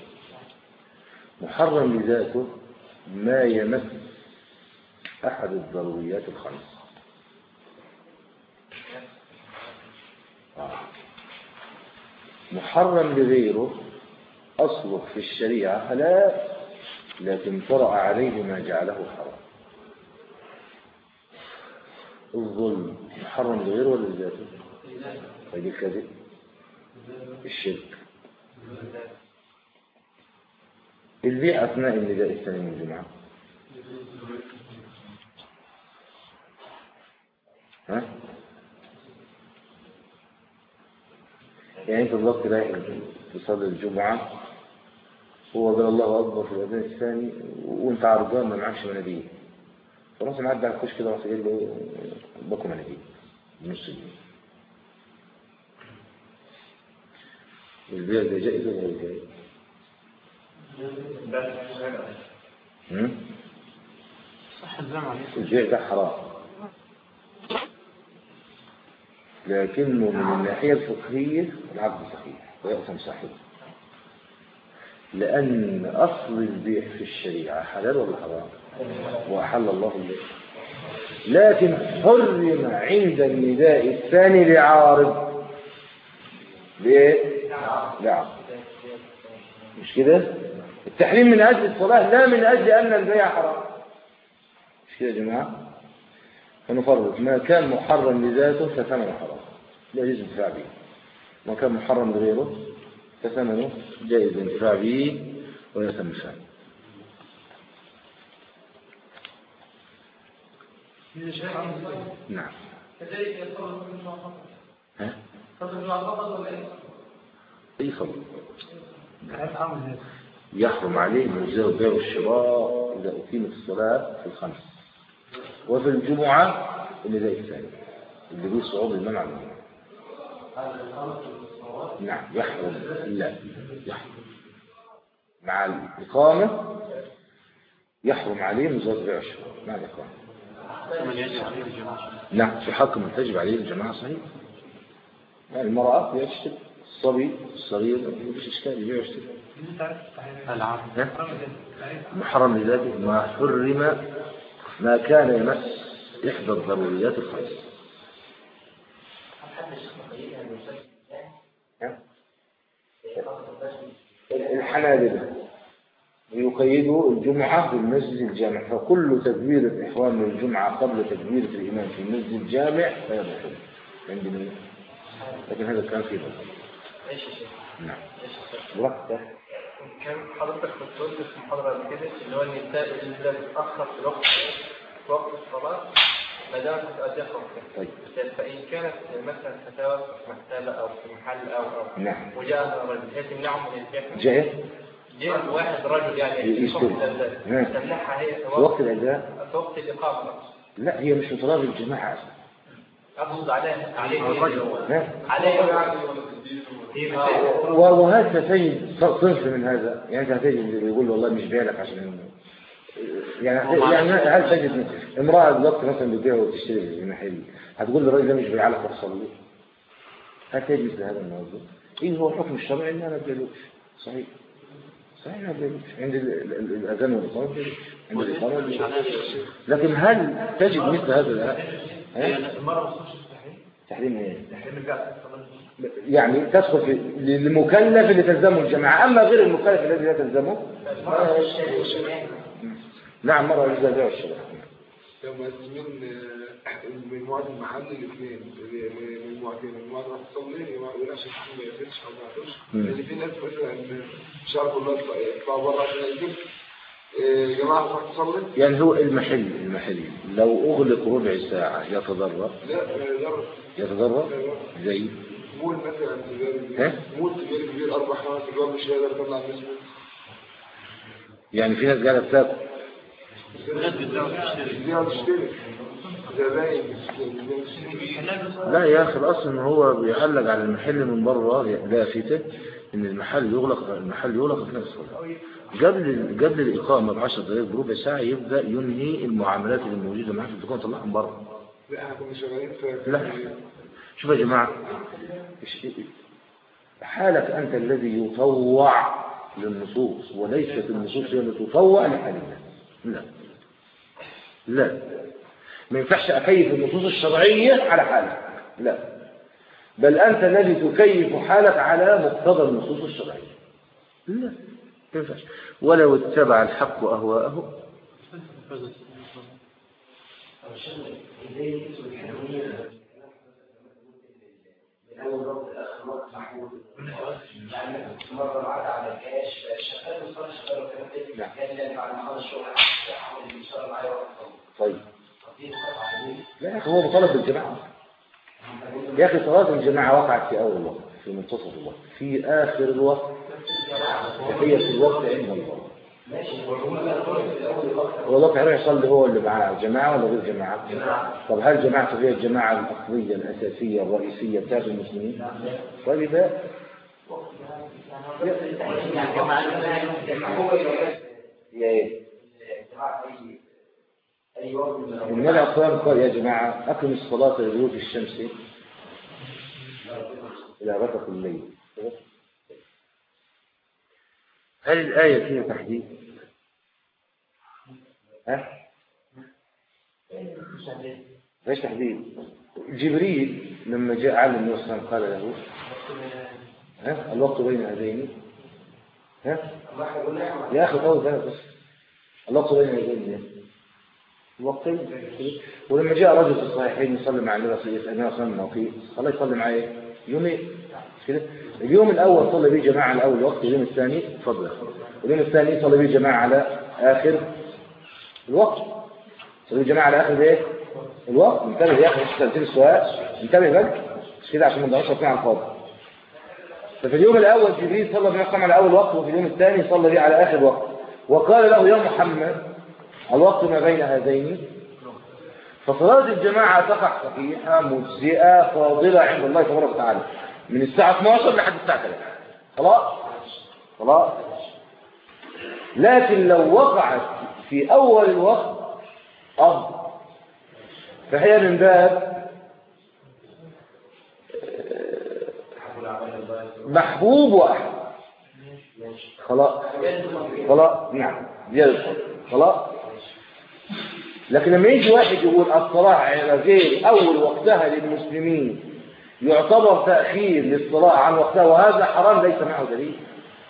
محرم لذاته ما يمس أحد الضروريات الخمس آه. محرم لغيره أصله في الشريعة حلال لكن طرأ عليه ما جعله حرام الظلم محرم لغيره ولا لذاته؟ طيب الكذب الشرك البيع أثناء النداء الثاني من الجمعة ها؟ يعني انت بالضبط رايح تصلي الجمعة هو قال الله أكبر في الأذان الثاني وانت عرضان ما معكش مناديل خلاص معدي على الكشك كده رحت قايل له باكو مناديل بنص جنيه البيع ده جائز ولا غير جائز؟ هم؟ صح الزمن البيع ده حرام لكنه من الناحية الفقهية العقد صحيح ويأثم صحيح لأن أصل البيع في الشريعة حلال ولا حرام وأحل الله البيع لكن حرم عند النداء الثاني لعارض ليه؟ لعارض مش كده التحريم من أجل الصلاة لا من أجل أن البيع حرام مش كده يا جماعة فنفرق ما كان محرم لذاته فثمنه حرام لا يجوز الانتفاع به ما كان محرم لغيره فثمنه جائز الانتفاع به ويتم الفهم نعم كذلك يصرف من فقط ها صرف من فقط ولا ايه؟ اي صبر يحرم عليه مجزاه البيع والشراء إذا أقيمت الصلاة في الخمس وفي الجمعة النداء الثاني اللي به صعود المنع من الجمعة نعم يحرم لا يحرم مع الإقامة يحرم عليه مجزاه البيع والشراء مع الإقامة من يجب عليه الجماعة نعم في حق من تجب عليه الجماعة صحيح يعني المرأة يشتري الصبي الصغير ما فيش إشكال يبيع ويشتري العام ها؟ محرم لذاته ما حرم ما كان يمس إحدى الضروريات الخمس ها؟ الحنابلة يقيدوا الجمعة بالمسجد الجامع فكل تكبيرة إحرام الجمعة قبل تكبيرة الإمام في المسجد الجامع فهي محرم عند مين؟ لكن هذا كان في بلد ايش يا شيخ؟ نعم ايش يا شيخ؟ وقته كان حضرتك كنت قلت في المحاضرة قبل كده اللي هو النساء اللي بتتأخر في وقت في وقت الصلاة ما دامت تؤديها خمسة طيب فإن كانت مثلا فتاوى في مكتبة أو في محل أو أو نعم وجاء رجل هي تمنعهم من البيع جاء جاء واحد رجل يعني في وقت يشتري. الأذان نعم. تمنعها هي في وقت الأذان في وقت الإقامة لا هي مش مطالب الجماعة أصلا أقصد عليه عليه ها؟ عليه هي مثال. وهذا تجد صنف من هذا يعني انت هتجد اللي يقول له والله مش بالك عشان يعني يعني هل تجد امرأة دلوقتي مثلا بتبيع وتشتري في المحل هتقول للراجل ده مش بيع لك تصلي هل تجد هذا الموضوع ايه هو الحكم الشرعي ان انا ما بيعلوش صحيح صحيح ما بيعلوش عند ال- ال- ال- الاذان والاقامه ما بيعلوش. عند الاقامه ما بيعلوش. لكن هل تجد مثل هذا الآن؟ ها؟ المرة ما تصلش التحريم تحريم ايه التحريم البيع الصلاة يعني تدخل في للمكلف اللي تلزمه الجماعة أما غير المكلف الذي لا تلزمه نعم مرة يجوز البيع والشراء لما يسمين مجموعة المحل الاثنين مجموعتين مجموعة راح تصلي ما يقولش ما يقفلش او ما يقفلش مم. لان في ناس مثلا مش عارفوا الله يطلعوا بره عشان يقفل يا جماعة راح تصلي يعني هو المحل المحل لو أغلق ربع ساعة يتضرر لا جرب يتضرر زي مول مثلا ها؟ كبير مول كبير كبير اربع خمس ادوار مش هيقدر يطلع من اسمه يعني في ناس قاعدة بتاكل دي هتشتري زباين لا يا أخي الأصل إن هو بيعلق على المحل من بره لافته إن المحل يغلق المحل يغلق في نفس الصلاة قبل قبل الإقامة ب 10 دقائق بربع ساعة يبدأ ينهي المعاملات اللي موجودة معاه في الدكان طلعهم بره لا احنا كنا شغالين في لا. شوف يا جماعة إيش- حالك أنت الذي يطوع للنصوص وليست النصوص هي اللي تطوع لحالنا لا لا ما ينفعش أكيف النصوص الشرعية على حالك لا بل أنت الذي تكيف حالك على مقتضى النصوص الشرعية لا ما ينفعش ولو اتبع الحق أهواءه مرة بعد على الكاش شغال وصار شغال وكمان كان يعني بعد ما خلص الشغل حاول يشتغل معايا وقت طيب طويل عليه لا يا أخي هو مطالب بالجماعة يا أخي صلاة الجماعة وقعت في أول الوقت في منتصف الوقت في آخر الوقت وهي في الوقت عند الله هو الوقت هيروح يصلي هو اللي معاه جماعة ولا غير جماعة؟ طب هل جماعته هي الجماعة الأصلية الأساسية الرئيسية بتاعت المسلمين؟ طيب يبقى هو هي إيه؟ الجماعة أي أي وقت من الأوقات. النبي عليه الصلاة والسلام قال يا جماعة أقم الصلاة لدلوك الشمس إلى غسق الليل هل الآية فيها تحديد؟ ها؟ ليش تحديد؟ جبريل لما جاء علم النبي صلى الله عليه وسلم قال له ها؟ الوقت بين هذين ها؟ يا أخي طول بالك بس الوقت بين هذين الوقتين ولما جاء رجل في الصحيحين يصلي مع النبي صلى الله عليه وسلم موقيت صلى يصلي معاه ايه؟ يومين مش كده اليوم الاول صلى به جماعه على اول وقت اليوم الثاني تفضل اليوم الثاني صلى به جماعه على اخر الوقت صلى به جماعه على اخر ايه الوقت انتبه يا اخي مش سالتني السؤال انتبه بالك مش كده عشان ما نضيعش وقتنا على الفاضي ففي اليوم الاول جبريل صلى به على اول وقت وفي اليوم الثاني صلى به على اخر وقت وقال له يا محمد الوقت ما بين هذين فصلاة الجماعة تقع صحيحة مجزئة فاضلة عند الله تبارك وتعالى من الساعة 12 لحد الساعة 3 خلاص خلاص لكن لو وقعت في أول الوقت أفضل فهي من باب محبوب واحد خلاص خلاص نعم زيادة الفضل. خلاص لكن لما يجي واحد يقول الصلاة على غير أول وقتها للمسلمين يعتبر تأخير للصلاة عن وقتها وهذا حرام ليس معه دليل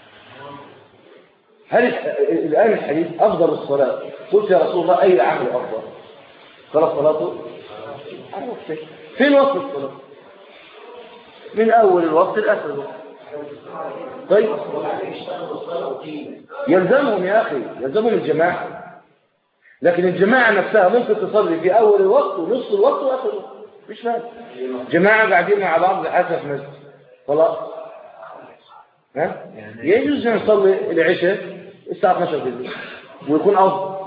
هل الآن الحديث أفضل الصلاة قلت يا رسول الله أي عمل أفضل قال الصلاة على وقته فين وقت الصلاة من أول الوقت لآخر الوقت طيب يلزمهم يا أخي يلزمهم الجماعة لكن الجماعة نفسها ممكن تصلي في أول الوقت ونص الوقت وآخر الوقت مش فاهم جماعة قاعدين مع بعض لحسب مسجد خلاص ها يجوز ان نصلي العشاء الساعة 12 بالليل ويكون أفضل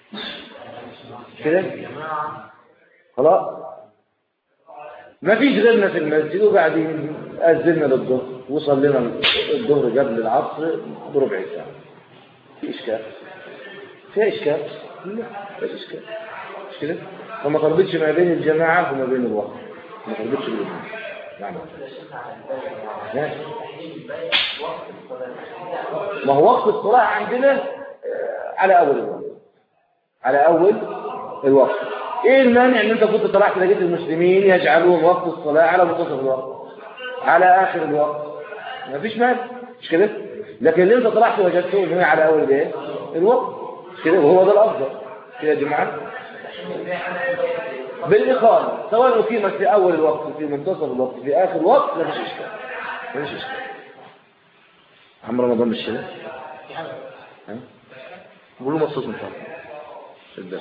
كده خلاص ما فيش غيرنا في المسجد وقاعدين أذنا للظهر وصلينا الظهر قبل العصر بربع ساعة في إشكال فيها إشكال لا فيش إشكال مش كده فما تربطش ما بين الجماعة وما بين الوقت ما تربطش بينهم نعم ماشي. ما هو وقت الصلاة عندنا آه، على أول الوقت على أول الوقت إيه المانع إن أنت كنت طلعت لقيت المسلمين يجعلون وقت الصلاة على منتصف الوقت على آخر الوقت ما فيش مانع مش كده لكن اللي أنت طلعت وجدته إن هو على أول الإيه الوقت مش كده وهو ده الأفضل كده يا جماعة بالإقامة سواء أقيمت في أول الوقت في منتصف الوقت في آخر الوقت لا فيش إشكال ما فيش إشكال عم رمضان مش كده ها؟ قولوا مبسوط من فضل في الدرس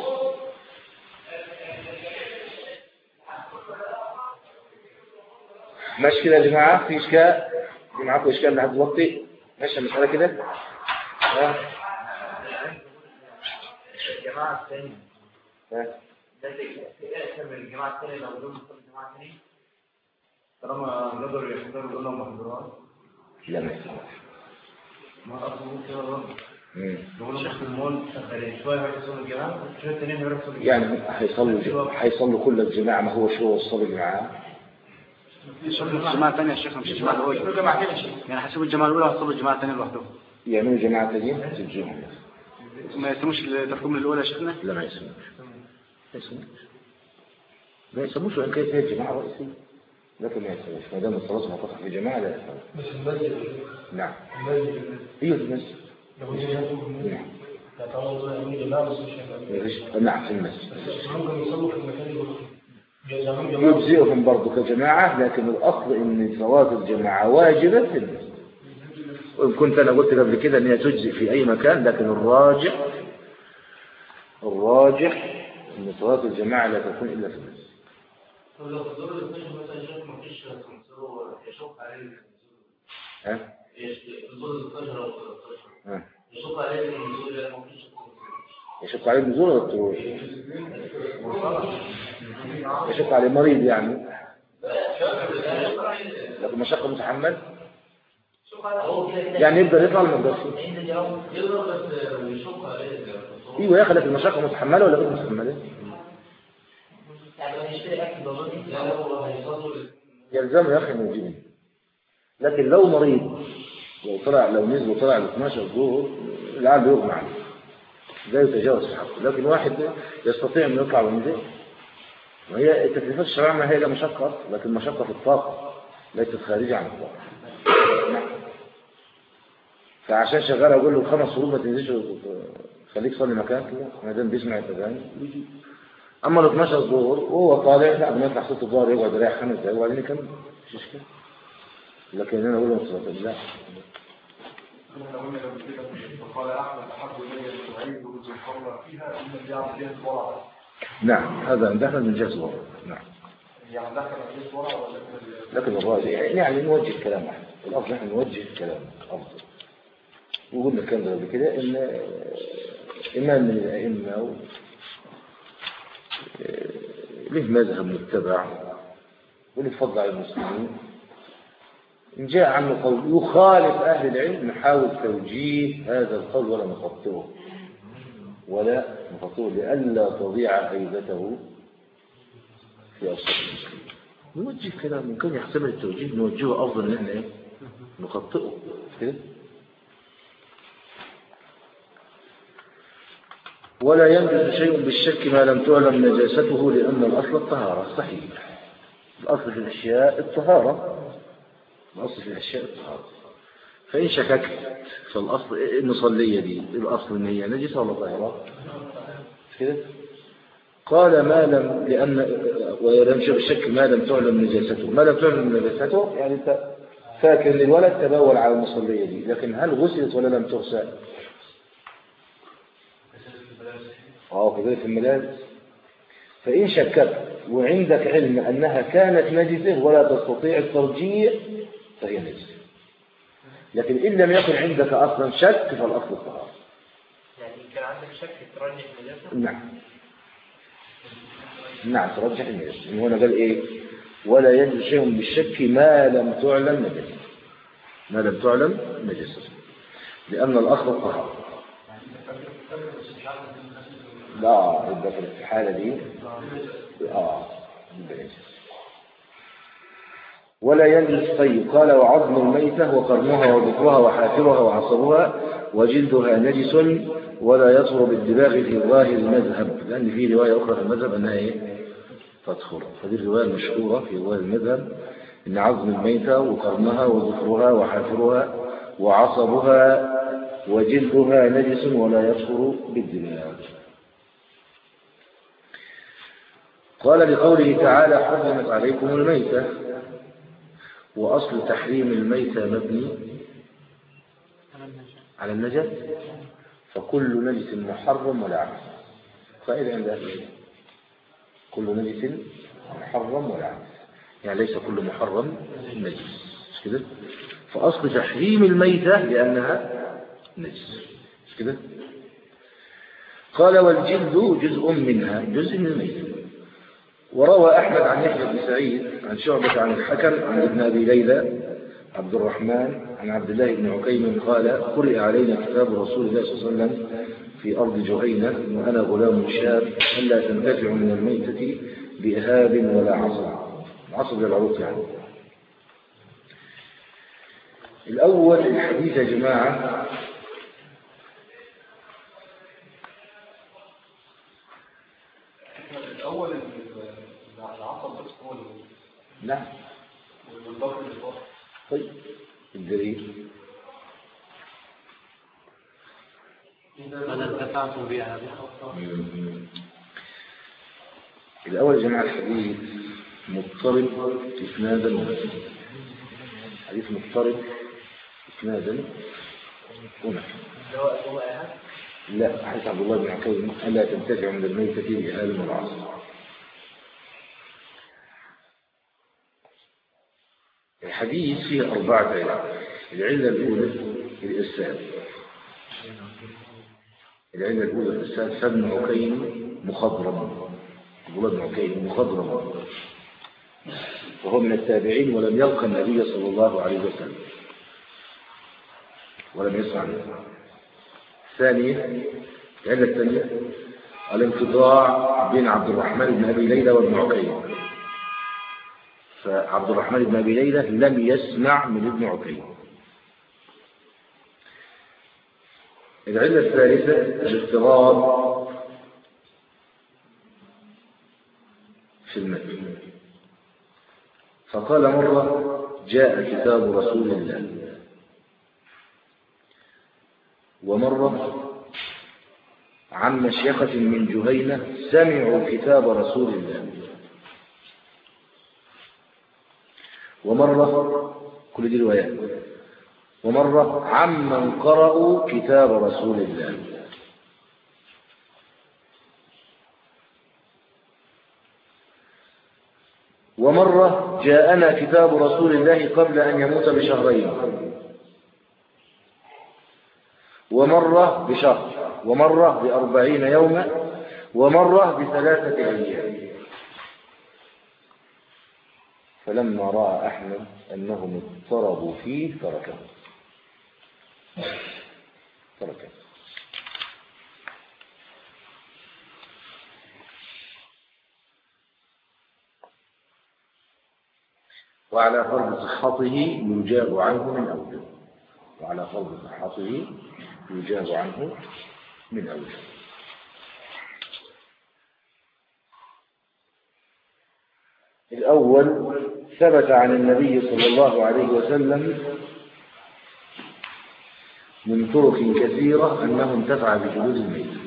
ماشي كده يا جماعة في إشكال في معاكم إشكال لحد دلوقتي ماشي المسألة كده ها الجماعة الثانية ها ده يأثر من الجماعة الثانية لو بدون مصلي الجماعة الثانية طالما قدروا يحضروا دول محضرات لا ما يصلح ما أصلا ممكن الرد مم. يقولوا شيخ المول شغالين شويه يروحوا يصلوا الجماعه شويه التانيين يروحوا يصلوا يعني هيصلوا هيصلوا كل الجماعة ما هو شو الصلاة الجماعة الجماعة الثانية يا شيخ مش الجماعة الأولى جماعتين يا شيخ يعني حسب الجماعة الأولى وحسب الجماعة الثانية لوحدهم يعملوا جماعة تانيين تسجلهم ما يسموش التحكم الأولى يا شيخنا لا ما يسموش ما يسموش ما يسموش وإن كانت هي الجماعة رئيسية لكن ما يسموش ما دام الصلاة منقطعة في جماعة لا يسموش بس المسجد نعم المسجد ايوه المسجد لو جماعة نعم يعتبروا يعملوا جماعة بس مش هيبقى مفيش- نعم في المسجد ممكن يصلوا في المكان اللي يعملوا جماعة يجزئهم برضه كجماعة لكن الأصل إن صلاة الجماعة واجبة في المسجد وإن كنت أنا قلت قبل كده إن هي تجزئ في أي مكان لكن الراجح الراجح إن صلاة الجماعة لا تكون إلا في المسجد لو في الدور ال 12 مثلا شيخ ما فيش تنصروا يشق عليه ها؟ الدور ال 12 او 13 ها؟ يشق عليه النزول ما فيش يشق عليه النزول ولا الطلوع؟ يشق عليه مريض يعني لكن مشقة متحمل يعني يقدر يطلع من المدرسة يقدر بس يشق عليه ايوه يا اخي لكن المشقة متحملة ولا غير متحملة؟ يعني يشتري اكل ضروري لا لو هيصلوا يلزمه يا اخي انه يجيب لكن لو مريض لو طلع لو نزل وطلع ل 12 ظهر العيال بيغمى عليه ده يتجاوز في حقه لكن واحد يستطيع انه يطلع وينزل وهي التكليفات الشرعيه ما هي لا مشقه أصلاً، لكن مشقه في الطاقه ليست خارجه عن الطاقه فعشان شغال اقول له خمس فروض ما تنزلش خليك صلي مكانك لا ما دام بيسمع الاذان يجي اما ال 12 ظهر وهو طالع لا ما يطلع صوت الظهر يقعد يريح خمس دقايق وبعدين يكمل مش مشكله لكن انا اقول له صلاه لا احنا قلنا قبل كده وقال احمد احب الي ان تعيد وجه الحمراء فيها ان يعمل فيها الورع نعم هذا دخل من جهه الظهر نعم يعني دخل عليه الورع ولا كده لكن الراجع يعني نوجه الكلام احنا الافضل احنا نوجه الكلام افضل وقلنا الكلام ده قبل كده ان امام من الائمه و... له مذهب متبع واللي تفضل على المسلمين إن جاء عنه قول يخالف أهل العلم نحاول توجيه هذا القول ولا نخطئه ولا نخطئه لئلا تضيع هيبته في أوسط المسلمين نوجه كلام ممكن يحتمل التوجيه نوجهه أفضل من إحنا إيه؟ نخطئه كده ولا ينجز شيء بالشك ما لم تعلم نجاسته لأن الأصل الطهارة صحيح الأصل في الأشياء الطهارة الأصل في الأشياء الطهارة فإن شككت فالأصل المصلية دي الأصل إن هي نجسة ولا طاهرة كده قال ما لم لأن وينشأ الشك ما لم تعلم نجاسته ما لم تعلم نجاسته يعني أنت فاكر ان الولد تبول على المصلية دي لكن هل غسلت ولا لم تغسل اه كذلك في الملابس فإن شككت وعندك علم أنها كانت نجسة ولا تستطيع الترجيح فهي نجسة لكن إن لم يكن عندك أصلا شك فالأصل الطهارة يعني كان عندك شك ترجح النجاسة نعم نعم ترجح النجاسة من هنا قال إيه ولا يجوز شيء بالشك ما لم تعلم نجاسة ما لم تعلم نجاسة لأن الأصل الطهارة لا يبقى في الحالة دي اه يبقى نجس. ولا ينجس طيب قال وعظم الميتة وقرنها وذكرها وحافرها وعصبها وجلدها نجس ولا يطهر بالدباغ في ظاهر المذهب لأن في رواية أخرى في المذهب أنها إيه؟ تطهر هذه الرواية المشهورة في ظاهر المذهب أن عظم الميتة وقرنها وذكرها وحافرها وعصبها وجلدها نجس ولا يطهر بالدباغ قال لقوله تعالى حرمت عليكم الميتة وأصل تحريم الميتة مبني على النجاة فكل نجس محرم ولا عكس فإذا عند أهل العلم كل نجس محرم ولا عكس يعني ليس كل محرم نجس مش كده فأصل تحريم الميتة لأنها نجس مش كده قال والجلد جزء منها جزء من الميتة وروى أحمد عن يحيى بن سعيد عن شعبة عن الحكم عن ابن أبي ليلى عبد الرحمن عن عبد الله بن عكيم قال قرئ علينا كتاب رسول الله صلى الله عليه وسلم في أرض جهينة وأنا غلام شاب ألا تنتفع من الميتة بإهاب ولا عصر عصر للعروق يعني الأول الحديث يا جماعة الأول العصب بس هو اللي- نعم والضغط اللي فوق طيب الدليل ماذا انتفعتم بها الأول يا جماعة الحديث مضطرب إسنادا حديث مضطرب إسنادا هنا اللي هو اللي هو إيهاب لا حديث عبد الله بن عكيم ألا تنتفع من الميتة بآل العصر الحديث فيه أربعة علل العلة الأولى الإرسال العلة الأولى الإرسال فابن عكيم مخضرم عبد الله بن عكيم مخضرم وهو من التابعين ولم يلقى النبي صلى الله عليه وسلم ولم يسمع منه ثانيا العلة الثانية الانقطاع بين عبد الرحمن بن أبي ليلى وابن عكيم فعبد الرحمن بن أبي ليلى لم يسمع من ابن عكيم العلة الثالثة الاضطراب في المتن فقال مرة جاء كتاب رسول الله ومرة عن مشيخة من جهينة سمعوا كتاب رسول الله ومرة كل دي روايات ومرة عمن قرأوا كتاب رسول الله ومرة جاءنا كتاب رسول الله قبل أن يموت بشهرين ومرة بشهر ومرة بأربعين يوما ومرة بثلاثة أيام فلما رأى أحمد أنهم اضطربوا فيه تركه تركه وعلى فرض صحته يجاب عنه من أوجه وعلى فرض صحته يجاب عنه من أوجه الأول ثبت عن النبي صلى الله عليه وسلم من طرق كثيرة أنه انتفع بجلود الميت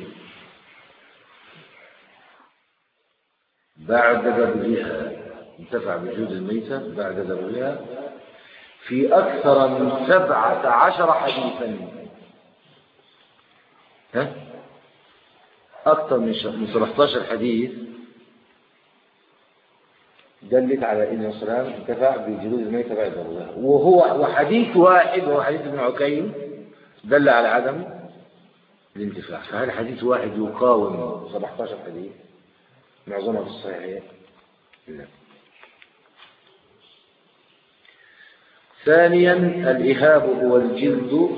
بعد ذبحها انتفع بجلود الميتة بعد ذبحها في أكثر من سبعة عشر حديثا ها؟ أكثر من ش- من 17 حديث دلت على ان السلام انتفع بجلود الميتة بعد ذبحها وهو وحديث واحد وهو حديث ابن عكيم دل على عدم الانتفاع فهل حديث واحد يقاوم 17 حديث معظمها في الصحيحين لا ثانيا الإهاب هو الجلد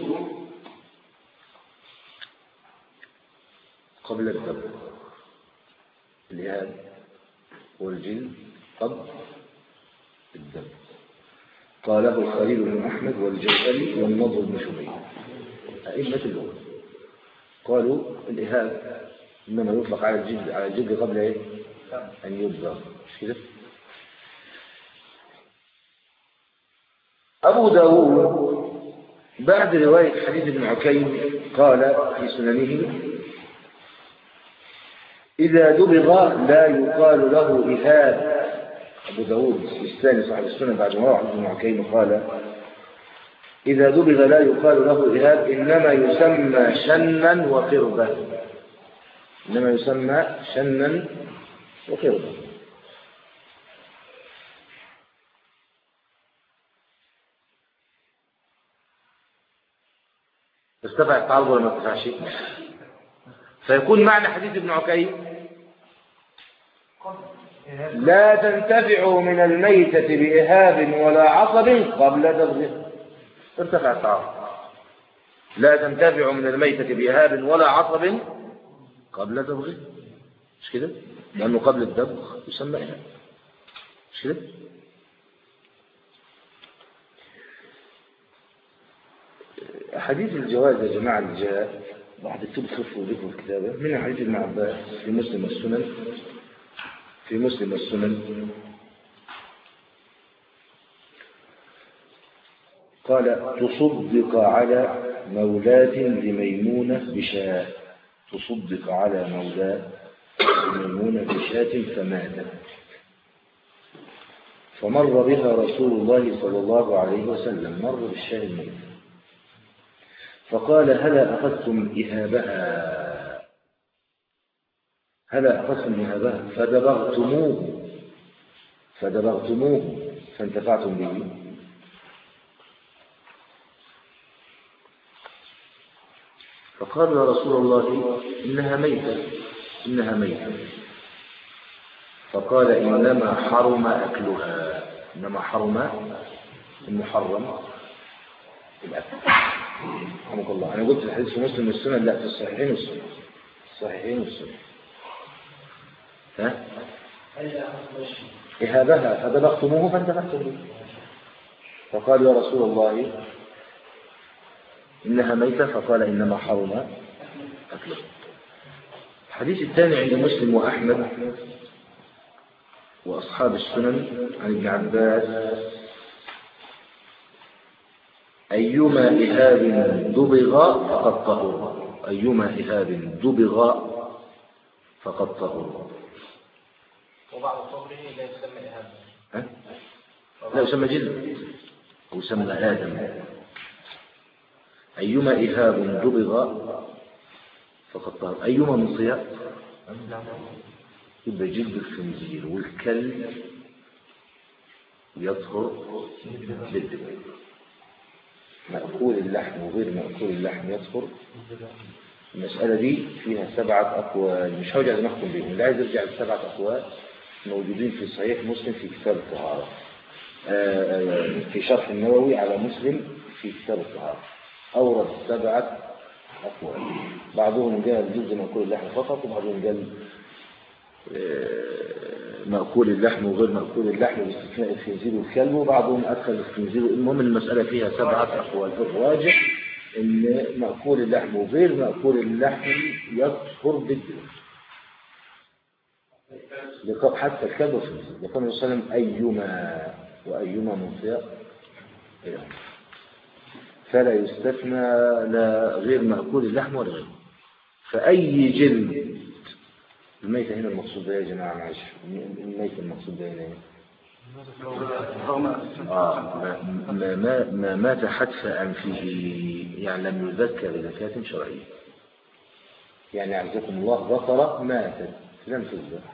قبل الدم الإهاب هو الجلد قبل الدم قاله الخليل بن أحمد والجوهري والنضر بن شبيب أئمة اللغة قالوا الإهاب إنما يطلق على الجلد على الجلد قبل إيه؟ أن يبدأ مش كده؟ أبو داود بعد رواية حديث ابن عكيم قال في سننه إذا دبغ لا يقال له إهاب أبو داود الثاني صاحب السنن بعد ما روى عن ابن عكيم قال إذا دبغ لا يقال له إهاب إنما يسمى شنا وقربة إنما يسمى شنا وقربة استفع التعرض ولا ما استفعش فيكون معنى حديث ابن عكيم لا تنتفع من الميتة بإهاب ولا عصب قبل دبغه ارتفع الطعام لا تنتفع من الميتة بإهاب ولا عصب قبل دبغه مش كده لأنه قبل الدبغ يسمى إهاب مش كده حديث الجواز يا جماعة اللي جاء بعد كتب خف وذكر الكتابة من حديث ابن عباس في مسلم السنن في مسلم السنن قال تصدق على مولاة لميمونة بشاة تصدق على مولاة لميمونة بشاة فماتت فمر بها رسول الله صلى الله عليه وسلم مر بالشاه الميت فقال هلا أخذتم إهابها هلا أخذتم إهابها فدبغتموه فدبغتموه فانتفعتم به فقال يا رسول الله إنها ميتة إنها ميتة فقال إنما حرم أكلها إنما حرم المحرم الأكل رحمك الله أنا قلت الحديث في مسلم والسنن لا في الصحيحين والسنن الصحيحين والسنن ها إهابها فدبغتموه فانتفعتم به فقال يا رسول الله إنها ميتة فقال إنما حرم أكله الحديث الثاني عند مسلم وأحمد وأصحاب السنن عن ابن عباس أيما إهاب دبغ فقد طهر أيما إهاب دبغ فقد طهر وبعد صبره لا يسمى إهابة ها؟ لا يسمى جلد أو يسمى آدم أيما إهاب دبغ فقد طهر أيما من صيام يبقى جلد الخنزير والكلب يطهر بالدم مأكول اللحم وغير مأكول اللحم يطهر المسألة دي فيها سبعة أقوال مش هرجع نحكم بيهم اللي عايز يرجع لسبعة أقوال موجودين في صحيح مسلم في كتاب الطهارة في شرح النووي على مسلم في كتاب الطهارة أورد سبعة أقوال بعضهم قال جزء مأكول اللحم فقط وبعضهم قال مأكول اللحم وغير مأكول اللحم باستثناء الخنزير والكلب وبعضهم أدخل الخنزير المهم المسألة فيها سبعة أقوال في الراجح إن مأكول اللحم وغير مأكول اللحم يطهر بالدم حتى الكلب والخنزير يقول النبي صلى الله عليه وسلم أيما وأيما منطقة فلا يستثنى لا غير مأكول اللحم ولا غيره فأي جلد الميتة هنا المقصود بها يا جماعة معلش الميتة المقصود بها هنا آه ما, ما, ما مات حتف أنفه يعني لم يذكر بزكاة شرعية يعني عزكم الله بقرة ماتت لم تذبح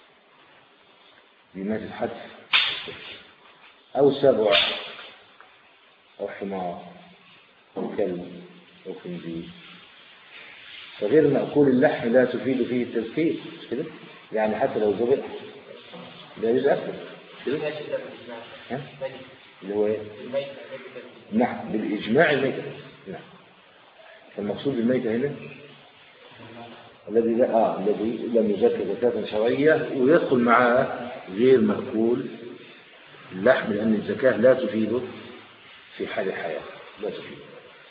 دي ماتت حتف أو سبع أو حمار أو كلب أو خنزير فغير مأكول اللحم لا تفيد فيه التزكية مش كده؟ يعني حتى لو ذبح لا يجوز أكله كده؟ ها؟ اللي هو ايه؟ نعم بالإجماع الميتة نعم فالمقصود بالميتة هنا الذي لا آه الذي لم يزكى زكاة شرعية ويدخل معها غير مأكول اللحم لأن الزكاة لا تفيده في حال الحياة لا تفيده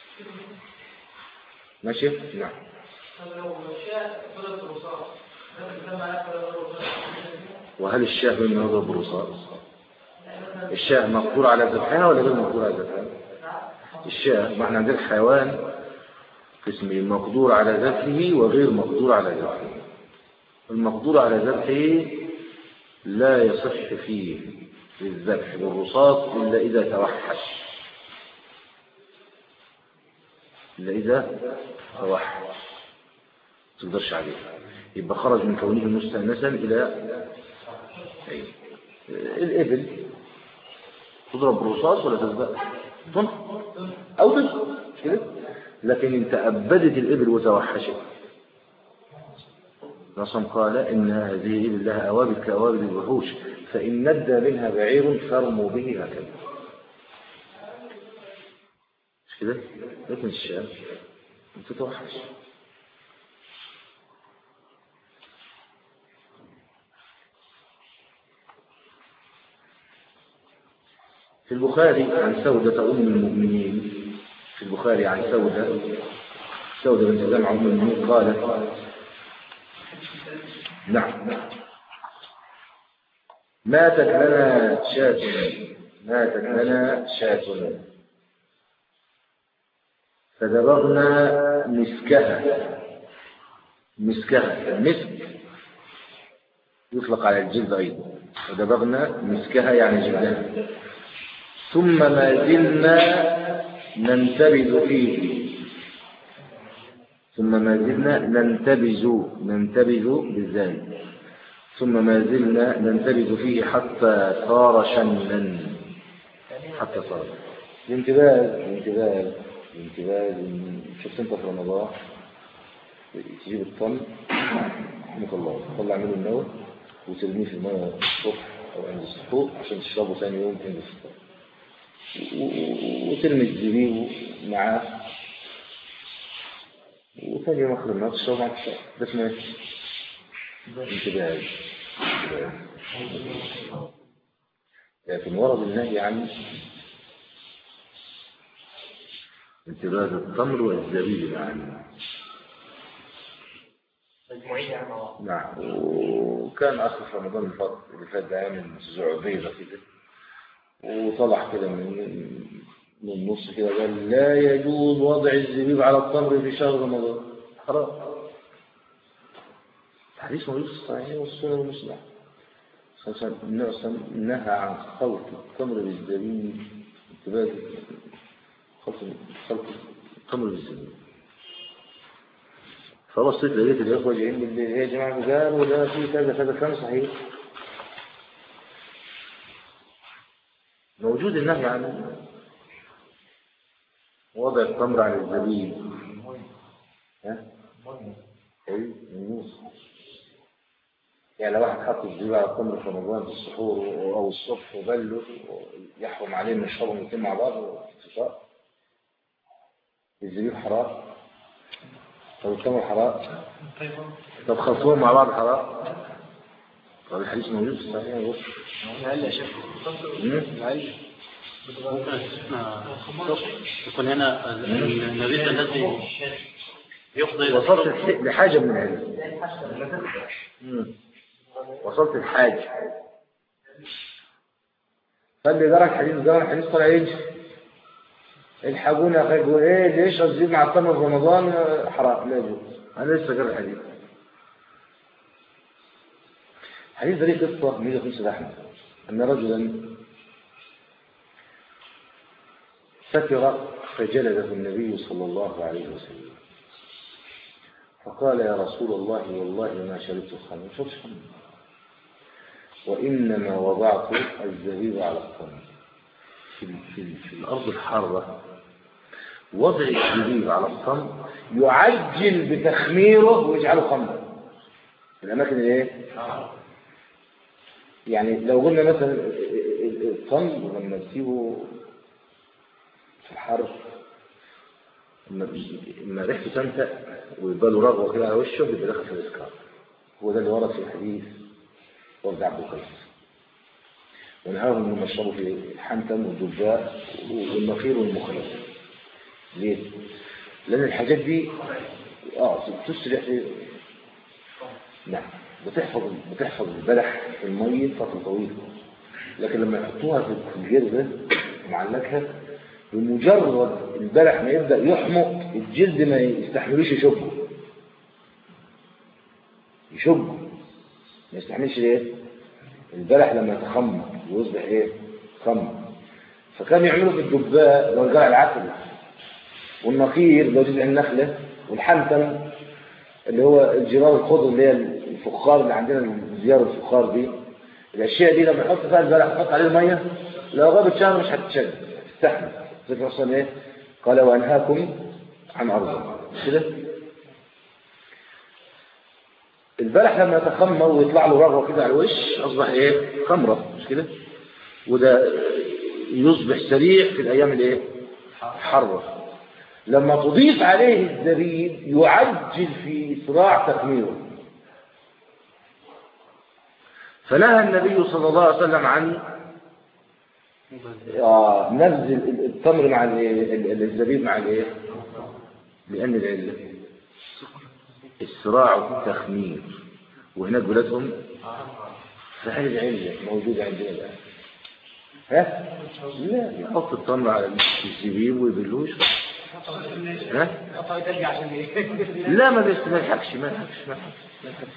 ماشي؟ نعم وهل الشاه من يضرب الرصاص الشاه مقدور على ذبحها ولا غير مقدور على ذبحها الشاه معنى عندنا الحيوان قسمين مقدور على ذبحه وغير مقدور على ذبحه المقدور على ذبحه لا يصح فيه الذبح بالرصاص إلا إذا توحش إلا إذا توحش تقدرش عليه يبقى خرج من كونه مستأنسا إلى أي. الإبل تضرب بالرصاص ولا تذبح تنح أو تذبح مش كده لكن إن تأبدت الإبل وتوحشت نصم قال إن هذه إبل لها أوابد كأوابد الوحوش فإن ندى منها بعير فارموا به هكذا كده لكن الشام انت توحش في البخاري عن سودة أم المؤمنين في البخاري عن سودة سودة بنت زمعة أم المؤمنين قالت نعم ماتت لنا شاة ماتت لنا شاة فدبغنا مسكها مسكها المسك يطلق على الجلد أيضا فدبغنا مسكها يعني جلدها ثم ما زلنا ننتبذ فيه ثم ما زلنا ننتبذ ننتبذ بالزال ثم ما زلنا ننتبذ فيه حتى صار شنا حتى صار الانتباذ الانتباذ الانتباذ شفت انت في رمضان تجيب الطن رحمك الله تطلع منه النوم وترميه في الماء الصبح او عند السحور عشان تشربه ثاني يوم عند الفطار وترمي الزبيب معاه وثاني يوم اخر النهار تشرب مع الفطار ده اسمه ايه؟ انتباه انتباه لكن ورد النهي عن انتباه التمر والزبيب معا نعم وكان اخر في رمضان اللي فات اللي فات ده عامل مسجوع بيضة كده وطلع كده من من النص كده قال لا يجوز وضع الزبيب على التمر في شهر رمضان حرام الحديث موجود في الصحيحين والسنن والمسلم النبي صلى نهى عن خلط التمر بالزبيب انتباه خلط خلط التمر بالزبيب فبصيت لقيت الاخوه جايين بالليل يا جماعه قالوا لا في كذا كذا كان صحيح موجود النهي عن وضع التمر على الزبيب ها اي النوس يعني لو واحد حط الزبيب على التمر في رمضان في السحور او الصبح وبله يحرم عليه ان يشربهم الاثنين مع بعض في الفطار الزبيب حرام طب التمر حرام طب خلطوهم مع بعض حرام طب الحديث موجود في الصحيح يا بص هل يا شيخ هل ممكن اسمها يكون هنا النبي الذي يقضي إلى وصلت الح- لحاجة من العلم مم. وصلت الحاجة خلي درك حديث درك حديث طلع يجي الحقونا يا اخي يقول ايه اللي يشرب زيت مع التمر في رمضان آه، حرام لا يجوز انا لسه قاري الحديث الحديث ده ليه قصه من يوسف بن احمد ان رجلا سكر فجلده النبي صلى الله عليه وسلم فقال يا رسول الله والله ما شربت الخمر ما شربتش خمر وإنما وضعت الزبيب على الخمر في, في, في الأرض الحارة وضع الزبيب على الخمر يعجل بتخميره ويجعله خمرا في الأماكن اللي ايه؟ يعني لو قلنا مثلا الخمر لما تسيبه في الحر لما لما ريحته تنتأ ويبقى له رغوه كده على وشه بيبقى داخل في الاسكار هو ده اللي ورد في الحديث وفد عبد القيس ونهاهم انهم يشربوا في الحنتم والدباء والنخيل والمخلص ليه؟ لان الحاجات دي اه تسرع في نعم بتحفظ بتحفظ البلح في الميه فتره طويله لكن لما يحطوها في الجرده معلقها بمجرد البلح ما يبدأ يحمق الجلد ما يستحملوش يشبه يشبه ما يستحملش ليه البلح لما يتخمر ويصبح ايه خمر فكانوا يعملوا في الدباء لو الجرع العسل والنقير اللي هو جزء النخلة والحنتم اللي هو الجرار الخضر اللي هي الفخار اللي عندنا الزيار الفخار دي الاشياء دي لما يحط فيها البلح يحط عليه الميه لو غابت شهر مش هتتشد تستحمل ذكر أصلا إيه قال وأنهاكم عن أرض كده البلح لما يتخمر ويطلع له رغوة كده على الوش أصبح إيه خمرة مش كده وده يصبح سريع في الأيام الإيه حرة لما تضيف عليه الزبيب يعجل في إسراع تخميره فنهى النبي صلى الله عليه وسلم عن آه، نبذ ال- التمر مع ال- ال- الزبيب مع الايه لأن العلة إسراع التخمير وهناك بلادهم فهل العلة موجودة عندنا الآن ها؟ لا يحط التمر على الزبيب ويبلوش ها؟ لا ما بيست- ما يلحقش ما يلحقش ما يلحقش ما يلحقش.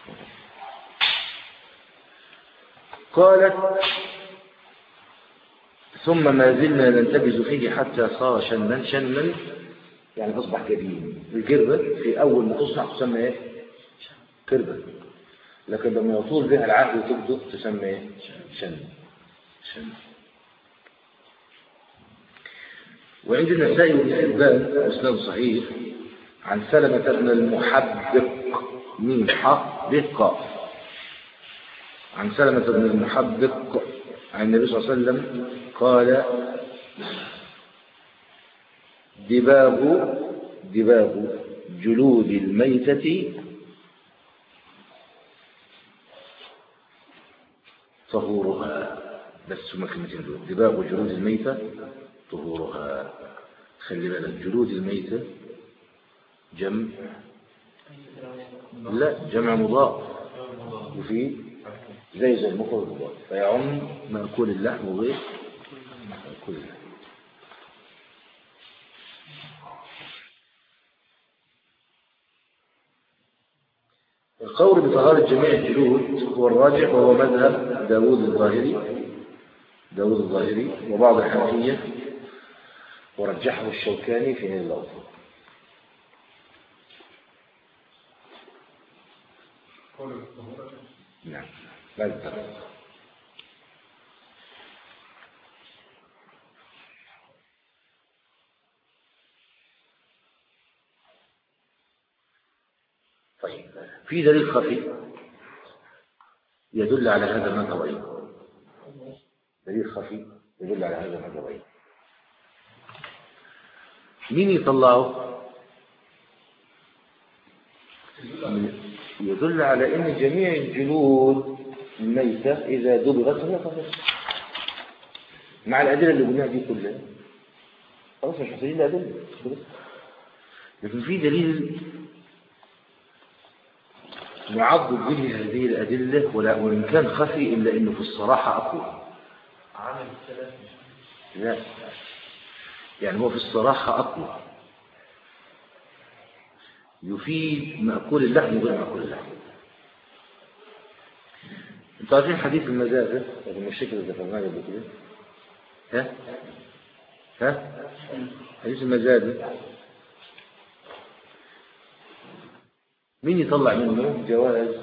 قالت ثم ما زلنا ننتبذ فيه حتى صار شنا شنا يعني أصبح جديد الكربة في أول ما تصنع تسمى إيه؟ كربة لكن لما يطول بها العهد وتبدو تسمى إيه؟ شن شن وعند النسائي وابن حبان اسناد صحيح عن سلمة بن المحبق ميم حق به قاف عن سلمة بن المحبق عن النبي صلى الله عليه وسلم قال دباغ دباغ جلود الميتة طهورها بس هما كلمتين دول دباغ جلود الميتة طهورها خلي بالك جلود الميتة جمع لا جمع مضاف وفي زي زي المفرد المضاف فيعم مأكول اللحم وغير مأكول اللحم القول بطهارة جميع الجلود هو الراجح وهو مذهب داوود الظاهري داوود الظاهري وبعض الحنفية ورجحه الشوكاني في نيل الأوطان نعم مذهب طيب في دليل خفي يدل على هذا المذهبين دليل خفي يدل على هذا المذهبين مين يطلعه يدل على ان جميع الجلود الميتة اذا دبغت فهي طهور مع الادله اللي قلناها دي كلها خلاص مش محتاجين الادله لكن في دليل نعضد به هذه الادله ولا وان كان خفي الا انه في الصراحه اقوى عامل الثلاث لا يعني هو في الصراحة أقوى يفيد مأكول اللحم وغير مأكول اللحم انتوا عارفين حديث المزازة المشكلة اللي ذكرناها قبل كده ها ها حديث المزازة مين يطلع منه جواز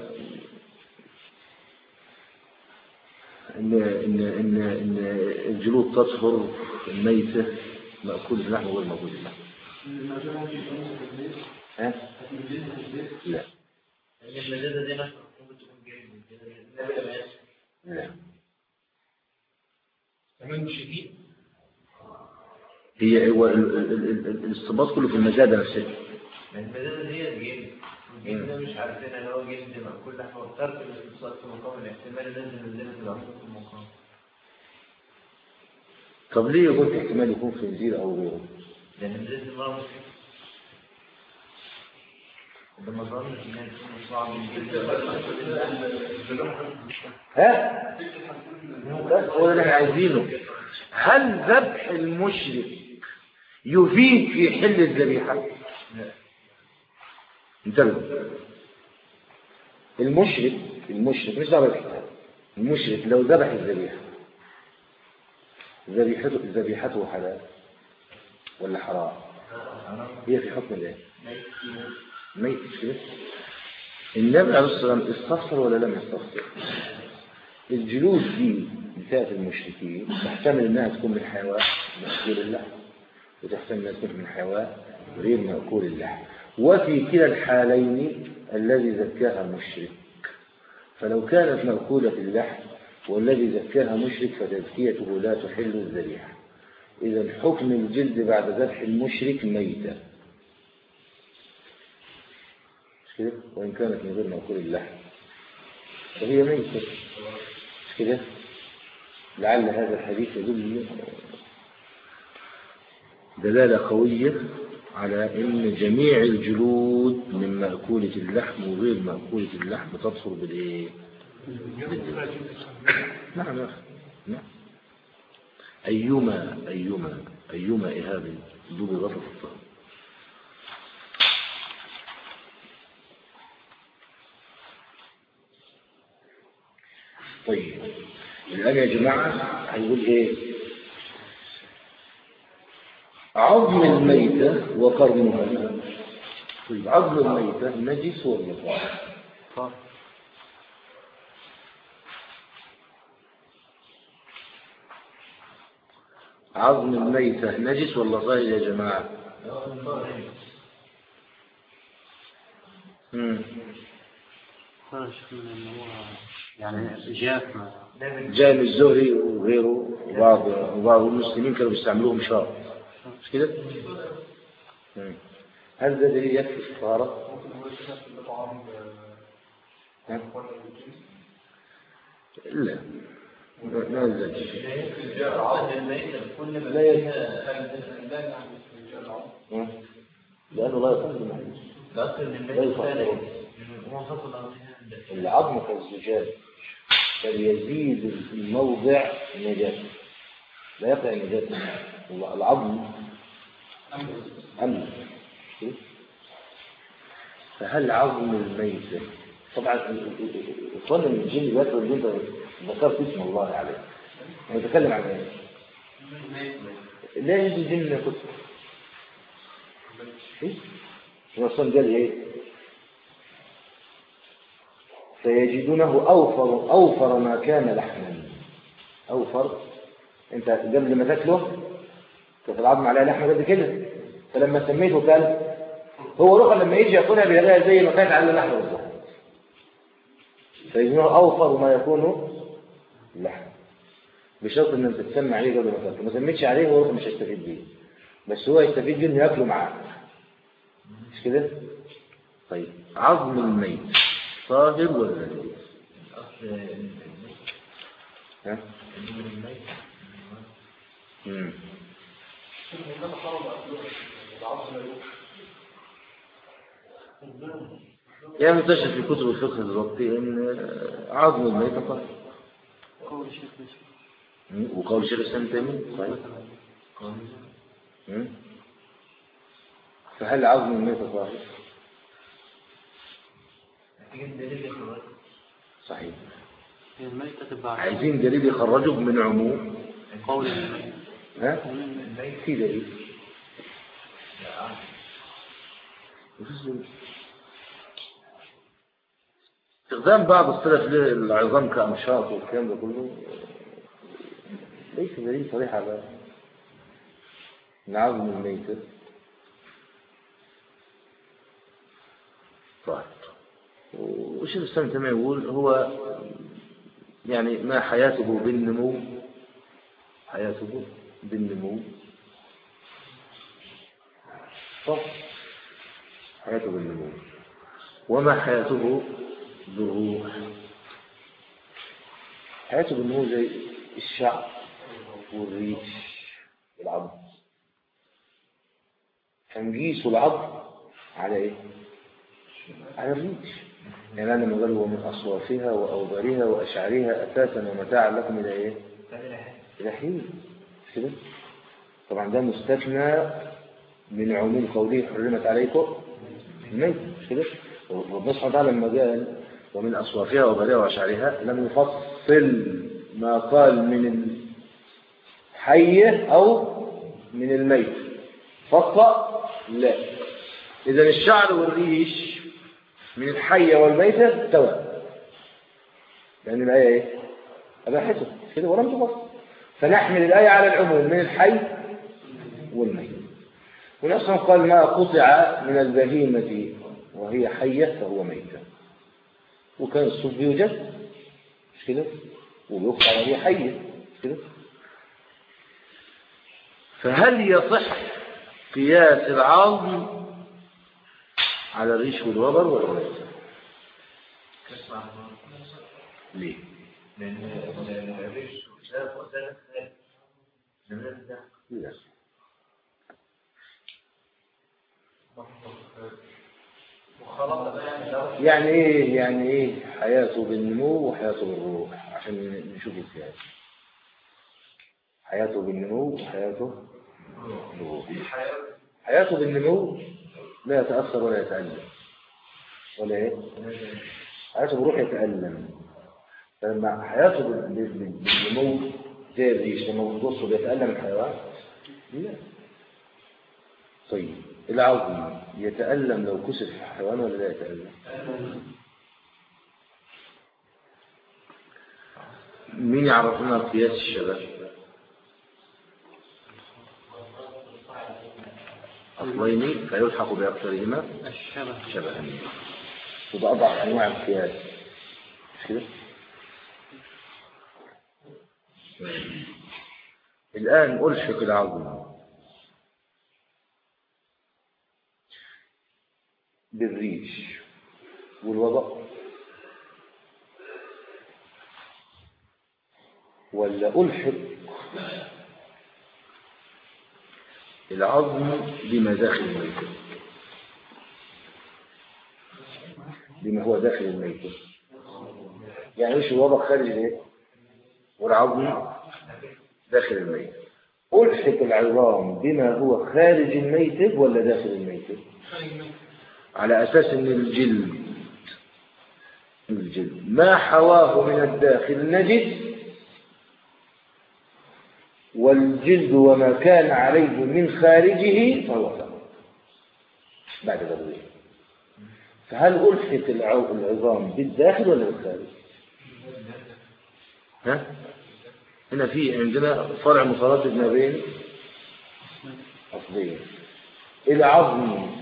ان ان ان ان الجلود تطهر الميتة مأكول اللحم وغير مأكول اللحم ها؟ لا المزازة دي نفسها ممكن تكون جاية من كده النبي لما يسمع لا كمان شديد هي هو ال- ال- ال- ال- الاستنباط كله في المزادة نفسها المزازة دي الجلد الجلد ده مش عارفين ان هو جلد مأكول لحم وترك الاستفسار في مقام الاحتمال لازم ننزله في العصر في المقام طب ليه قلت احتمال يكون خنزير او غيره؟ لأن المزازة دي مرة مشكلة لما ظنش انها تكون صعب ها؟ بس هو اللي احنا عايزينه هل ذبح المشرك يفيد في حل الذبيحة؟ لا انتبهوا المشرك المشرك مش دعوه بالكتاب المشرك لو ذبح الذبيحة ذبيحته ذبيحته حلال ولا حرام؟ هي في حكم الايه؟ ميت مش كده؟ النبي عليه الصلاة والسلام استغفر ولا لم يستغفر؟ الجلود دي بتاعت المشركين تحتمل انها تكون من حيوان مأكول اللحم وتحتمل انها تكون من حيوان غير مأكول اللحم وفي كلا الحالين الذي زكاها مشرك فلو كانت مأكولة اللحم والذي زكاها مشرك فتزكيته لا تحل الذبيحة إذا حكم الجلد بعد ذبح المشرك ميتة مش كده؟ وإن كانت من غير مأكول اللحم فهي ميتة مش كده؟ لعل هذا الحديث يدل دلالة قوية على أن جميع الجلود من مأكولة اللحم وغير مأكولة اللحم تدخل بالإيه؟ بالدماء. نعم يا أخي نعم أيما أيما أيما إهاب ضبط في الطعام طيب الآن يا جماعة هنقول إيه عظم الميتة وقرنها طيب عظم الميتة نجس ولا طاهر؟ عظم الميتة نجس ولا طاهر يا جماعة؟ مم. أنا شيخ من إن هو يعني جاف ما جاء من الزهري وغيره وبعض وبعض المسلمين كانوا بيستعملوهم شرط مش كده؟ مم. هل ده دليل يكفي في الطهارة؟ ها؟ لا ما ما يلزمش لا يلزم ها؟ لأنه لا يصل بالمحدث لا يصل العظم كالزجاج فليزيد الموضع نجاسة لا يقع نجاسة العظم أمن فهل عظم الميتة طبعا إخوانا من الجن ذكر اللي أنت ذكرت اسم الله عليه نتكلم عن ايه؟ لا يجوز الجن أن يكفر إيه؟ الرسول قال ايه؟ فيجدونه أوفر أوفر ما كان لحما أوفر أنت قبل ما تاكله كانت العظم عليها لحمة قد كده فلما سميته كلب هو روحه لما يجي ياكلها بيلاقيها زي ما كانت على اللحمة بالظبط فيجدونه أوفر ما يكون اللحم بشرط ان انت تسمي عليه قبل ما تاكله ما سميتش عليه هو روحه مش هيستفيد بيه بس هو يستفيد بيه انه ياكله معاك مش كده؟ طيب عظم الميت طاهر ولا نجس؟ ها؟ مم. يعني منتشر في كتب الفقه دلوقتي ان عظم الميت طاهر قول الشيخ يوسف مم. وقول شيخ الاسلام تيميه صحيح مم. فهل عظم الميت طاهر؟ صحيح هي الميتة تبع عايزين دليل يخرجه من عموم قول الميت ها؟ في دليل مفيش دليل. استخدام بعض السلف للعظام كأمشاط والكلام ده كله ليس دليل صريح على ان عظم الميت طيب وش الإسلام تيمية يقول هو يعني ما حياته بالنمو حياته بالنمو طب حياته بالنمو وما حياته بالروح حياته بالنمو زي الشعر والريش والعظم فنقيس العظم على ايه؟ على الريش يعني أنا لما قال ومن أصوافها وأوبارها وأشعارها أساسا ومتاعا لكم إلى إيه؟ إلى حين مش كده؟ طبعا ده مستثنى من عموم قوله حرمت عليكم الميت مش كده؟ وربنا سبحانه وتعالى لما قال ومن أصوافها وأوبارها وأشعارها لم يفصل ما قال من الحية أو من الميت فصل لا إذا الشعر والريش من الحية والميتة سواء لأن الآية إيه؟ أباحته كده ولم تفصل فنحمل الآية على العموم من الحي والميت ونفسه قال ما قطع من البهيمة وهي حية فهو ميتة وكان الصوف بيوجد مش كده وبيقطع وهي حية مش كده فهل يصح قياس العظم على الريش والوبر ولا لا يصح؟ ليه؟ لا مخالطة بقى يعني لو يعني ايه يعني ايه حياته بالنمو وحياته بالروح عشان نشوف ازاي حياته بالنمو وحياته بالروح حياته بالنمو لا يتأثر ولا يتألم ولا ايه حياته بالروح يتألم فلما حياته بال- بال- بال- بالنمو زي الريش لما بتبص بيتألم الحيوان لا طيب العظم يتألم لو كسر في الحيوان ولا لا يتألم مين يعرف لنا قياس الشبه أصلين فيلحق بأكثرهما الشبه شبها تبقى أضعف أنواع القياس مش كده؟ الآن ألحق العظم بالريش والوضع ولا ألحق العظم بما داخل الميت بما هو داخل الميت يعني ايش الوضع خارج الايه والعظم داخل الميت ألحق العظام بما هو خارج الميت ولا داخل الميت على أساس أن الجلد الجلد ما حواه من الداخل نجد والجلد وما كان عليه من خارجه فهو ثمر بعد ذلك فهل ألحق العو- العظام بالداخل ولا بالخارج ها هنا في عندنا فرع متردد ما بين أصلين العظم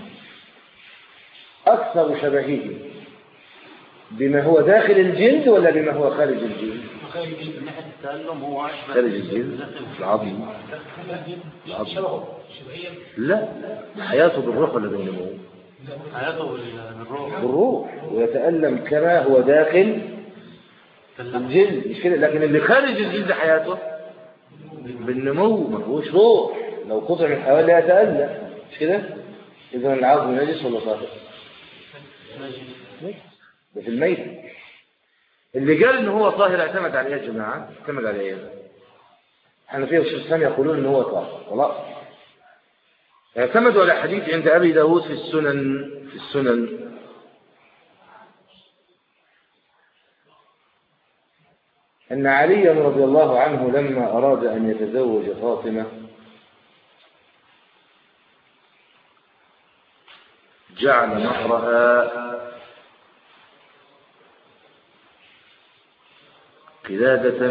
أكثر شبهه بما هو داخل الجلد ولا بما هو خارج الجلد من ناحية التألم هو أشبه خارج الجلد العظم العظم لا حياته بالروح ولا بالنمو حياته بال- بالروح بالروح ويتألم كما هو داخل الجلد مش كده لكن اللي خارج الجلد حياته بالنمو ما فيهوش روح لو قطع من الحيوان لا يتألم مش كده إذا العظم نجس ولا طاهر نجس. ده في الميت اللي قال ان هو طاهر اعتمد على ايه يا جماعه اعتمد على ايه الحنفيه والشيخ الاسلام يقولون ان هو طاهر خلاص اعتمدوا على حديث عند ابي داود في السنن في السنن أن عليا رضي الله عنه لما أراد أن يتزوج فاطمة جعل مهرها قلادة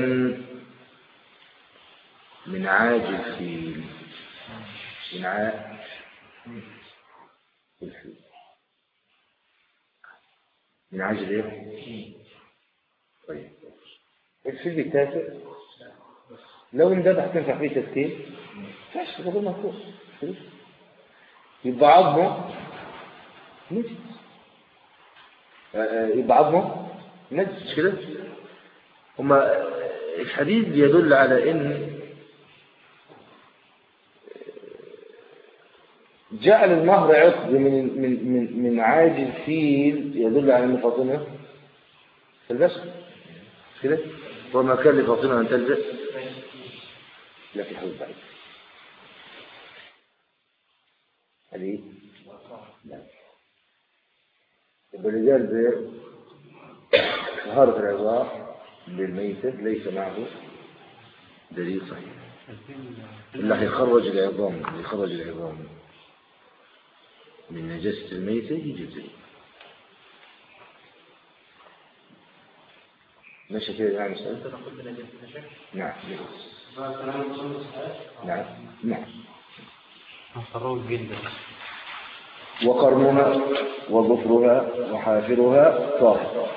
من عاج الفيل من عاج الفيل من عاج الايه؟ طيب الفيل بيتاكل لو اندبح تنفع فيه تسكين فاش غير مفروض يبقى عظمه نجس آه، آه، يبقى عظمه نجس مش كده هما الحديث يدل على ان جعل النهر عقد من من من من عاج الفيل يدل على ان فاطمه تلبسه مش كده وما كان لفاطمه ان تلبس لا في حدود بعيد هذه لا يبقى الرجال ب طهارة العظام بالميتة ليس معه دليل صحيح اللي هيخرج العظام اللي يخرج العظام من نجاسة الميتة يجب دليل ماشي كده يا مسألة نعم نعم نعم مفروض جدا وقرنها وظفرها وحافرها طاهر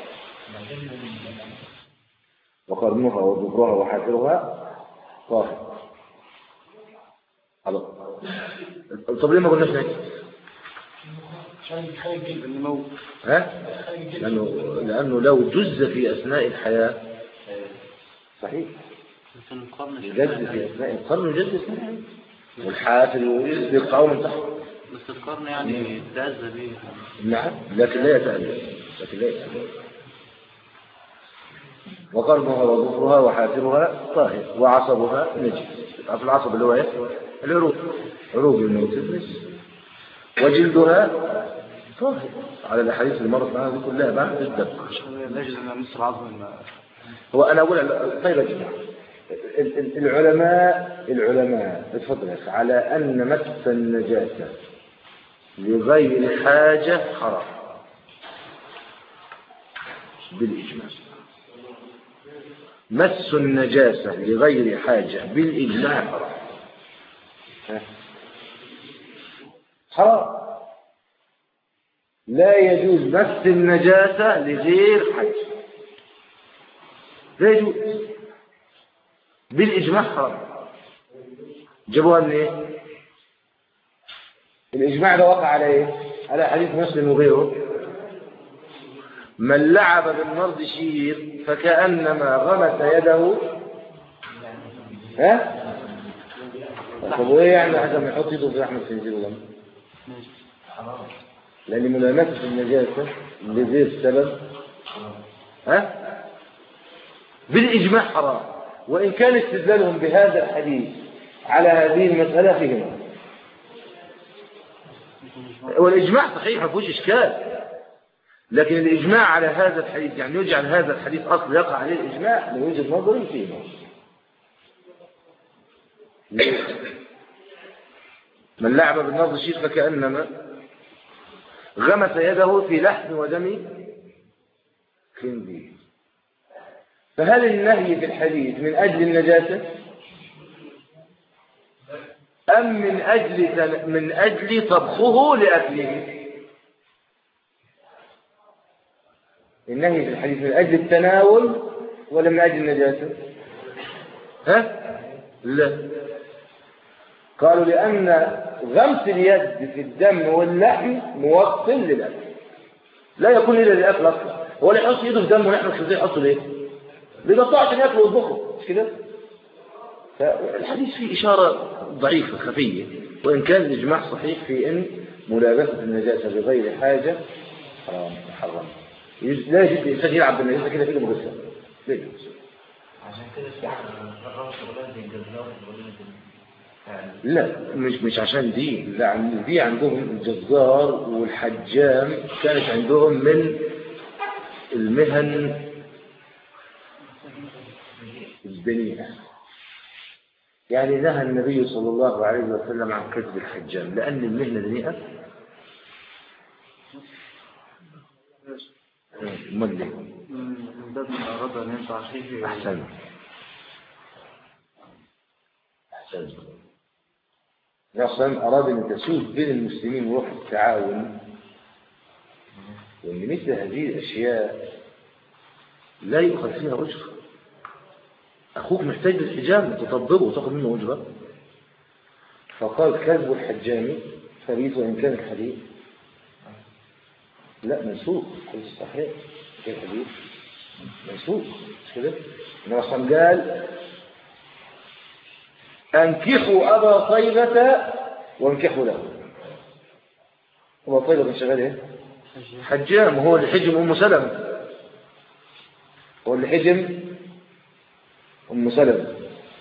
وقرنها وظفرها وحافرها طاهر خلاص طب ليه ما قلناش نجس عشان يخلي الجلد النمو ها لأنه, لأنه لو جز في أثناء الحياة صحيح في القرن الجز في أثناء القرن يجز في أثناء الحياة. والحافل يقطعوا من تحت بس القرن يعني تأذى بيه نعم لكن لا يتألم لكن لا يتألم وقرنها وظفرها وحافرها طاهر وعصبها نجس عارف العصب اللي هو ايه العروق عروق الموت نجس وجلدها طاهر على الاحاديث اللي مرت معنا دي كلها بعد الدم عشان لا يجوز ان نص العظم ما هو انا اقول طيب يا جماعه ال- ال- العلماء العلماء اتفضل يا أخي، على ان مس النجاسه لغير حاجه حرام بالاجماع مس النجاسه لغير حاجه بالاجماع حرام ها؟ حرام لا يجوز مس النجاسه لغير حاجه لا يجوز بالإجماع حرام جابوها من إيه؟ الإجماع ده وقع على إيه؟ على حديث مسلم وغيره من لعب بالنرد شير فكأنما غمس يده ها؟ طب وإيه يعني عشان يحط يده في لحم الخنزير ولا لأن ملامسة النجاسة لغير سبب ها؟ بالإجماع حرام وإن كان استدلالهم بهذا الحديث على هذه المسألة فيهم والإجماع صحيح ما فيهوش إشكال لكن الإجماع على هذا الحديث يعني يجعل هذا الحديث أصل يقع عليه الإجماع من وجهة نظري فيه من لعب بالنظر شيء فكأنما غمس يده في لحم ودم خنزير فهل النهي في الحديث من أجل النجاسة أم من أجل من أجل طبخه لأكله النهي في الحديث من أجل التناول ولا من أجل النجاسة ها لا قالوا لأن غمس اليد في الدم واللحم موصل للأكل لا يكون إلا للأكل أصلا هو اللي يحط يده في دم ولحم الخنزير يحطه ليه بيقطعه عشان ياكل ويطبخه مش كده فالحديث فيه إشارة ضعيفة خفية وإن كان الإجماع صحيح في إن ملابسة النجاسة بغير حاجة حرام محرم يجوز- لا يجوز الإنسان يلعب بالنجاسة كده كده مغسل لا يجوز عشان كده الرمش شغلات زي الجزار والولاد يعني لا مش مش عشان دي لا عن- دي عندهم الجزار والحجام كانت عندهم من المهن الدنيئة يعني نهى النبي صلى الله عليه وسلم عن كذب الحجام لأن المهنة دنيئة امال ليه؟ من باب من أراد أن ينفع فيه أحسن أحسن أصلا أراد أن تسود بين المسلمين روح التعاون وأن مثل هذه الأشياء لا يؤخذ فيها أجر أخوك محتاج للحجام تطبقه وتاخذ منه أجرة فقال كذب الحجام خبيث وإن كان الحديث لا منسوخ كل صحيح كيف الحديث منسوخ مش كده إنما أصلا قال أنكحوا أبا طيبة وانكحوا له أبا طيبة كان شغال إيه؟ حجام هو اللي حجم أم سلمة هو اللي حجم أم سلمة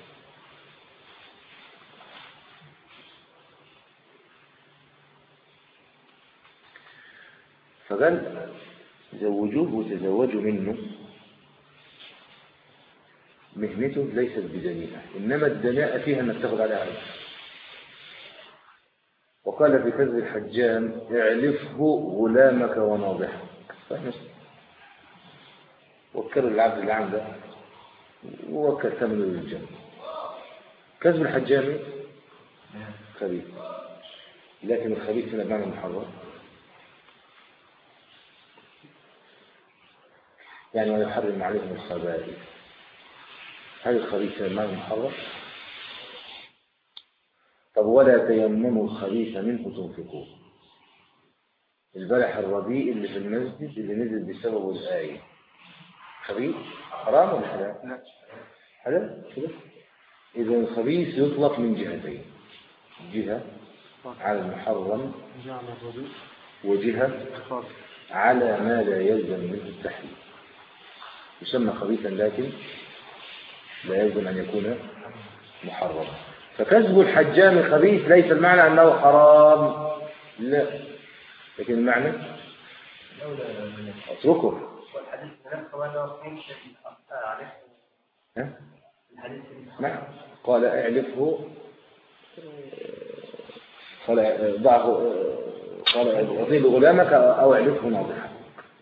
فقال زوجوه وتزوجوا منه مهنته ليست بدنيئة إنما الدناءة فيها أنك تاخذ عليها عرض وقال في كذب الحجام اعلفه غلامك وناضحك فاهم وكر العبد اللي عنده ووكل ثمنه للجنة كذب الحجام خبيث لكن الخبيث هنا بمعنى محرم يعني ويحرم عليهم الخبائث هل الخبيث هنا بمعنى محرم طب هو ولا تيمموا الخبيث منه تنفقون البلح الرديء اللي في المسجد اللي نزل بسببه الآية خبيث حرام ولا حلال؟ لا حلال كده إذا الخبيث يطلق من جهتين جهة على المحرم جعل الربيع وجهة خاص على ما لا يلزم منه التحريم يسمى خبيثا لكن لا يلزم أن يكون محرما فكسب الحجام خبيث ليس المعنى أنه حرام لا لكن المعنى اتركه والحديث هناك كمان لو يمشي عليه ها؟ الحديث نعم قال اعلفه قال ضعه قال اطيل غلامك او اعلفه ناضحا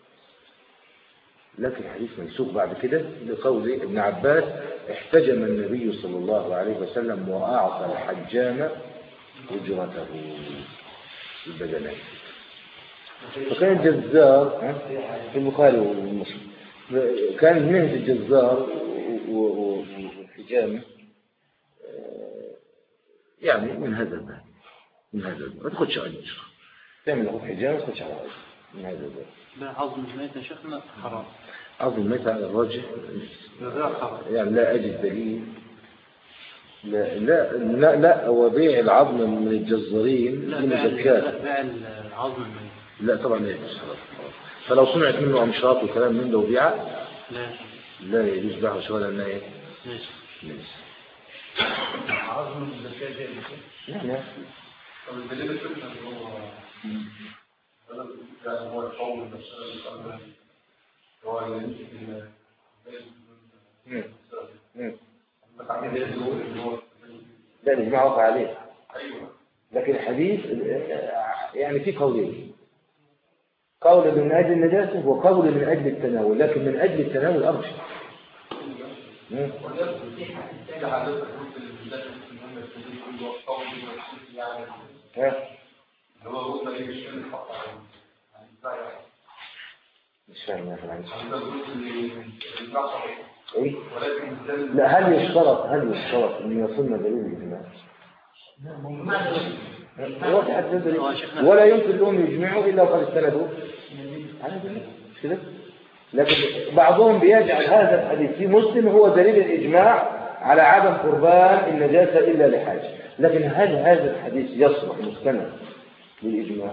لكن الحديث منسوخ بعد كده لقول ابن عباس احتجم النبي صلى الله عليه وسلم واعطى الحجام اجرته البدنين فكان الجزار ها؟ في البخاري ومسلم كان مهنة الجزار و- و- والحجامة آه، يعني من هذا الباب من هذا الباب ما تاخدش أجر تعمل له حجامة ما تاخدش على أجر من هذا الباب ده عظم الميت يا شيخنا حرام أظن متى على الراجح ده حرام يعني لا أجد دليل لا لا لا, لا هو بيع العظم من الجزارين لا من بيع ال- الزكاة لا، بيع العظم الميت لا طبعا لا يجوز خلاص خلاص. فلو صنعت منه أمشاط وكلام من ده وبيع لا لا يجوز بيعه شغل أنها إيه؟ ماشي نجس. عظم الزكاة زي نعم نعم. طب الدليل الفكرة اللي هو يعني هو القول المسألة اللي قبل هو اللي يمكن مم. مم. متعمد يقول اللي هو لا الإجماع وقع عليه ايوه لكن الحديث آه، يعني في قولين قول من أجل النجاسة وقول من أجل التناول لكن من أجل التناول أرجح مم. في حضرتك قلت البلاد المهم التدريب كله قول والحديث يعني ها اللي هو قلنا ايه مش كده حق يعني مش فاهم يا أخي معلش. حضرتك قلت ان النصر إيه؟ ولكن الدم لا هل يشترط هل يشترط أن يصلنا دليل الإجماع؟ هو في حد دليل ولا يمكن لهم يجمعوا إلا وقد استندوا على دليل مش كده؟ لكن بعضهم بيجعل هذا الحديث في مسلم هو دليل الإجماع على عدم قربان النجاسة إلا لحاجة لكن هل هذا الحديث يصلح مستند للإجماع؟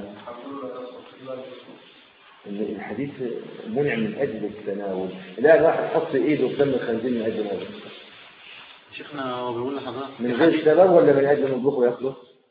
إن الحديث منع من أجل التناول لا الواحد يحط إيده في دم الخنزير من أجل هذا شيخنا هو بيقول لحضرتك من غير سبب ولا من أجل أن يطبخه ويأكله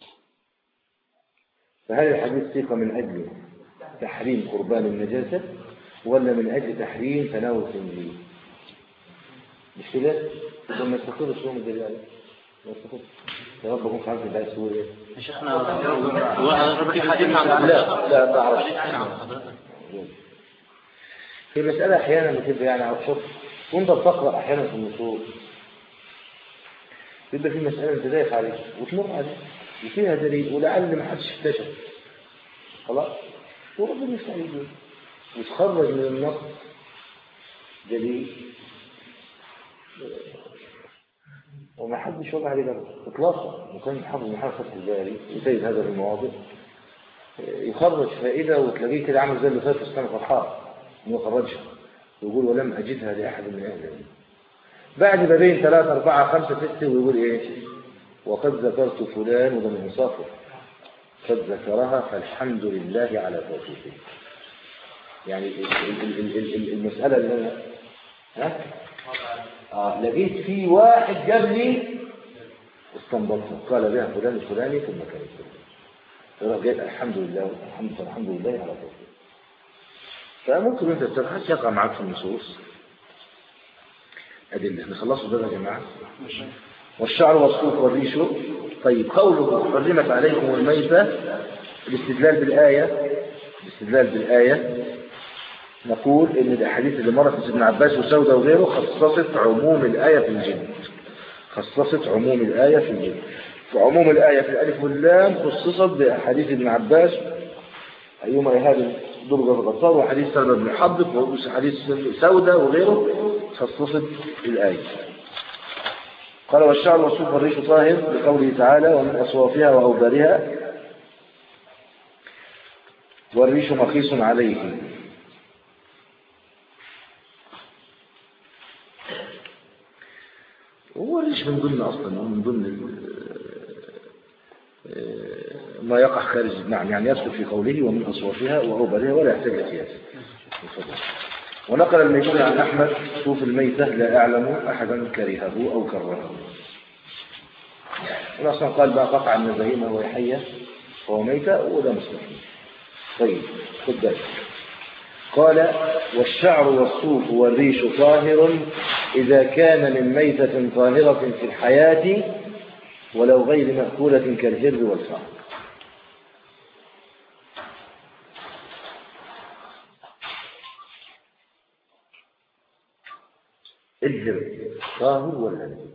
فهل الحديث ثقة من أجل تحريم قربان النجاسة ولا من أجل تحريم تناول الخنزير مش كده؟ يبقى ما يستقرش يوم الدليل عليه ما يستقرش يا رب أكون فهمت ده سوريا يا شيخنا هو حضرتك في حديث عن لا لا ما أعرفش حديث عن حضرتك في مسألة أحيانا بتبقى يعني على شوف وأنت بتقرأ أحيانا في النصوص بيبقى في مسألة أنت دايخ عليها وتمر عليها وفيها دليل ولعل ما حدش اكتشف خلاص وربنا يفتح عليك وتخرج من النص دليل وما حدش وضع عليه بقى اطلاقا وكان حافظ محمد فتح الباري وسيد هذا في المواضع يخرج فائدة وتلاقيه كده عامل زي اللي فات في السنة فرحان انه يخرجها ويقول ولم أجدها لأحد من أهل العلم بعد بابين ثلاثة أربعة خمسة ستة ويقول إيه وقد ذكرت فلان وده من إنصافه قد ذكرها فالحمد لله على توفيقه يعني ال- ال- ال- ال- ال- المسألة اللي أنا ها آه لقيت في واحد قبلي استنبطها قال بها فلان الفلاني في المكان الفلاني فراح قال الحمد لله الحمد الحمد لله على توفيقه فممكن انت تبحث يقع معك في النصوص أدلة نخلصوا ده يا جماعة والشعر والصوف والريش طيب قوله حرمت عليكم الميتة الاستدلال بالآية الاستدلال بالآية نقول ان الاحاديث اللي مرت في ابن عباس وسودة وغيره خصصت عموم الآية في الجن خصصت عموم الآية في الجن فعموم الآية في الألف واللام خصصت بأحاديث ابن عباس أيما إهاب ضرب الغطار وحديث سلمى بن حضب وحديث سودة وغيره خصصت الآية قال والشعر والصوف والريش طاهر لقوله تعالى ومن أصوافها وأوبارها والريش مقيس عليه هو الريش من ضمن أصلا من ضمن ال- آه، ما يقع خارج نعم يعني يدخل في قوله ومن أصوافها وأوبارها ولا يحتاج قياس تفضل. ونقل الميمون عن أحمد صوف الميتة لا أعلم أحدا كرهه أو كرهه أصلا قال بقى قطع النزهيمة وهي حية فهو ميتة وده مستحيل طيب خد بالك قال والشعر والصوف والريش طاهر إذا كان من ميتة طاهرة في الحياة ولو غير مأكولة كالهر والفعل الهر طاهر ولا لا؟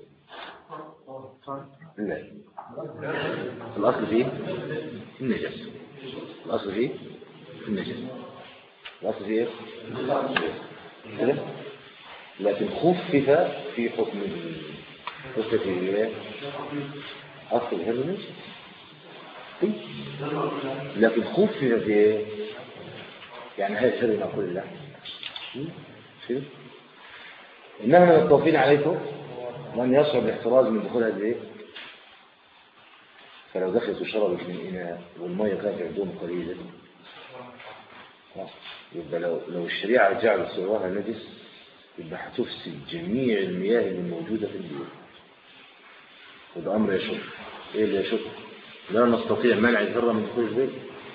لا الأصل فيه النجس الأصل فيه النجس الأصل فيه كده لكن خفف في حكمه خفف في ايه أصل الهر نجس إيه؟ لكن خفف في ايه يعني هذا الهر نقول الله كده إنما من الطوفين عليكم من يشعر بالاحتراز من دخول هذه الايه فلو دخلت وشربت من إناء والمية كانت عندهم قليلة آه، يبقى لو لو الشريعة جعلت سواها نجس يبقى هتفسد جميع المياه اللي موجودة في البيوت وده أمر يشك إيه اللي يشك؟ لا نستطيع منع الذرة من دخول البيت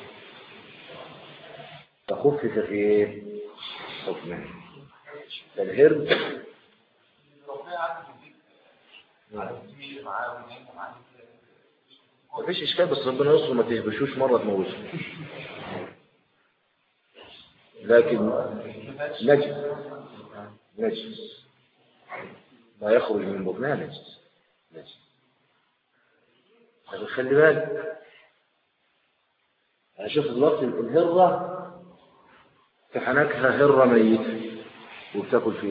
فخفف في إيه؟ حكمه فالهرب مفيش إشكال بس ربنا يستر ما تهبشوش مرة تموتوا لكن نجس نجس ما يخرج من بطنها نجس نجس لكن خلي بالك أنا شفت دلوقتي الهرة في حنكها هرة ميتة وبتاكل فيه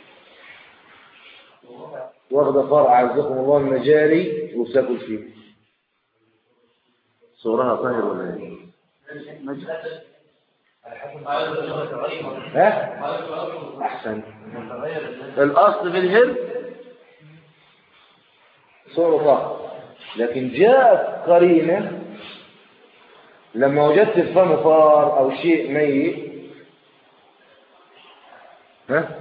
واخدة فرع عزكم الله المجاري وبتاكل فيه صورها طاهر ولا ايه؟ ها؟ أحسن الأصل في الهر صورة طاهر لكن جاءت قرينة لما وجدت في فم فار أو شيء ميت ها؟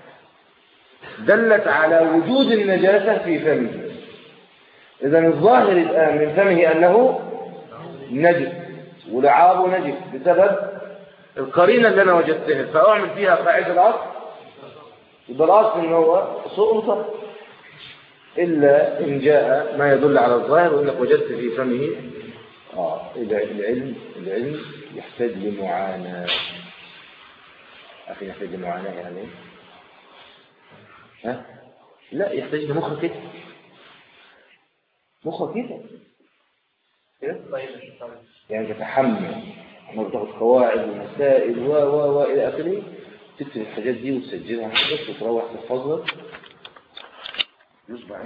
دلت على وجود النجاسة في فمه إذا الظاهر الآن من فمه أنه نجس ولعابه نجس بسبب القرينة اللي أنا وجدتها فأعمل فيها قاعدة الأصل يبقى الأصل إن هو سقط إلا إن جاء ما يدل على الظاهر وإنك وجدت في فمه آه إذا العلم العلم يحتاج لمعاناة أخي يحتاج لمعاناة يعني إيه؟ ها؟ لا يحتاج لمخ كده مخ كده كده؟ يعني تتحمل انك تاخد قواعد ومسائل و و و الى اخره تكتب الحاجات دي وتسجلها بس وتروح تحفظها يصبح